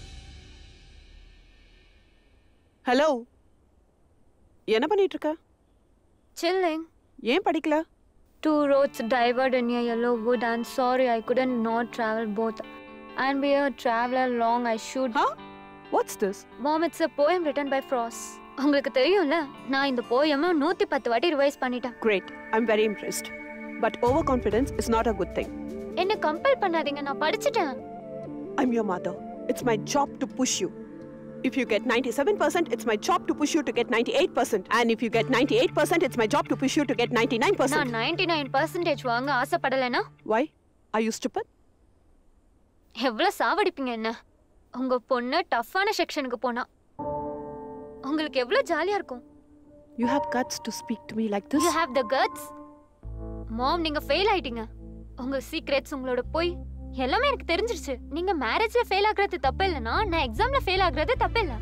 ஹலோ என்ன பண்ணிட்டு இருக்க சில்லிங் ஏன் படிக்கல Two roads diverged near Yellowwood, and sorry I couldn't not travel both. And be a traveler long I should. Huh? What's this? Mom, it's a poem written by Frost. உங்களுக்கு தெரியும்ல நான் இந்த போயமை நூத்தி பத்து வாட்டி ரிவைஸ் பண்ணிட்டேன் Great. I'm very impressed. But overconfidence is not a good thing. என்ன கம்பல் பண்ணாதீங்க நான் படிச்சிட்டேன் I'm your mother. It's my job to push you. If you get 97%, it's my job to push you to get 98%. And if you get 98%, it's my job to push you to get 99%. நான் நைன்டி நைன் பர்சன்டேஜ் வாங்க ஆசைப்படலைன்னா Why? Are you stupid? எவ்வளவு சாவடிப்பீங்க என்ன உங்க பொண்ணு டஃப்பான செக்ஷனுக்கு போனா உங்களுக்கு எவ்வளவு ஜாலியா இருக்கும் You have guts to speak to me like this? You have the guts mom நீங்க ஃபெயில் ஆயிட்டீங்க உங்க சீக்ரெட்ஸ் உங்களோட போய் எல்லாமே எனக்கு தெரிஞ்சிருச்சு நீங்க மேரேஜ்ல ஃபெயில் ஆகுறது தப்பு இல்லைன்னா நான் எக்ஸாம்ல ஃபெயில் ஆகுறது தப்பு இல்ல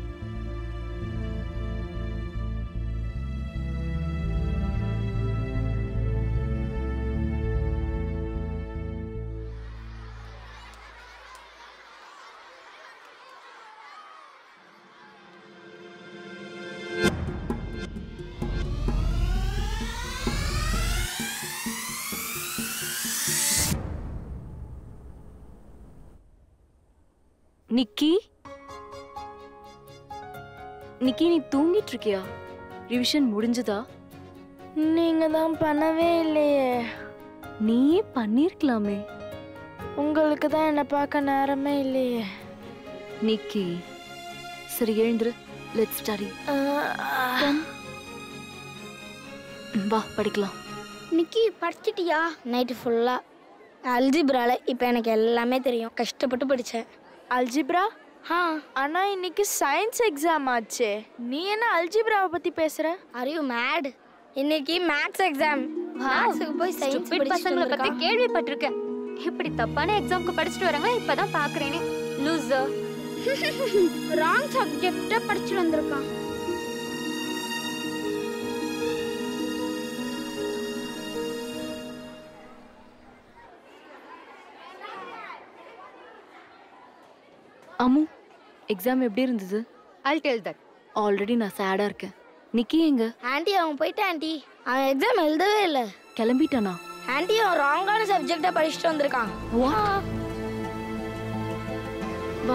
நிக்கி நிக்கி நீ தூங்கிட்டு இருக்கியா ரிவிஷன் முடிஞ்சதா நீங்க தான் பண்ணவே இல்லையே நீயே பண்ணிருக்கலாமே உங்களுக்கு தான் என்ன பார்க்க நேரமே இல்லையே நிக்கி சரி எழுந்துரு லெட் ஸ்டடி வா படிக்கலாம் நிக்கி படிச்சிட்டியா நைட்டு ஃபுல்லா அல்ஜிப்ரால இப்போ எனக்கு எல்லாமே தெரியும் கஷ்டப்பட்டு படித்தேன் அல்ஜிப்ரா ஆ ஆனா இன்னைக்கு சயின்ஸ் எக்ஸாம் ஆச்சே நீ என்ன அல்ஜிப்ராவை பத்தி பேசுற அறிவு மேட் இன்னைக்கு மேத்ஸ் எக்ஸாம் மேத்ஸுக்கு போய் சயின்ஸ் ஸ்டூபிட் பசங்களை பத்தி கேள்விப்பட்டிருக்கேன் இப்படி தப்பான எக்ஸாம்க்கு படிச்சுட்டு வராங்க இப்பதான் பாக்குறேனே லூசர் ராங் சப்ஜெக்ட படிச்சுட்டு வந்திருக்கான் அம்மு எக்ஸாம் எப்படி இருந்தது I'll tell that. ஆல்ரெடி நான் சேடா இருக்கேன் நிக்கி எங்க ஆண்டி அவன் போயிட்டான் ஆண்டி அவன் எக்ஸாம் எழுதவே இல்லை கிளம்பிட்டானா ஆண்டி அவன் ராங்கான சப்ஜெக்டை படிச்சுட்டு வந்திருக்கான் வா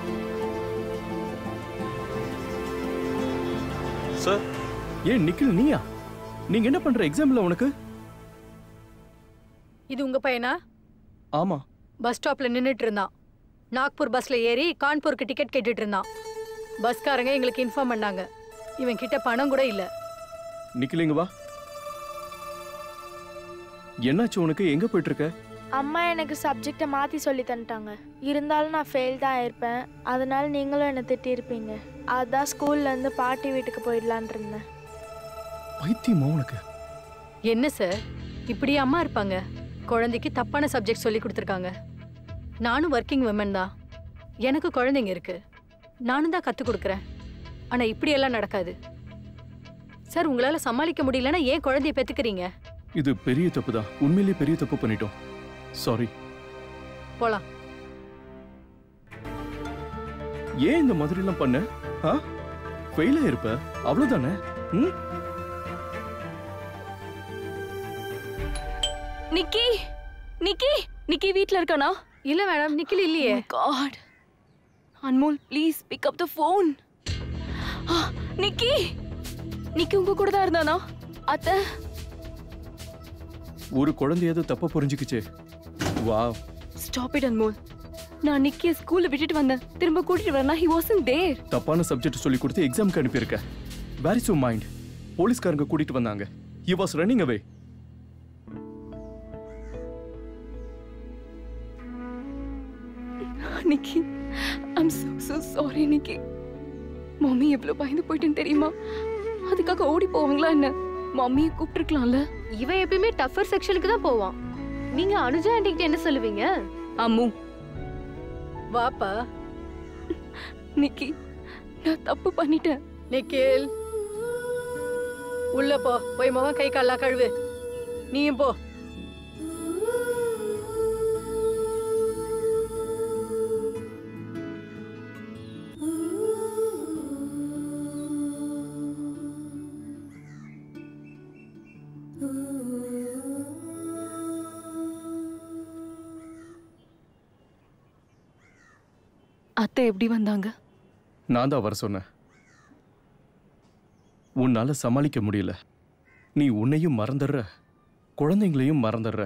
சார் ஏன் நிக்கில் நீயா நீங்க என்ன பண்ற எக்ஸாம்ல உனக்கு இது உங்க பையனா ஆமா பஸ் ஸ்டாப்ல நின்னுட்டு இருந்தான் நாக்பூர் பஸ்ல ஏறி கான்பூருக்கு டிக்கெட் கேட்டுட்டு இருந்தான் பஸ்காரங்க எங்களுக்கு இன்ஃபார்ம் பண்ணாங்க இவன் கிட்ட பணம் கூட இல்ல நிக்கில் இங்க வா என்னாச்சு உனக்கு எங்க போயிட்டு இருக்க அம்மா எனக்கு சப்ஜெக்டை மாத்தி சொல்லி தந்துட்டாங்க இருந்தாலும் நான் ஃபெயில் தான் ஆயிருப்பேன் அதனால நீங்களும் என்னை திட்டியிருப்பீங்க அதான் ஸ்கூல்ல இருந்து பாட்டி வீட்டுக்கு போயிடலான் இருந்தேன் பைத்தியமா உனக்கு என்ன சார் இப்படி அம்மா இருப்பாங்க குழந்தைக்கு தப்பான சப்ஜெக்ட் சொல்லி கொடுத்துருக்காங்க நானும் ஒர்க்கிங் விமன் தான் எனக்கு குழந்தைங்க இருக்கு நானும் தான் கற்றுக் கொடுக்குறேன் ஆனால் இப்படியெல்லாம் நடக்காது சார் உங்களால் சமாளிக்க முடியலன்னா ஏன் குழந்தைய பெற்றுக்கிறீங்க இது பெரிய தப்பு தான் உண்மையிலேயே பெரிய தப்பு பண்ணிட்டோம் சாரி போலாம் ஏன் இந்த மாதிரிலாம் பண்ண ஆ ஃபெயில் ஆயிருப்ப அவ்வளவுதானே ம் நிக்கி நிக்கி நிக்கி வீட்ல இருக்கானா இல்ல மேடம் நிக்கில் இல்லையே God Anmol please pick up the phone Nikki Nikki உங்க கூட தான் இருந்தானா அத்தை ஒரு குழந்தையாவது தப்பா புரிஞ்சுக்கிச்சே வாவ் ஸ்டாப் இட் அன்மோல் நான் நிக்கிய ஸ்கூல்ல விட்டுட்டு வந்தேன் திரும்ப கூட்டிட்டு வரனா ஹி வாசன் தேர் தப்பான சப்ஜெக்ட் சொல்லி கொடுத்து எக்ஸாம்க்கு அனுப்பியிருக்க வேர் இஸ் யூ மைண்ட் போலீஸ்காரங்க கூட்டிட்டு வந்தாங்க he was running away Nikki I'm so so sorry Nikki mummy எவ்வளவு பயந்து போயிட்டேன்னு தெரியுமா அதுக்காக ஓடி போவாங்களா என்ன மம்மியை கூப்பிட்டுருக்கலாம்ல இவன் எப்பயுமே டஃபர் செக்ஷனுக்கு தான் போவான் நீங்க அனுஜா ஆண்டிகிட்ட என்ன சொல்லுவீங்க அம்மு வாப்பா நிக்கி நான் தப்பு பண்ணிட்டேன் நிக்கில் உள்ள போ போய் முகம் கை கால்லாம் கழுவு நீயும் போ அத்தை எப்படி வந்தாங்க நான் தான் வர சொன்னேன் உன்னால சமாளிக்க முடியல நீ உன்னையும் மறந்துடுற குழந்தைங்களையும் மறந்துடுற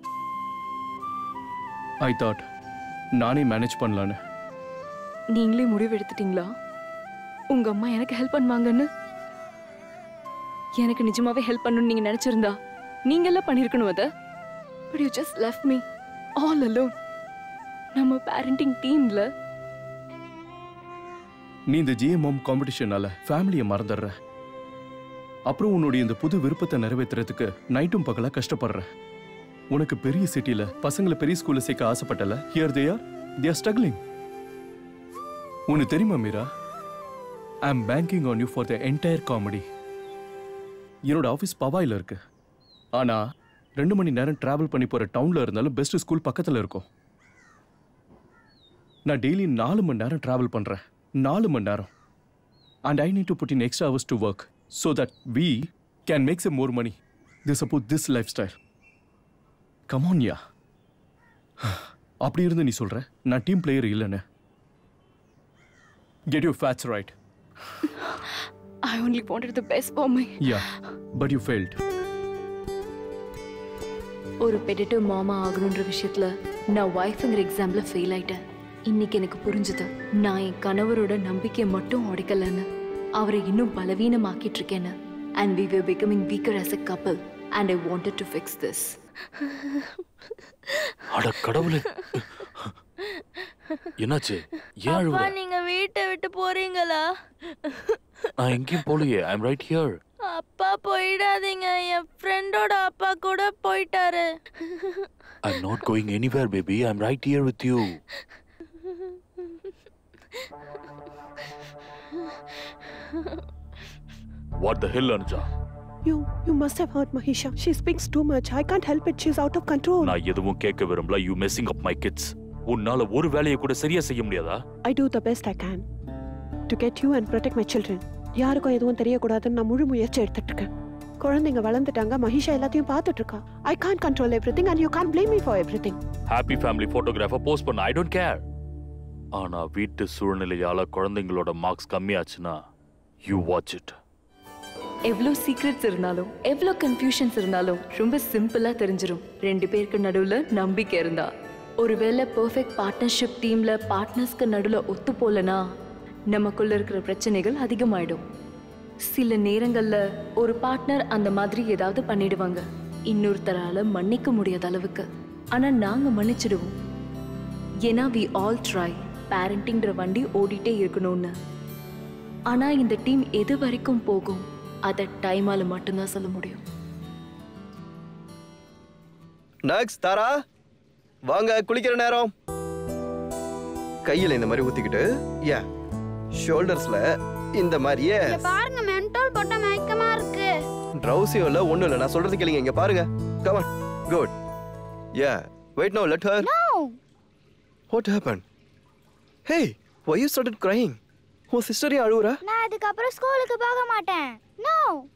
ஐ தாட் நானே மேனேஜ் பண்ணலான்னு நீங்களே முடிவு எடுத்துட்டீங்களா உங்க அம்மா எனக்கு ஹெல்ப் பண்ணுவாங்கன்னு எனக்கு நிஜமாவே ஹெல்ப் பண்ணணும்னு நீங்க நினைச்சிருந்தா நீங்க எல்லாம் பண்ணிருக்கணும் அத but you just left me all alone நம்ம பேரண்டிங் டீம்ல நீ இந்த ஜிஎம்எம் காம்படிஷனால ஃபேமிலியை மறந்துடுற அப்புறம் உன்னுடைய இந்த புது விருப்பத்தை நிறைவேற்றுறதுக்கு நைட்டும் பகலா கஷ்டப்படுற உனக்கு பெரிய சிட்டில பசங்களை பெரிய ஸ்கூல்ல சேர்க்க ஆசைப்பட்டல here they are they are struggling உனக்கு தெரியுமா Meera I am banking on you for the entire comedy என்னோட ஆஃபீஸ் பவாயில் இருக்கு ஆனா ரெண்டு மணி நேரம் டிராவல் பண்ணி போற டவுன்ல இருந்தாலும் பெஸ்ட் ஸ்கூல் பக்கத்துல இருக்கும் நான் டெய்லி நாலு மணி நேரம் டிராவல் பண்றேன் நாலு மணி நேரம் and I need to put in extra hours to work so that we can make some more money this support this lifestyle come on yeah அப்படி இருந்து நீ சொல்ற நான் டீம் பிளேயர் இல்லைன்னு get you facts right I only wanted the best for me yeah but you failed ஒரு பெடிட்டிவ் மாமா ஆகணுன்ற விஷயத்துல நான் ஒய்ஃப்ங்கிற எக்ஸாம்ல ஃபெயில் ஆயிட்டேன் இன்னைக்கு எனக்கு புரிஞ்சுது நான் என் கணவரோட நம்பிக்கையை மட்டும் உடைக்கலன்னு அவரை இன்னும் பலவீனமாக்கிட்டு இருக்கேன்னு and we were becoming weaker as a couple and I wanted to fix this. அட கடவுளே என்னாச்சு ஏன் அப்பா அழுவுற நீங்க வீட்டை விட்டு போறீங்களா நான் எங்கேயும் போகலையே ஐ எம் ரைட் ஹியர் அப்பா போயிடாதீங்க என் ஃப்ரெண்டோட அப்பா கூட போயிட்டாரு I am not going anywhere baby I am right here with you what the hell Anuja You you must have heard Mahisha. She speaks too much. I can't help it. She's out of control. நான் எதுவும் கேட்க விரும்பல you messing up my kids உன்னால ஒரு வேலையை கூட சரியா செய்ய முடியாதா I do the best I can to get you and protect my children. யாருக்கும் எதுவும் தெரியக்கூடாதுன்னு நான் முழு முயற்சி எடுத்துட்டு இருக்கேன் குழந்தைங்க வளர்ந்துட்டாங்க மகிஷா எல்லாத்தையும் பார்த்துட்டு இருக்கா I can't control everything and you can't blame me for everything happy family போட்டோகிராஃபை போஸ்ட் பண்ண ஐ டோன்ட் கேர் ஆனா வீட்டு சூழ்நிலையால குழந்தைங்களோட மார்க்ஸ் கம்மியாச்சுன்னா யூ வாட்ச் இட் எவ்வளோ சீக்ரெட்ஸ் இருந்தாலும் எவ்வளோ கன்ஃபியூஷன்ஸ் இருந்தாலும் ரொம்ப சிம்பிளா தெரிஞ்சிரும் ரெண்டு பேருக்கு நடுவுல நம்பிக்கை இருந்தா ஒருவேளை பெர்ஃபெக்ட் பார்ட்னர்ஷிப் டீம்ல பார்ட்னர்ஸ்க்கு நடுவுல ஒத்து போலனா நமக்குள்ள இருக்கிற பிரச்சனைகள் அதிகமாயிடும் சில நேரங்கள்ல ஒரு பார்ட்னர் அந்த மாதிரி ஏதாவது பண்ணிடுவாங்க இன்னொருத்தரால மன்னிக்க முடியாத அளவுக்கு ஆனா நாங்க மன்னிச்சிடுவோம் ஏன்னா வி ஆல் ட்ரை பேரண்டிங்ன்ற வண்டி ஓடிட்டே இருக்கணும்னு ஆனா இந்த டீம் எது வரைக்கும் போகும் அதை டைமால மட்டும்தான் சொல்ல முடியும் நக்ஸ் தாரா வாங்க குளிக்கிற நேரம் கையில இந்த மாதிரி ஊத்திக்கிட்டு ஏன் ஷோல்டர்ஸ்ல இந்த மாதிரியே பாருங்க மென்டால் போட்ட மயக்கமா இருக்கு ட்ரௌசியும் இல்ல ஒண்ணும் இல்ல நான் சொல்றது கேளுங்க இங்க பாருங்க come on good yeah wait no let her know what happen hey why you started crying உன் சிஸ்டரே அழுவுறா நான் அதுக்கப்புறம் ஸ்கூலுக்கு போக மாட்டேன் no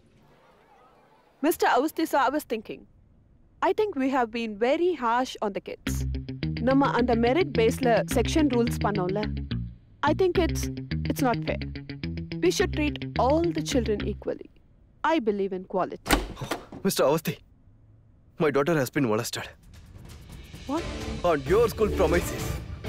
Mr. Avasti, so I was thinking, I think we have been very harsh on the kids. நம்ம அந்த மெரிட் பேஸ்ல செக்ஷன் ரூல்ஸ் பண்ணோம்ல I think it's it's not fair we should treat all the children equally I believe in quality Mr. Avasti, my daughter has been molested. What? On your school premises.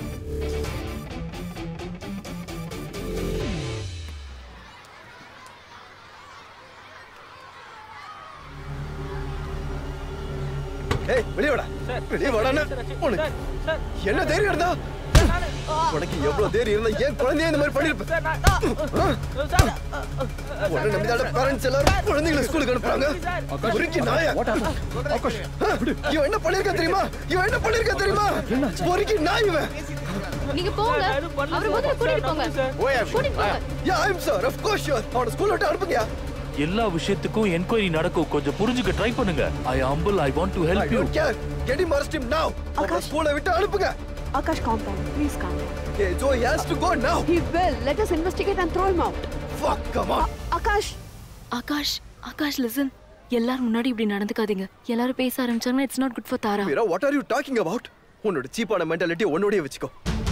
ஏய் வெளிய வாடா வெளிய வாடான்னு உனக்கு என்ன தைரியம் இருந்தா உனக்கு எவ்வளவு தைரியம் இருந்தா ஏன் குழந்தைய இந்த மாதிரி பண்ணிருப்ப உடனே நம்பிதால பேரண்ட்ஸ் எல்லாரும் குழந்தைகளை ஸ்கூலுக்கு அனுப்புறாங்க பொறுக்கி நாயா இவன் என்ன பண்ணிருக்க தெரியுமா இவன் என்ன பண்ணிருக்க தெரியுமா பொறுக்கி நாய் இவன் நீங்க போங்க அவர் முதல்ல கூட்டிட்டு போங்க கூட்டிட்டு போங்க yeah I am sir of course sure அவன ஸ்கூல் விட்டு அனுப்புங்கயா எல்லா விஷயத்துக்கும் என்கொயரி நடக்கும் கொஞ்சம் புரிஞ்சுக்க ட்ரை பண்ணுங்க I humble I want to I help you don't care get him arrest him now அவன ஸ்கூலை விட்டு அனுப்புங்க Akash, calm down. Please calm down. Hey, Joe, he has to go now. He will. Let us investigate and throw him out. Fuck, come on. Akash Akash Akash listen எல்லாரும் முன்னாடி இப்படி நடந்துக்காதீங்க எல்லாரும் பேச ஆரம்பிச்சாங்கன்னா it's not good for Tara Meera what are you talking about உன்னோட சீப்பான மென்டாலிட்டி உன்னோடயே வச்சுக்கோ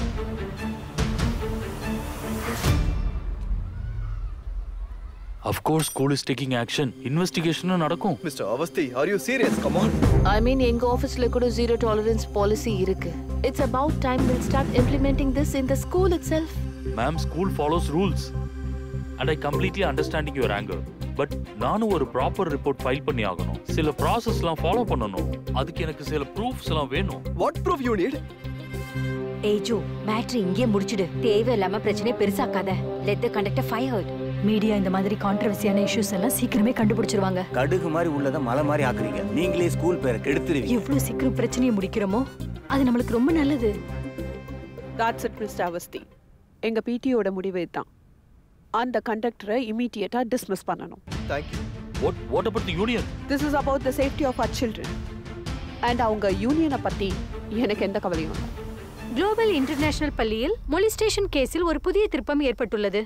Of course, school is taking action. இன்வெஸ்டிகேஷனும் நடக்கும் mister Avasthi are you serious come on I mean எங்க ஆபீஸ்ல கூட ஜீரோ டாலரன்ஸ் பாலிசி இருக்கு it's about time will start implementing this in the school itself ma'am school follows rules and I completely understanding your anger but நானும் ஒரு ப்ராப்பர் ரிப்போர்ட் ஃபைல் பண்ணி ஆகணும் சில ப்ராசஸ்லாம் ஃபாலோ பண்ணணும் அதுக்கு எனக்கு சில ப்ரூஃப்ஸ் எல்லாம் வேணும் வாட் ப்ரூஃப் யூ நீட் ஏய் ஜோ மேட்ரு இங்கே முடிச்சிடு தேவையில்லாம பிரச்சனையை பெருசாக்காத let the conductor fired media இந்த மாதிரி கான்ட்ரவர்சியான இஷ்யூஸ் எல்லாம் சீக்கிரமே கண்டுபிடிச்சிருவாங்க கடுகு மாதிரி உள்ளத மலை மாதிரி ஆக்குறீங்க நீங்களே ஸ்கூல் பேரை கெடுத்துருவீங்க எவ்வளவு சீக்கிரம் பிரச்சனையை முடிக்கிறோமோ அது நம்மளுக்கு ரொம்ப நல்லது That's it, Mr. Avasti. எங்க பிடிஓட முடிவு இதுதான் அந்த கண்டக்டரை இமீடியட்டா டிஸ்மிஸ் பண்ணணும் thank you what what about the union this is about the safety of our children and அவங்க யூனியனை பத்தி எனக்கு எந்த கவலையும் இல்லை குளோபல் இன்டர்நேஷனல் பள்ளியில் மொலிஸ்டேஷன் கேஸில் ஒரு புதிய திருப்பம் ஏற்பட்டுள்ளது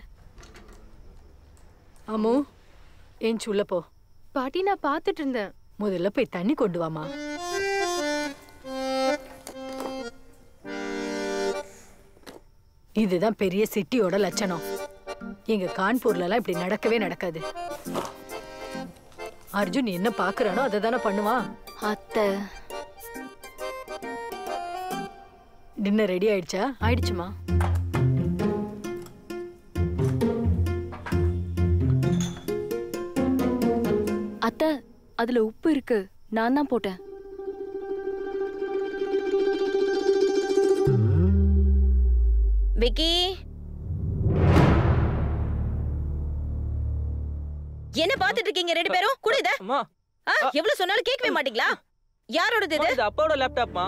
அம்மு ஏஞ்சி உள்ள போ பாட்டி நான் பார்த்துட்டு இருந்தேன் முதல்ல போய் தண்ணி கொண்டு வாமா இதுதான் பெரிய சிட்டியோட லட்சணம் எங்க கான்பூர்ல எல்லாம் இப்படி நடக்கவே நடக்காது அர்ஜுன் என்ன பாக்குறானோ அதை தானே பண்ணுவான் அத்தை டின்னர் ரெடி ஆயிடுச்சா ஆயிடுச்சுமா அத்தை அதுல உப்பு இருக்கு நான் தான் போட்டேன் விக்கி என்ன பாத்துட்டு இருக்கீங்க ரெண்டு பேரும் கூட இத அம்மா ஆ, எவ்வளவு சொன்னாலும் கேட்கவே மாட்டீங்களா யாரோடது இது இது அப்பாவோட லேப்டாப்மா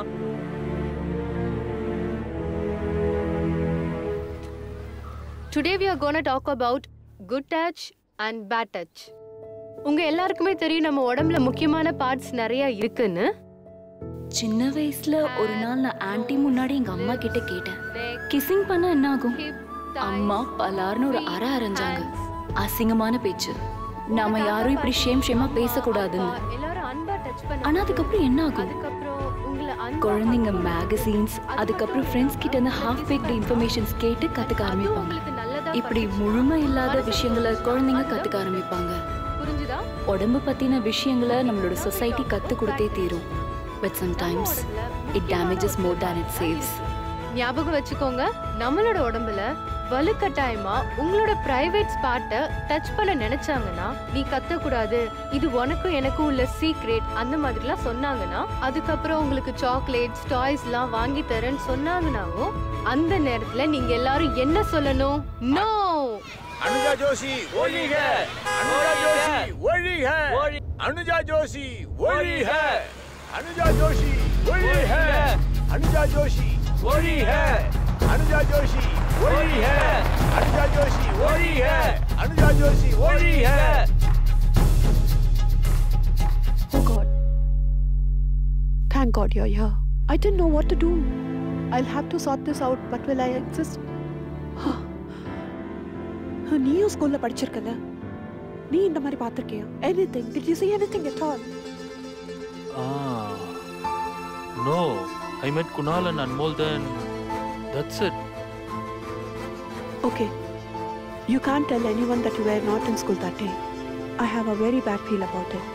today we are gonna talk about good touch and bad touch உங்க எல்லாருக்குமே தெரியும் நம்ம உடம்புல முக்கியமான பார்ட்ஸ் நிறைய இருக்குன்னு சின்ன வயசுல ஒரு நாள் நான் ஆன்ட்டி முன்னாடி எங்க அம்மா கிட்ட கேட்டேன் கிசிங் பண்ண என்ன ஆகும் அம்மா பலார்னு ஒரு அற அரைஞ்சாங்க அசிங்கமான பேச்சு நாம யாரும் இப்படி ஷேம் ஷேமா பேசக்கூடாதுன்னு எல்லாரும் அன்பா டச் பண்ண ஆனா அதுக்கப்புறம் என்ன ஆகும் அதுக்கப்புறம் உங்களை அன்பா குழந்தைங்க மேகசின்ஸ் அதுக்கப்புறம் ஃப்ரெண்ட்ஸ் கிட்ட இருந்து ஹாஃப் பேக்டு இன்ஃபர்மேஷன்ஸ் கேட்டு கத்துக்க ஆரம்பிப்பாங்க இப்படி முழுமை இல்லாத விஷயங்களை குழந்தைங்க கத்துக்க ஆரம்பிப்பாங்க புரிஞ்சுதா உடம்பு பத்தின விஷயங்களை நம்மளோட சொசைட்டி கத்து கொடுத்தே தீரும் but sometimes it damages more than it saves ஞாபகம் வச்சுக்கோங்க நம்மளோட உடம்புல வலுக்கட்டாயமா உங்களோட பிரைவேட் ஸ்பாட்டை டச் பண்ண நினைச்சாங்கன்னா நீ கத்தக்கூடாது இது உனக்கும் எனக்கும் உள்ள சீக்ரெட் அந்த மாதிரிலாம் சொன்னாங்கன்னா அதுக்கப்புறம் உங்களுக்கு சாக்லேட்ஸ் டாய்ஸ்லாம் வாங்கி தரேன்னு சொன்னாங்கன்னாவும் அந்த நேரத்துல நீங்க எல்லாரும் என்ன சொல்லணும் நோ அனுஜா ஜோஷி ஒழிக அனுஜா ஜோஷி ஒழிக அனுஜா ஜோஷி ஒழிக அனுஜா ஜோஷி ஒழிக அனுஜா ஜோஷி ஒழிக அனுஜா ஜோஷி ஒழிக அனுஜா ஜோஷி ஒழிக அனுஜா ஜோஷி ஒழிக Oh God. Thank God you're here. I didn't know what to do. I'll have to sort this out, but will I exist? நீயும் ஸ்கூல்ல படிச்சிருக்கல நீ இந்த மாதிரி பார்த்திருக்கியா anything did you see anything at all Ah. No, I met Kunal and Anmol then. That's it. okay you can't tell anyone that you were not in school that day i have a very bad feel about it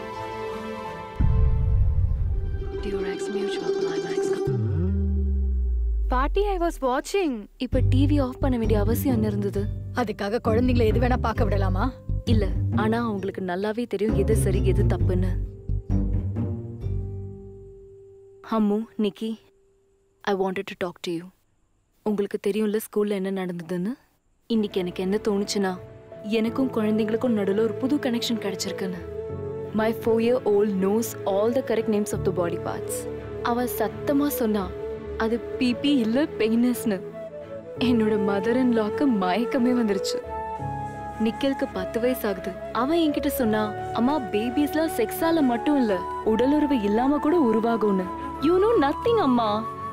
Durex Mutual Climax. பாட்டி ஐ வாஸ் வாட்சிங் இப்ப டிவி ஆஃப் பண்ண வேண்டிய அவசியம் என்ன இருந்தது அதுக்காக குழந்தைங்களை எது வேணா பார்க்க விடலாமா இல்ல ஆனா அவங்களுக்கு நல்லாவே தெரியும் எது சரி எது தப்புன்னு Ammu Nikki I wanted to talk to you உங்களுக்கு தெரியும்ல ஸ்கூல்ல என்ன நடந்ததுன்னு இன்னைக்கு எனக்கு என்ன தோணுச்சுன்னா எனக்கும் குழந்தைங்களுக்கும் நடுவில் ஒரு புது கனெக்ஷன் கிடைச்சிருக்குன்னு my four year old knows all the correct names of the body parts அவ சத்தமா சொன்னா அது பிபி இல்ல பெயினஸ்னு என்னோட மதர் இன் லாக்கு மயக்கமே வந்துருச்சு நிக்கலுக்கு பத்து வயசு ஆகுது அவன் என்கிட்ட சொன்னா அம்மா பேபிஸ்லாம் செக்ஸால மட்டும் இல்ல உடலுறவு இல்லாம கூட உருவாகும்னு யூ நோ நத்திங் அம்மா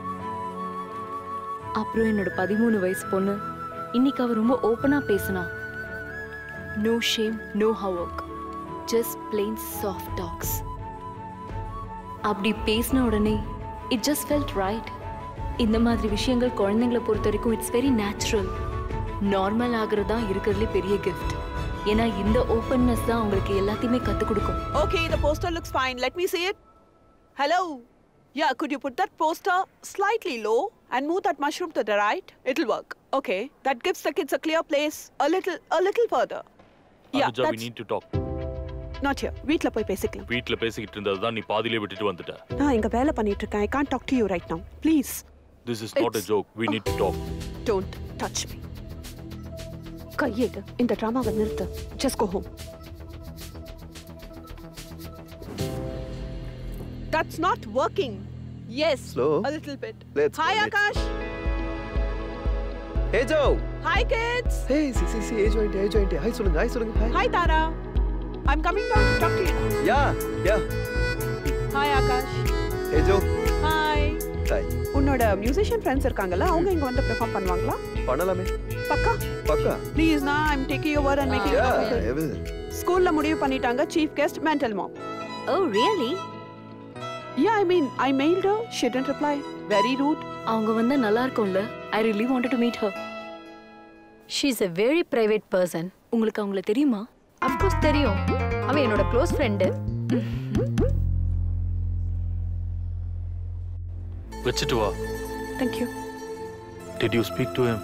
அப்புறம் என்னோட பதிமூணு வயசு பொண்ணு இன்னைக்கு அவ ரொம்ப ஓப்பனா பேசினா நோ ஷேம் நோ ஹவர்க் ஜஸ்ட் பிளெயின் சாஃப்ட் டாக்ஸ் அப்படி பேசின உடனே இட் ஜஸ்ட் ஃபெல்ட் ரைட் இந்த மாதிரி விஷயங்கள் குழந்தைங்களை பொறுத்த வரைக்கும் இட்ஸ் வெரி நேச்சுரல் நார்மல் ஆகுறது தான் இருக்கிறதுலே பெரிய கிஃப்ட் ஏன்னா இந்த ஓப்பன்னஸ் தான் அவங்களுக்கு எல்லாத்தையுமே கற்றுக் கொடுக்கும் Okay, the poster looks fine. Let me see it. Hello. Yeah, could you put that poster slightly low and move that mushroom to the right? It'll work. Okay, that gives the kids a clear place a little, a little further. Yeah, Anuja, we that's need to talk. not here. வீட்ல போய் பேசிக்கலாம். வீட்ல பேசிக்கிட்டு இருந்தது தான் நீ பாதியிலே விட்டுட்டு வந்துட்ட நான் இங்க வேலை பண்ணிட்டு இருக்கேன். I can't talk to you right now. Please, This is not a It's- joke. We need to talk. don't touch me. கையெடு. இந்த டிராமாவை நிறுத்து. Just go home. That's not working. Yes, Slow. a little bit. Let's Hi, go, let's- Akash. Hey Joe. Hi, kids. Hey, சி சி சி ஏஜ் வாங்கிட்டு ஏஜ் வாங்கிட்டு ஹாய் சொல்லுங்க ஹாய் சொல்லுங்க hi Hi, Tara. I'm coming down to talk to you now. Yeah yeah Hi, Akash. Hey Joe Hi. Hi உன்னோட மியூசிஷியன் ஃப்ரெண்ட்ஸ் இருக்காங்கல்ல அவங்க இங்க வந்து பெர்ஃபார்ம் பண்ணுவாங்களா பண்ணலாமே பக்கா பக்கா ப்ளீஸ் நான் I'm taking your and making yeah evil ஸ்கூல்ல முடிவு பண்ணிட்டாங்க chief guest mental mom oh really yeah I mean I mailed her she didn't reply very rude அவங்க வந்தா நல்லா இருக்கும்ல I really wanted to meet her she is a very private person உங்களுக்கு அவங்கள தெரியுமா அஃப்கோர்ஸ் தெரியும் அவ என்னோட க்ளோஸ் ஃப்ரெண்டு வச்சுட்டு வா thank you Did you speak to him?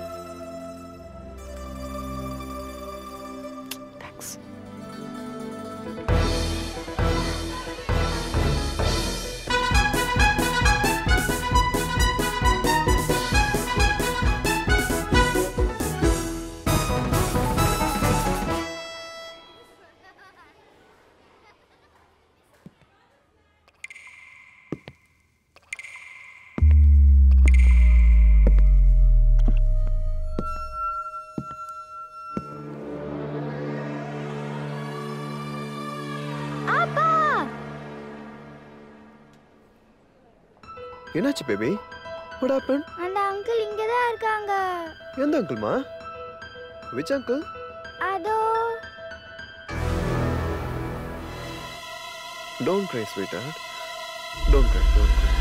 Thanks அப்பா என்னாச்சு பேபி வாட் ஹேப்பன் அந்த அங்கிள் இங்க தான் இருக்காங்க எந்த அங்கிள்மா விச் அங்கிள் அதோ don't cry sweetheart don't cry don't cry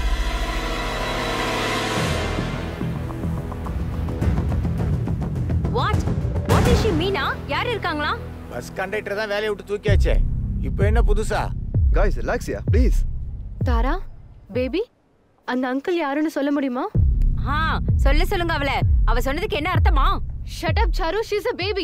what what is she Meena யார் இருக்காங்களா பஸ் கண்டக்டர் தான் வேலையை விட்டு தூக்கியாச்சே இப்போ என்ன புதுசா காய்ஸ் ரிலாக்ஸியா ப்ளீஸ் தாரா பேபி அந்த அங்கிள் யாருன்னு சொல்ல முடியுமா ஆ சொல்ல சொல்லுங்க அவள அவ சொன்னதுக்கு என்ன அர்த்தமா shut up Charu she is a baby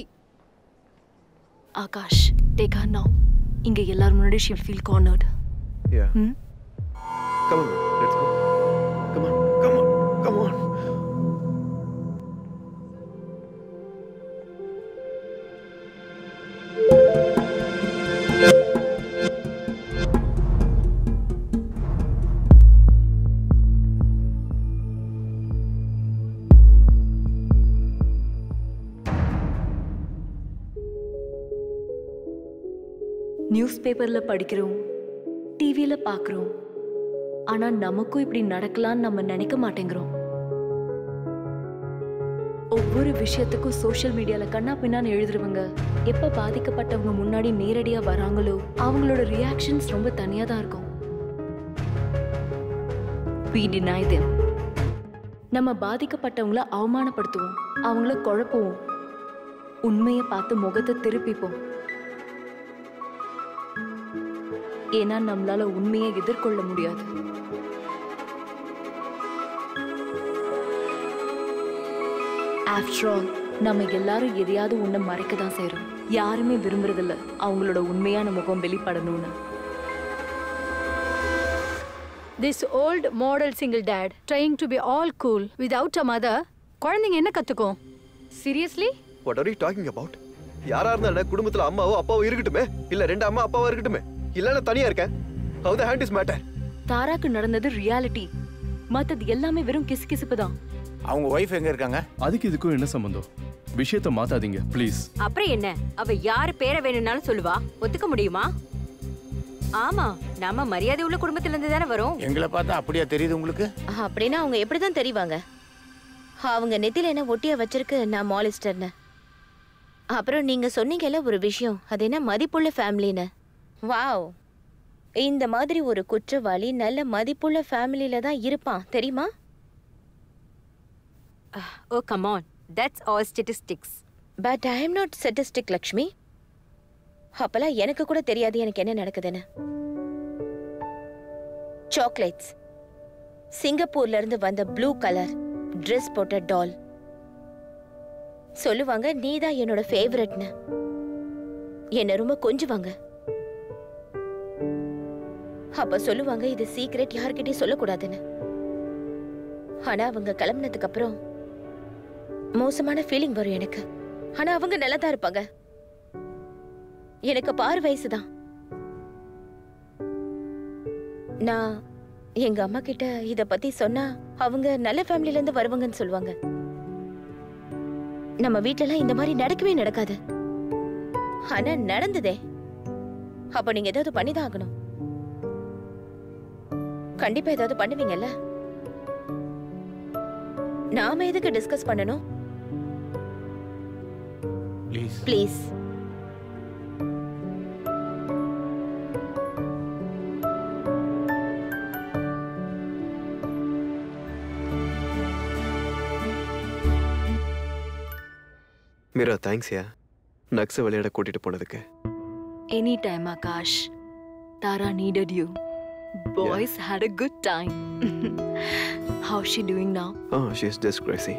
Akash take her now இங்க எல்லாரும் முன்னாடி she'll feel cornered Yeah. Hmm? Come on, let's go. Come on, come on, come on. News பேப்பர்ல படிக்கிறோம் டிவியில பார்க்குறோம் ஆனா நமக்கும் இப்படி நடக்கலாம்னு நம்ம நினைக்க மாட்டேங்கிறோம் ஒவ்வொரு விஷயத்துக்கும் சோஷியல் மீடியால கண்ணா பின்னான்னு எழுதுறவங்க எப்ப பாதிக்கப்பட்டவங்க முன்னாடி நேரடியா வராங்களோ அவங்களோட ரியாக்ஷன்ஸ் ரொம்ப தனியா தான் இருக்கும் we deny them நம்ம பாதிக்கப்பட்டவங்கள அவமானப்படுத்துவோம் அவங்கள குழப்புவோம் உண்மையை பார்த்து முகத்தை திருப்பிப்போம் ஏன்னா நம்மளால உண்மையை எதிர்கொள்ள முடியாது ஆஃப்டர் ஆல் நம்ம எல்லாரும் எதையாவது ஒண்ணு மறைக்க தான் செய்றோம் யாருமே விரும்புறதில்ல அவங்களோட உண்மையான முகம் வெளிப்படணும்னு this old model single dad trying to be all cool without a mother குழந்தைங்க என்ன கத்துக்கும் seriously what are you talking about யாரா இருந்தாலும் குடும்பத்துல அம்மாவோ அப்பாவோ இருக்கட்டுமே இல்ல ரெண்டு அம்மா அப்பாவோ இருக்கட்டுமே இல்ல நான் தனியா இருக்கேன் how the hand is matter தாராக்கு நடந்தது ரியாலிட்டி மத்தது எல்லாமே வெறும் கிசுகிசுப்பு தான் அவங்க ஒய்ஃப் எங்க இருக்காங்க அதுக்கு இதுக்கும் என்ன சம்பந்தம் விஷயத்தை மாத்தாதீங்க ப்ளீஸ் அப்புறம் என்ன அவ யார் பேரை வேணும்னாலும் சொல்லுவா ஒத்துக்க முடியுமா ஆமா நாம மரியாதை உள்ள குடும்பத்துல இருந்து தானே வரோம் எங்களை பார்த்தா அப்படியா தெரியுது உங்களுக்கு அப்படின்னா அவங்க எப்படிதான் தெரிவாங்க அவங்க நெத்தில என்ன ஒட்டிய வச்சிருக்கு நான் மாலிஸ்டர்னு அப்புறம் நீங்க சொன்னீங்கல்ல ஒரு விஷயம் அது என்ன மதிப்புள்ள ஃபேமிலின்னு வாவ் இந்த மாதிரி ஒரு குற்றவாளி நல்ல மதிப்புள்ள ஃபேமிலியில தான் இருப்பான் தெரியுமா oh come on that's all statistics but I am not statistic Lakshmi அப்பெல்லாம் எனக்கு கூட தெரியாது எனக்கு என்ன நடக்குதுன்னு சாக்லேட்ஸ் சிங்கப்பூர்ல இருந்து வந்த ப்ளூ கலர் ட்ரெஸ் போட்ட டால் சொல்லுவாங்க நீ தான் என்னோட ஃபேவரட்னு என்ன ரொம்ப கொஞ்சுவாங்க அப்ப சொல்லுவாங்க இது சீக்ரெட் யார்கிட்டயும் சொல்லக்கூடாதுன்னு ஆனா அவங்க கிளம்புனதுக்கு அப்புறம் மோசமான ஃபீலிங் வரும் எனக்கு ஆனா அவங்க நல்லா தான் இருப்பாங்க எனக்கு பார் வயசுதான் நான் எங்க அம்மா கிட்ட இத பத்தி சொன்னா அவங்க நல்ல ஃபேமிலில இருந்து வருவாங்கன்னு சொல்லுவாங்க நம்ம வீட்லலாம் இந்த மாதிரி நடக்கவே நடக்காது ஆனா நடந்ததே அப்ப நீங்க ஏதாவது பண்ணிதான் ஆகணும் கண்டிப்பா ஏதாவது பண்ணுவீங்கல்ல நாம எதுக்கு டிஸ்கஸ் பண்ணணும் ப்ளீஸ் ப்ளீஸ் மீரா தேங்க்ஸ் யா நக்ஸ விளையாட கூட்டிட்டு போனதுக்கு anytime Akash Tara needed you boys had a good time how she doing now Oh, she's just crazy.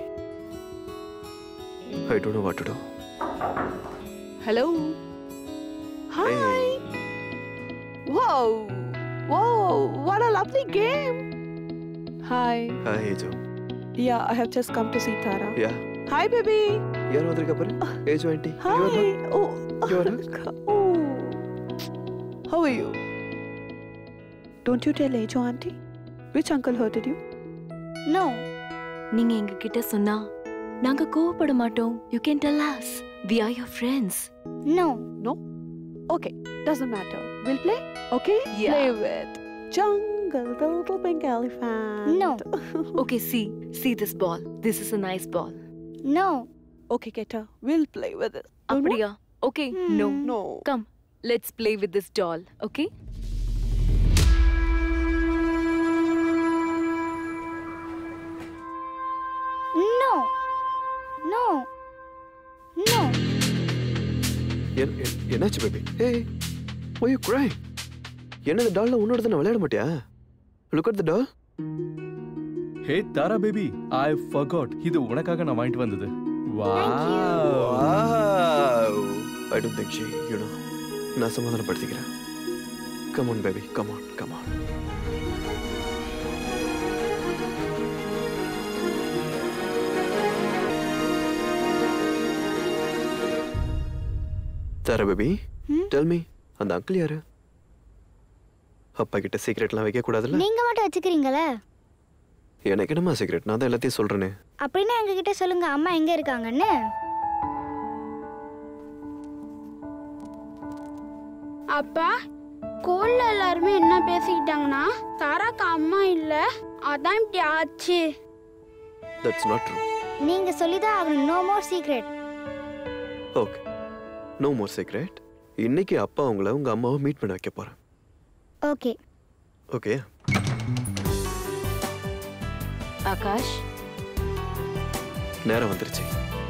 I don't know what to do. Hello. Hi. Whoa. Whoa. What a lovely game. Hi. Hi, Ejo. Yeah, I have just come to see Tara. Yeah. Hi, baby. யார் வந்திருக்க பாரு ஏஜ் aunty Hi. Oh. You're oh. How are you? Don't you tell Ejo auntie? Which uncle hurted you? No நீங்க எங்க கிட்ட சொன்னா நாங்க கோவப்பட மாட்டோம் you can tell us we are your friends No. No? Okay. Doesn't matter. We'll play? Okay? Yeah. Play with Jungle, the little pink elephant. No. okay see see this ball this is a nice ball No. Okay, Keta. We'll play with it. அப்படியா okay no No. come let's play with this doll okay No. No. No. என்- என்- என்னாச்சு பேபி ஏய் why you crying என்னது டால்ல உன்னோட நான் விளையாட மாட்டியா look at the doll hey Tara baby I forgot இது உனக்காக நான் வாங்கிட்டு வந்தது wow I don't think she you know நான் சமாதானப்படுத்திக்கிறேன் come on baby come on come on Tara baby tell me அந்த அங்கிள் யாரு அப்பா கிட்ட சீக்ரெட்லாம் வைக்க கூடாதுல்ல நீங்க மட்டும் வச்சுக்கிறீங்களே எனக்கு என்னமா சீக்ரெட் நான் தான் எல்லாத்தையும் சொல்றேனே அப்படின்னா எங்ககிட்ட சொல்லுங்க அம்மா எங்க இருக்காங்கன்னு அப்பா ஸ்கூல்ல எல்லாருமே என்ன பேசிக்கிட்டாங்கன்னா தாராக்கு அம்மா இல்ல அதான் இப்படி ஆச்சு தட்ஸ் நாட் ட்ரூ நீங்க சொல்லிதான் ஆகணும் no more secret okay no more secret இன்னைக்கு அப்பா உங்களை உங்க அம்மாவை மீட் பண்ண வைக்க போறேன் ஓகே ஓகே ஆகாஷ் நேரம் வந்துருச்சு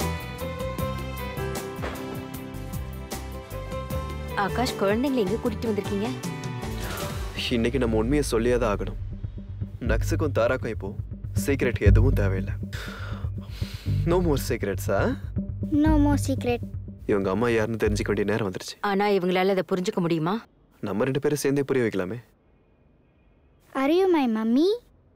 ஆகாஷ் குழந்தைங்களை எங்க கூட்டிட்டு வந்திருக்கீங்க இன்னைக்கு நம்ம உண்மையை சொல்லியே தான் ஆகணும் நக்ஸுக்கும் தாராக்கும் இப்போ சீக்ரெட் எதுவும் தேவையில்லை நோ மோர் சீக்ரெட்ஸா நோ மோர் சீக்ரெட் இவங்க அம்மா யாருன்னு தெரிஞ்சுக்க வேண்டிய நேரம் வந்துருச்சு ஆனா இவங்களால அதை புரிஞ்சுக்க முடியுமா நம்ம ரெண்டு பேரும் சேர்ந்தே புரிய வைக்கலாமே ஆர் யூ மை மம்மி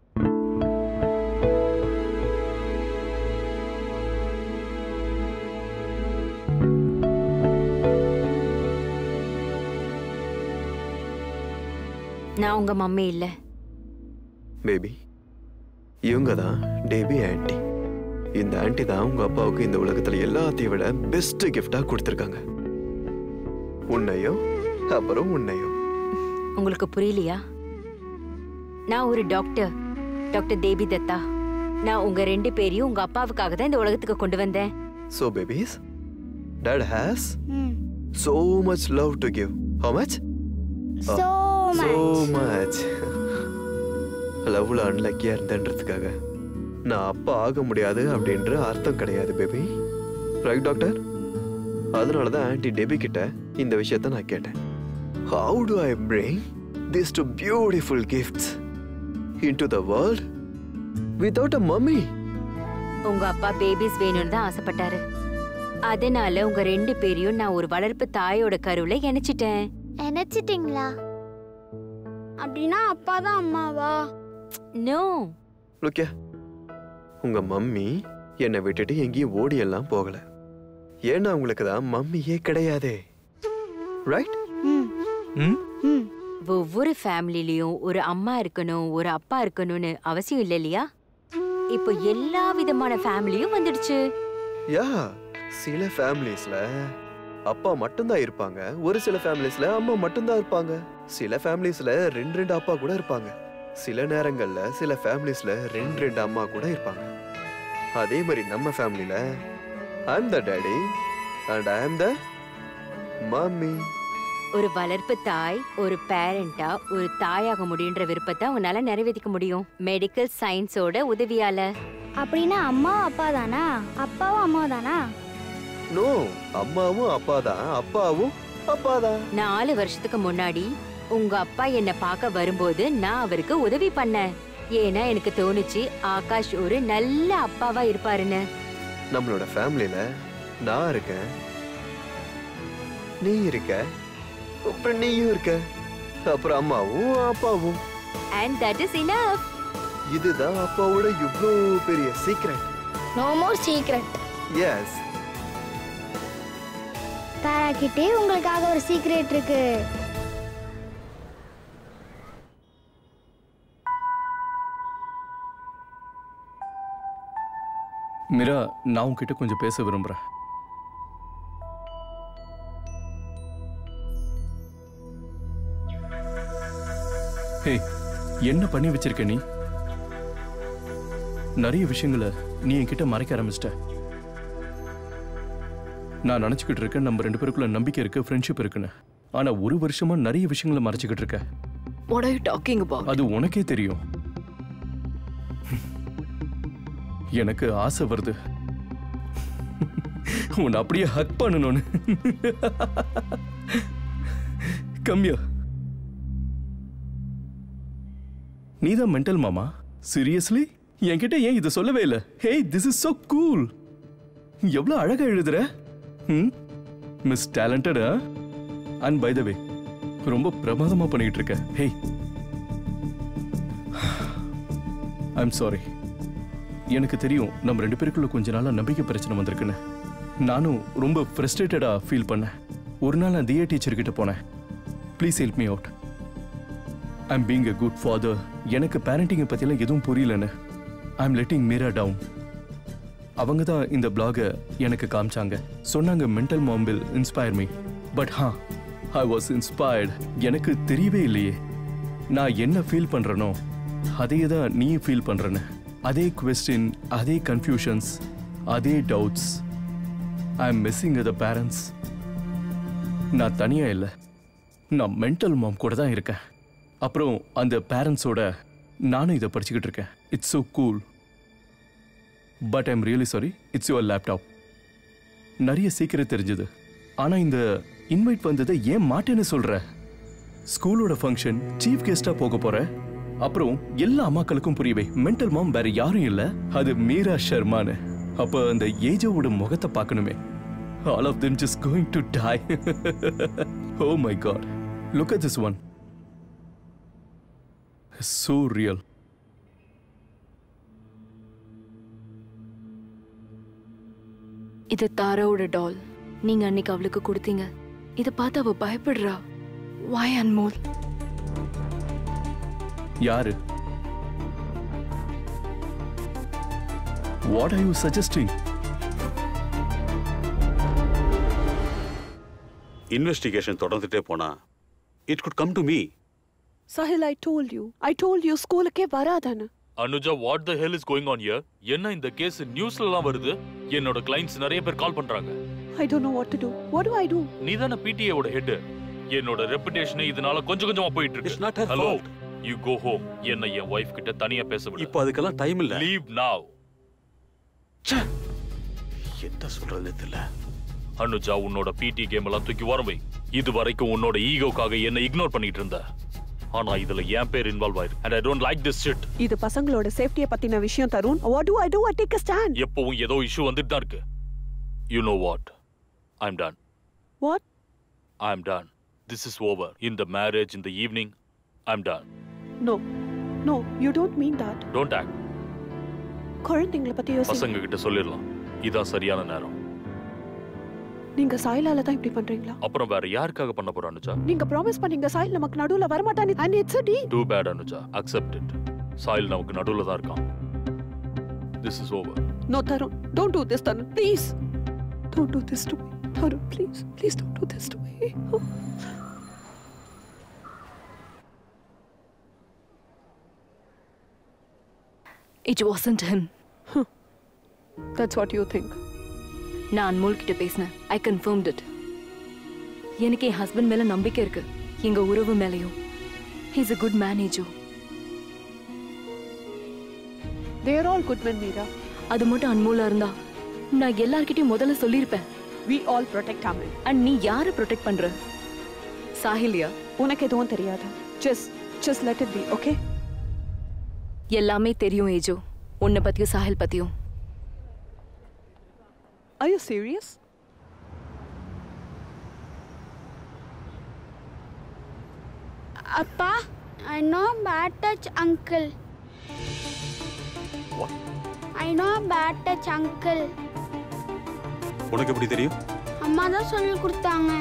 நான் உங்க மம்மி இல்ல பேபி இவங்க தான் டேபி ஆன்ட்டி இந்த ஆன்ட்டி தான் உங்க அப்பாவுக்கு இந்த உலகத்துல எல்லாத்தையும் விட பெஸ்ட் கிஃப்டா கொடுத்துருக்காங்க உன்னையும் அப்புறம் உன்னையும் உங்களுக்கு புரியலையா நான் ஒரு டாக்டர் டாக்டர் தேவி தத்தா நான் உங்க ரெண்டு பேரையும் உங்க அப்பாவுக்காக தான் இந்த உலகத்துக்கு கொண்டு வந்தேன் So, babies, Dad has so much love to give. How much? So So much. லவ்ல அன்லக்கியா இருந்தேன்றதுக்காக நான் அப்பா ஆக முடியாது அப்படின்ற அர்த்தம் கிடையாது பேபி ரைட் டாக்டர் அதனால தான் ஆன்டி டெபி கிட்ட இந்த விஷயத்த நான் கேட்டேன் how do I bring this two beautiful gifts into the world without a mummy உங்க அப்பா பேபிஸ் வேணும்னு தான் ஆசைப்பட்டாரு அதனால உங்க ரெண்டு பேரையும் நான் ஒரு வளர்ப்பு தாயோட கருவுல இணைச்சிட்டேன் நினைச்சிட்டீங்களா அப்படின்னா அப்பா தான் அம்மாவா நோ லுக்கியா உங்க மம்மி என்னை விட்டுட்டு எங்கேயும் ஓடியெல்லாம் போகல ஏன்னா உங்களுக்கு தான் மம்மியே கிடையாதே ரைட் ஒவ்வொரு ஃபேமிலிலயும் ஒரு அம்மா இருக்கணும் ஒரு அப்பா இருக்கணும்னு அவசியம் இல்லை இல்லையா இப்போ எல்லா விதமான ஃபேமிலியும் வந்துடுச்சு யா சில ஃபேமிலிஸ்ல அப்பா மட்டும்தான் இருப்பாங்க ஒரு சில ஃபேமிலிஸ்ல அம்மா மட்டும்தான் இருப்பாங்க சில ஃபேமிலிஸ்ல ரெண்டு ரெண்டு அப்பா கூட இருப்பாங்க சில நேரங்கள்ல சில ஃபேமிலிஸ்ல ரெண்டு ரெண்டு அம்மா கூட இருப்பாங்க அதே மாதிரி நம்ம ஃபேமிலில I am the daddy and I am the mummy ஒரு வளர்ப்பு தாய் ஒரு பேரண்டா ஒரு தாயாக முடியுன்ற விருப்பத்தை அவங்களால நிறைவேற்றிக்க முடியும் மெடிக்கல் சயின்ஸோட உதவியால அப்படின்னா அம்மா அப்பா தானா அப்பாவும் அம்மா தானா நோ அம்மாவும் அப்பா தான் அப்பாவும் அப்பா தான் நாலு வருஷத்துக்கு முன்னாடி உங்க அப்பா என்ன பார்க்க வரும்போது நான் அவருக்கு உதவி பண்ணேன் ஏன்னா எனக்கு தோணுச்சு ஆகாஷ் ஒரு நல்ல அப்பாவா இருப்பாருன்னு நம்மளோட ஃபேமிலில நான் இருக்கேன் நீ இருக்க அப்புறம் நீயும் இருக்க அப்புறம் அம்மாவும் அப்பாவும் அண்ட் தட் இஸ் இனஃப் இதுதான் அப்பாவோட இவ்வளோ பெரிய secret no more secret yes Tara கிட்டே உங்களுக்காக ஒரு சீக்ரெட் இருக்கு மீரா நான் உன்கிட்ட கொஞ்சம் பேச விரும்புறேன் ஹே என்ன பண்ணி வச்சிருக்க நீ நிறைய விஷயங்களை நீ என்கிட்ட மறைக்க ஆரம்பிச்சிட்ட நான் நினச்சிக்கிட்டு இருக்கேன் நம்ம ரெண்டு பேருக்குள்ள நம்பிக்கை இருக்கு ஃப்ரெண்ட்ஷிப் இருக்குன்னு ஆனா ஒரு வருஷமா நிறைய விஷயங்களை மறைச்சிக்கிட்டு இருக்க What are you talking about? அது உனக்கே தெரியும் எனக்கு ஆசை வருது உன்னை அப்படியே ஹக் பண்ணணும்னு கம்மியா நீதான் மென்டல் மாமா சீரியஸ்லி என்கிட்ட ஏன் இதை சொல்லவே இல்லை hey this is so cool எவ்வளவு அழகா எழுதுற ம் மிஸ் டேலண்டடா அண்ட் பை த வே ரொம்ப பிரமாதமா பண்ணிட்டு இருக்க ஹே ஐம் சாரி எனக்கு தெரியும் நம்ம ரெண்டு பேருக்குள்ள கொஞ்ச நாளா நம்பிக்கை பிரச்சனை வந்திருக்குன்னு நானும் ரொம்ப ஃப்ரஸ்ட்ரேட்டடா ஃபீல் பண்ணேன் ஒரு நாள் நான் தியா டீச்சர் கிட்ட போனேன் please help me out I'm being a good father எனக்கு பேரண்டிங்கை பற்றிலாம் எதுவும் புரியலன்னு ஐம் லெட்டிங் மீரா டவுன் அவங்க தான் இந்த பிளாகை எனக்கு காமிச்சாங்க சொன்னாங்க மென்டல் மாம்பில் இன்ஸ்பயர் மீ பட் ஹா ஐ வாஸ் இன்ஸ்பயர்ட் எனக்கு தெரியவே இல்லையே நான் என்ன ஃபீல் பண்றேனோ அதே தான் நீ ஃபீல் பண்றேன்னு அதே கொஸ்டின் அதே கன்ஃபியூஷன்ஸ் அதே doubts I am missing the parents நான் தனியா இல்லை நான் மென்டல் மாம் கூட தான் இருக்கேன் அப்புறம் அந்த பேரண்ட்ஸோட நானும் இதை படிச்சுக்கிட்டு இருக்கேன் it's so cool but I'm really sorry it's your laptop நிறைய சீக்கிரம் தெரிஞ்சது ஆனா இந்த இன்வைட் வந்ததை ஏன் மாட்டேன்னு சொல்ற ஸ்கூலோட ஃபங்க்ஷன் சீஃப் கெஸ்டா போக போற அப்புறம் எல்லா அம்மாக்களுக்கும் புரியவே மென்டல் மாம் வேற யாரும் இல்ல அது மீரா ஷர்மான்னு அப்ப அந்த ஏஜோவோட முகத்தை பார்க்கணுமே all of them just going to die oh my god look at this one so real இது தாராவோட டால் நீங்க அன்னைக்கு அவளுக்கு கொடுத்தீங்க இத பார்த்து அவ பயப்படுறா வாய் அன்மோல் யாரு what are you suggesting investigation தொடர்ந்துட்டே போனா it good come to me Sahil, I told you. I told you ஸ்கூலுக்கே வராதான்னு Anuja what the hell is going on here என்ன இந்த கேஸ் நியூஸ்ல எல்லாம் வருது என்னோட கிளைண்ட்ஸ் நிறைய பேர் கால் பண்றாங்க I don't know what to do. What do I do? நீ தானே பிடிஏ ஓட ஹெட் என்னோட ரெப்புடேஷன் இதனால கொஞ்சம் கொஞ்சமா போயிட்டு இருக்கு ஹலோ யூ கோ ஹோம் என்ன என் வைஃப் கிட்ட தனியா பேச விடு இப்போ அதுக்கெல்லாம் டைம் இல்ல லீவ் நாவ் என்ன சொல்றது தெரியல அனுஜா உன்னோட பிடி கேம் எல்லாம் தூக்கி வர வை இது வரைக்கும் உன்னோட ஈகோக்காக என்ன இக்னோர் பண்ணிட்டு இருந்த ஆனா இதுல என் பேர் இன்வால்வ் ஆயிருக்கு and I don't like this shit இது பசங்களோட சேஃப்டியை பத்தின விஷயம் Tarun what do I do I take a stand எப்பவும் ஏதோ இஷ்யூ வந்துட்டு தான் இருக்கு you know what I am done what I am done this is over in the marriage in the evening I am done no no you don't mean that don't act குழந்தைங்களை பத்தி யோசி பசங்க கிட்ட சொல்லிடலாம் இதான் சரியான நேரம் நீங்க சாயிலால தான் இப்படி பண்றீங்களா அப்புறம் வேற யாருக்காக பண்ண போற அனுஜா நீங்க ப்ராமிஸ் பண்ணீங்க சாயில் நமக்கு நடுவுல வரமாட்டானே and it's a deal too bad Anuja accept it Sahil நமக்கு நடுவுல தான் இருக்கான் this is over no Tarun don't do this Tarun please don't do this to me Tarun please please don't do this to me it wasn't him that's what you think நான் அன்மோல் கிட்ட பேசினேன் ஐ கன்ஃபர்ம்ட் இட் எனக்கு என் ஹஸ்பண்ட் மேல நம்பிக்கை இருக்கு எங்க உறவு மேலயும் he's a good manager they are all good men Meera அது மட்டும் அன்மோலா இருந்தா நான் எல்லார்கிட்டயும் முதல்ல சொல்லியிருப்பேன் we all protect our men and நீ யாரை ப்ரொடெக்ட் பண்ற சாஹிலியா உனக்கு எதுவும் தெரியாது just just let it be okay எல்லாமே தெரியும் ஏஜோ உன்னை பத்தியும் சாஹில் பத்தியும் are you serious அப்பா I know bad touch uncle I know bad touch uncle உனக்கு எப்படி தெரியும் அம்மா தான் சொல்லி கொடுத்தாங்க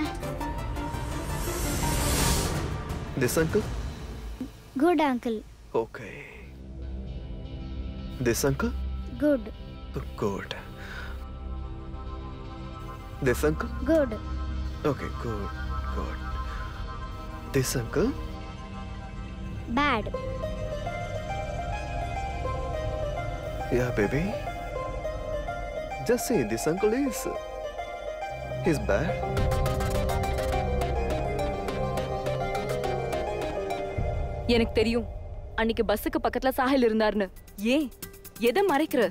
This uncle? Good uncle Okay. This uncle? Good Good. This uncle? Good Okay, good, good. This uncle? Bad Yeah, baby. Just say this uncle is. He's bad. எனக்கு தெரியும் அன்னைக்கு பஸ்ஸுக்கு பக்கத்துல சாஹில் இருந்தாருன்னு ஏன் எதை மறைக்கிற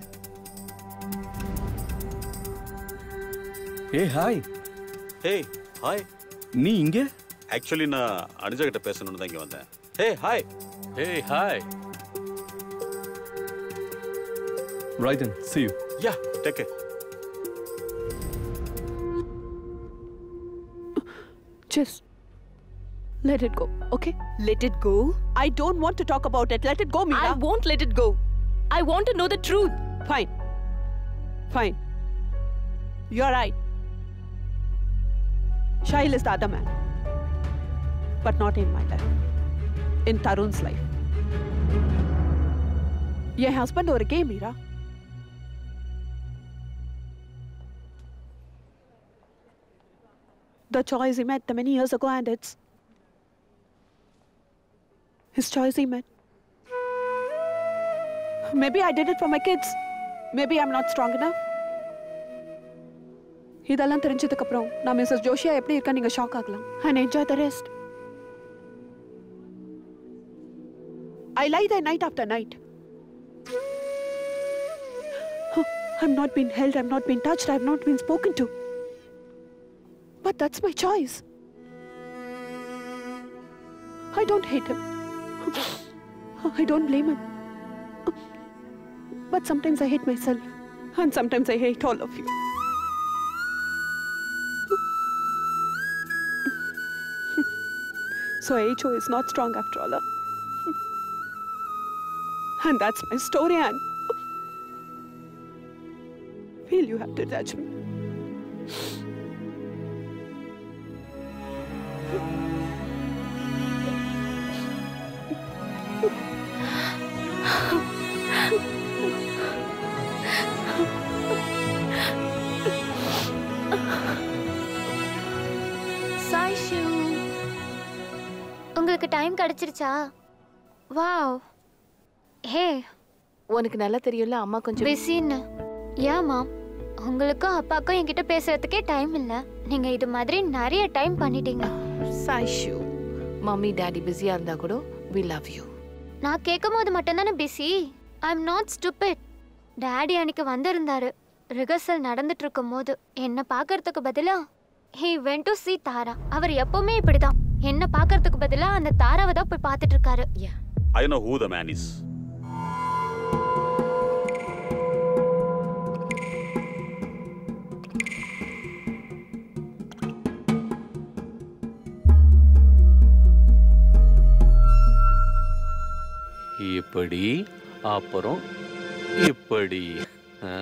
ஏ ஹாய் ஹே ஹாய் நீ இங்க ஆக்சுவலி நான் அனுஜா கிட்ட பேசணும்னு தான் இங்க வந்தேன் hey hi hey hi Right then, see you. Yeah take care just let it go okay let it go i don't want to talk about it let it go meera I won't let it go. I want to know the truth. fine fine you're right Shahil is the other man but not in my life in Tarun's life என் ஹஸ்பண்ட் ஒரு gay Meera the choice he made many years ago, and it's his choice he made. Maybe I did it for my kids. Maybe I'm not strong enough. இதெல்லாம் தெரிஞ்சதுக்கு அப்புறம் நான் மிஸ்ஸஸ் ஜோஷியா எப்படி இருக்கா நீங்க ஷாக் ஆகலாம் and enjoy the rest I lie the night after night I'm not been held, I'm not been touched, I've not been spoken to. But that's my choice. I don't hate him. I don't blame him. But sometimes I hate myself. And sometimes I hate all of you. so HO is not strong after all. huh? And that's my story, and feel you have to judge me. சாய்ஷு உங்களுக்கு டைம் கிடைச்சிருச்சா வாவ் ஹே உனக்கு நல்லா தெரியும்ல அம்மா கொஞ்சம் பிஸின்னு ஏமா உங்களுக்கும் அப்பாக்கும் என்கிட்ட பேசுறதுக்கே டைம் இல்ல நீங்க இது மாதிரி நிறைய டைம் பண்ணிட்டீங்க சாய்ஷு மம்மி டாடி பிஸியா இருந்தா கூட வி லவ் யூ நான் கேட்கும் போது மட்டும்தானே busy I am not stupid daddy அன்னைக்கு வந்திருந்தாரு ரிஹர்சல் நடந்துட்டு இருக்கும் போது என்ன பார்க்கறதுக்கு பதிலா he went to see Tara அவர் எப்பவுமே இப்படிதான் என்ன பார்க்கறதுக்கு பதிலா அந்த தாராவை தான் போய் பார்த்துட்டு இருக்காரு I know who the man is. இப்படி அப்புறம் இப்படி ஆ?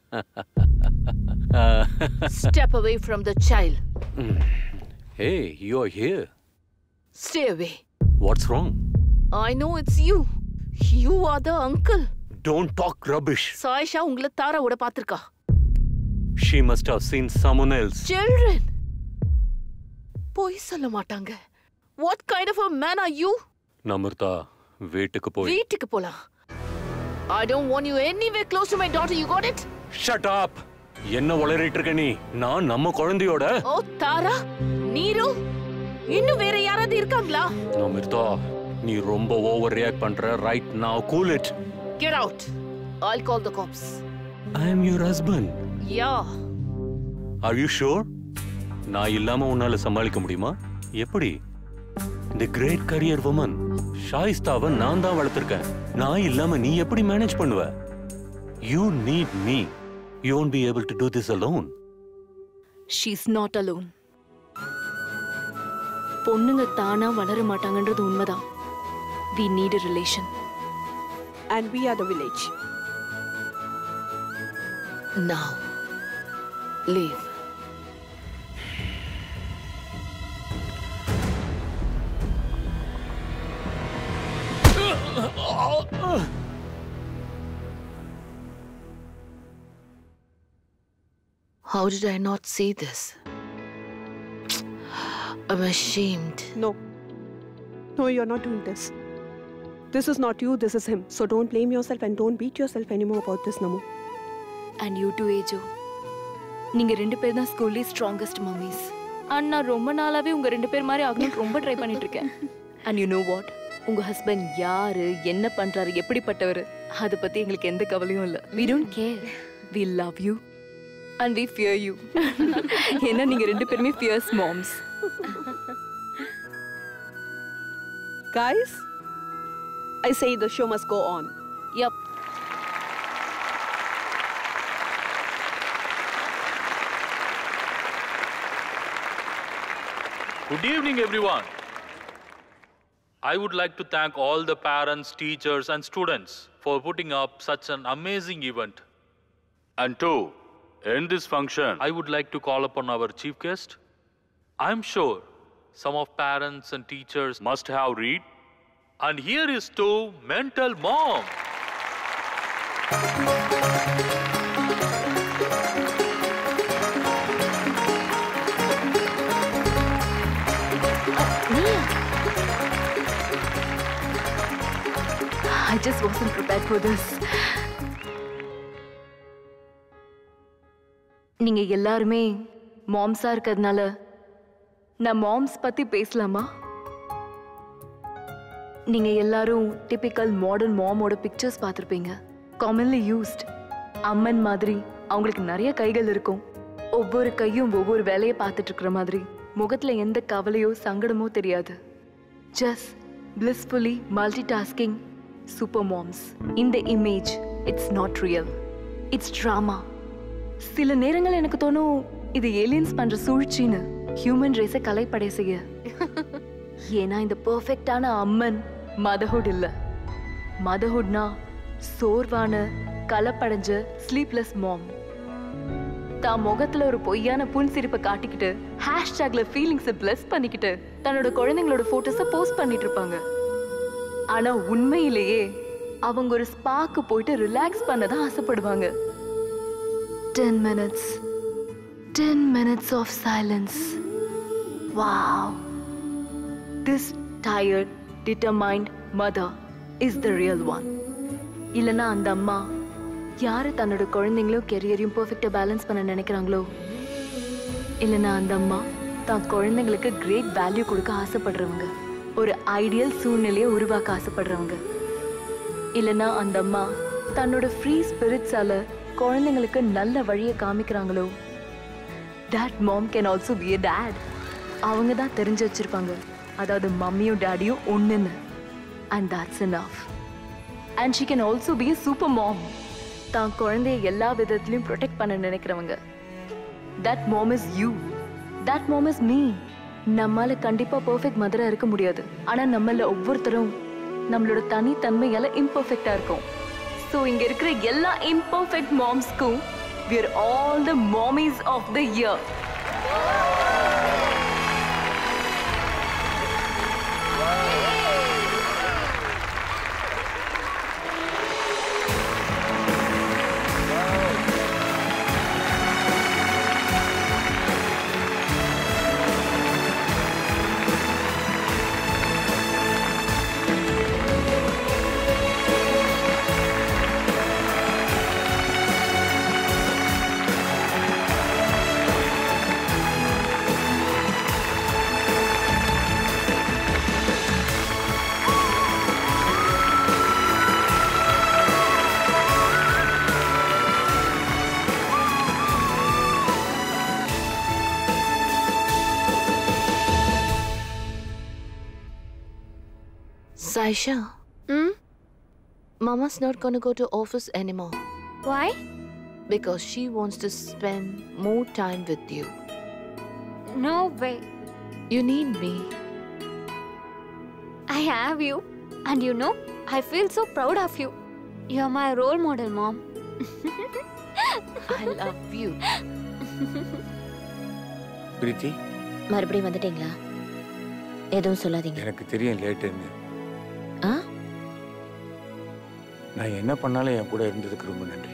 Step away from the child. Hey, you're here. Stay away. What's wrong? I know it's you. You are the uncle. Don't talk rubbish. Sayyeshaa உங்களை தாராவோட பார்த்திருக்கா. She must have seen someone else. Children. பொய் சொல்ல மாட்டாங்க. What kind of a man are you? நமர்தா வீட்டுக்கு போய் வீட்டுக்கு போலாம். I don't want you anywhere close to my daughter. You got it? Shut up என்ன உளறிட்டு இருக்க நீ நான் நம்ம குழந்தையோட ஓ தாரா நீரு இன்னும் வேற யாராவது இருக்காங்களா? நமர்தா நீ ரொம்ப ஓவர் ரியாக்ட் பண்ற right now cool it Get out. I'll call the cops. I am your husband Yeah. Are you sure நான் இல்லாம உன்னால சமாளிக்க முடியுமா எப்படி தி கிரேட் கரியர் உமன் ஷாயிஸ்தாவை நான் தான் வளர்த்துருக்கேன் நான் இல்லாம நீ எப்படி மேனேஜ் பண்ணுவ you need me you won't be able to do this alone she's not alone பொண்ணுங்க தானா வளர மாட்டாங்கன்றது உண்மைதான் we need a relation And we are the village. Now, leave. How did I not see this? I'm ashamed. No. No, you're not doing this. This is not you, this is him. So don't blame yourself and don't beat yourself anymore about this, Namu. And you two ஏஜோ நீங்க ரெண்டு பேர் தான் ஸ்கூல்லே ஸ்ட்ராங்கஸ்ட் மம்மிஸ் அண்ட் நான் ரொம்ப நாளாவே உங்க ரெண்டு பேர் மாதிரி ஆகணும்னு ரொம்ப ட்ரை பண்ணிட்டு இருக்கேன் அண்ட் யூ நோ வாட் உங்க ஹஸ்பண்ட் யாரு என்ன பண்றாரு எப்படிப்பட்டவர் அதை பத்தி எங்களுக்கு எந்த கவலையும் இல்ல we don't care we love you and we fear you ஏன்னா நீங்க ரெண்டு பேருமே fierce moms Guys, I say the show must go on. Yep. Good evening, everyone. I would like to thank all the parents, teachers, and students for putting up such an amazing event. And to end this function, I would like to call upon our chief guest. I'm sure some of parents and teachers must have read. And here is to Mental Mom. I just wasn't prepared for this. நீங்க எல்லாருமே மாம்ஸா இருக்கிறதுனால நான் மாம்ஸ் பத்தி பேசலாமா நீங்க எல்லாரும் டிபிக்கல் மாடர்ன் மாமோட பிக்சர்ஸ் பார்த்துருப்பீங்க காமன்லி யூஸ்ட் அம்மன் மாதிரி அவங்களுக்கு நிறைய கைகள் இருக்கும் ஒவ்வொரு கையும் ஒவ்வொரு வேலையை பார்த்துட்டு இருக்கிற மாதிரி முகத்துல எந்த கவலையோ சங்கடமோ தெரியாது just blissfully multitasking super moms இந்த image it's not real it's drama சில நேரங்கள் எனக்கு தோணும் இது ஏலியன்ஸ் பண்ற சூழ்ச்சின்னு ஹியூமன் ரேஸை கலைப்படை செய்ய ஏன்னா இந்த பெர்ஃபெக்டான அம்மன் மதர்ஹுட் இல்ல மதர்ஹுட்னா சோர்வான கலப்படைஞ்ச ஸ்லீப்லெஸ் மாம் தான் முகத்துல ஒரு பொய்யான புன்சிரிப்பை காட்டிக்கிட்டு ஹேஷ்டேக்ல ஃபீலிங்ஸை பிளஸ் பண்ணிக்கிட்டு தன்னோட குழந்தைங்களோட போட்டோஸை போஸ்ட் பண்ணிட்டு இருப்பாங்க ஆனா உண்மையிலேயே அவங்க ஒரு ஸ்பாக்கு போயிட்டு ரிலாக்ஸ் பண்ண தான் ஆசைப்படுவாங்க ten minutes ten minutes of silence wow this tired determined mother is the real one இல்லைன்னா அந்த அம்மா யாரு தன்னோட குழந்தைங்களும் கெரியரையும் பெர்ஃபெக்டாக பேலன்ஸ் பண்ண நினைக்கிறாங்களோ இல்லைன்னா அந்த அம்மா தான் குழந்தைங்களுக்கு கிரேட் வேல்யூ கொடுக்க ஆசைப்படுறவங்க ஒரு ஐடியல் சூழ்நிலையை உருவாக்க ஆசைப்படுறவங்க இல்லைன்னா அந்த அம்மா தன்னோட ஃப்ரீ ஸ்பிரிட்ஸால குழந்தைங்களுக்கு நல்ல வழியை காமிக்கிறாங்களோ that mom can also be a dad அவங்க தான் தெரிஞ்சு வச்சிருப்பாங்க அதாவது மம்மியும் டேடியும் ஒன்றுன்னு and that's enough and she can also be a super mom தான் குழந்தைய எல்லா விதத்துலையும் ப்ரொடெக்ட் பண்ண நினைக்கிறவங்க that mom is you that mom is me நம்மால கண்டிப்பா பெர்ஃபெக்ட் மதரா இருக்க முடியாது ஆனா நம்மள ஒவ்வொருத்தரும் நம்மளோட தனித்தன்மையால இம்பர்ஃபெக்டா இருக்கும் ஸோ இங்க இருக்கிற எல்லா இம்பர்ஃபெக்ட் மாம்ஸ்க்கும் we are all the mommies of the year Saisha. Hmm? Mama's not gonna go to office anymore. Why? Because she wants to spend more time with you. No way. You need me. I have you. And you know, I feel so proud of you. You're my role model, mom. I love you. Preethi மறுபடியும் வந்துட்டீங்களா எதுவும் சொல்லாதீங்க எனக்கு தெரியும் லேட்டுன்னு ஆ நான் என்ன பண்ணாலும் என் கூட இருந்ததுக்கு ரொம்ப நன்றி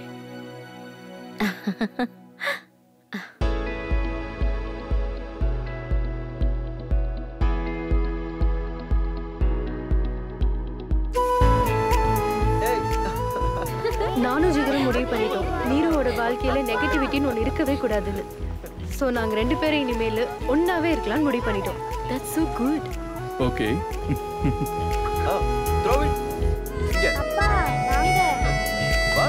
நானும் ஜிகரும் முடிவு பண்ணிட்டோம் நீருவோட வாழ்க்கையில நெகட்டிவிட்டின்னு ஒன்று இருக்கவே கூடாதுன்னு ஸோ நாங்கள் ரெண்டு பேரும் இனிமேல் ஒன்றாவே இருக்கலாம்னு முடிவு பண்ணிட்டோம் that's so good okay throw it. இங்க. வா.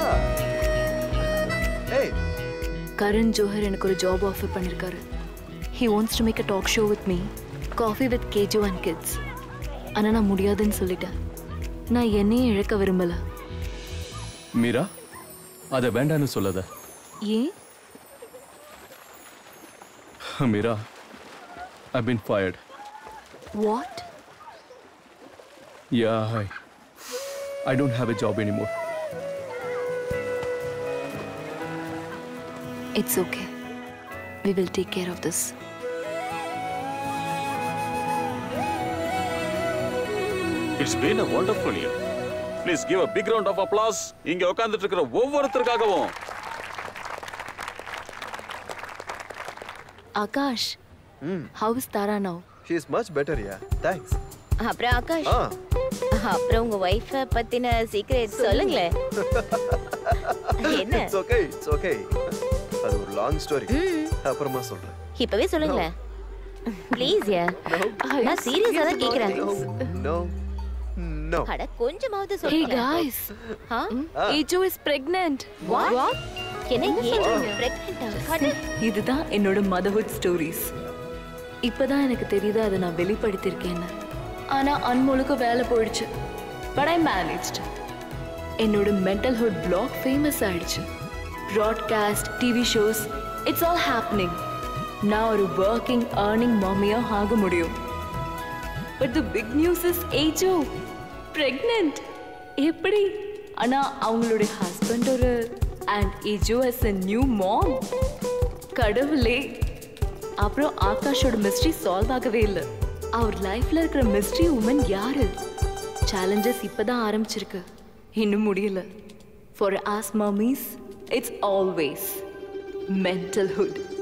Hey, கரண் ஜோஹர் எனக்கு ஒரு ஜாப் ஆஃபர் பண்ணிருக்காரு he wants to make a talk show with me coffee with கேஜோ அண்ட் கிட்ஸ் ஆனா நான் முடியாதுன்னு சொல்லிட்டேன் நான் என்னையும் இழக்க விரும்பல மீரா அதை வேண்டான்னு சொல்லாத ஏன் Meera I been fired what yeah I I don't have a job anymore it's okay we will take care of this it's been a wonderful year please give a big round of applause இங்க உட்கார்ந்துட்டு இருக்கிற ஒவ்வொருத்தருக்காகவும் Akash how is Tara now she is much better, yeah. Thanks. அப்புறம் ஆகாஷ் ஆ அப்புறம் உங்க ஒய்ஃப பத்தின சீக்ரெட் சொல்லுங்களேன் என்ன இட்ஸ் ஓகே இட்ஸ் ஓகே அது ஒரு லாங் ஸ்டோரி அப்புறமா சொல்றேன் இப்பவே சொல்லுங்களேன் ப்ளீஸ் யா நான் சீரியஸா தான் கேக்குறேன் நோ நோ அட கொஞ்சமாவது Hey சொல்லுங்க guys, ah Ejo is pregnant. What? என்ன என்ன ஏன் சொல்றீங்க? பிரெக்னன்ட் இதுதான் என்னோட மதர்ஹுட் ஸ்டோரிஸ் இப்பதான் எனக்கு தெரியுது அதை நான் வெளிப்படுத்தியிருக்கேன்னு ஆனா அன்மொழுக்க வேலை போயிடுச்சு பட் ஐ மேனேஜ்ட் என்னோட மென்டல் ஹுட் பிளாக் ஃபேமஸ் ஆயிடுச்சு broadcast TV shows it's all happening நான் ஒரு ஒர்க்கிங் ஏர்னிங் மாமியா ஆக முடியும் but the big news is ஏஜோ பிரெக்னென்ட் எப்படி ஆனா அவங்களுடைய ஹஸ்பண்ட் ஒரு அண்ட் ஏஜோ அஸ் a நியூ மாம் கடவுளே அப்புறம் ஆகாஷோட மிஸ்ட்ரி சால்வ் ஆகவே இல்லை அவர் லைஃப்ல இருக்கிற மிஸ்ட்ரி உமன் யாரு சேலஞ்சஸ் இப்பதான் ஆரம்பிச்சிருக்கு இன்னும் முடியல for us mummies it's always mental hood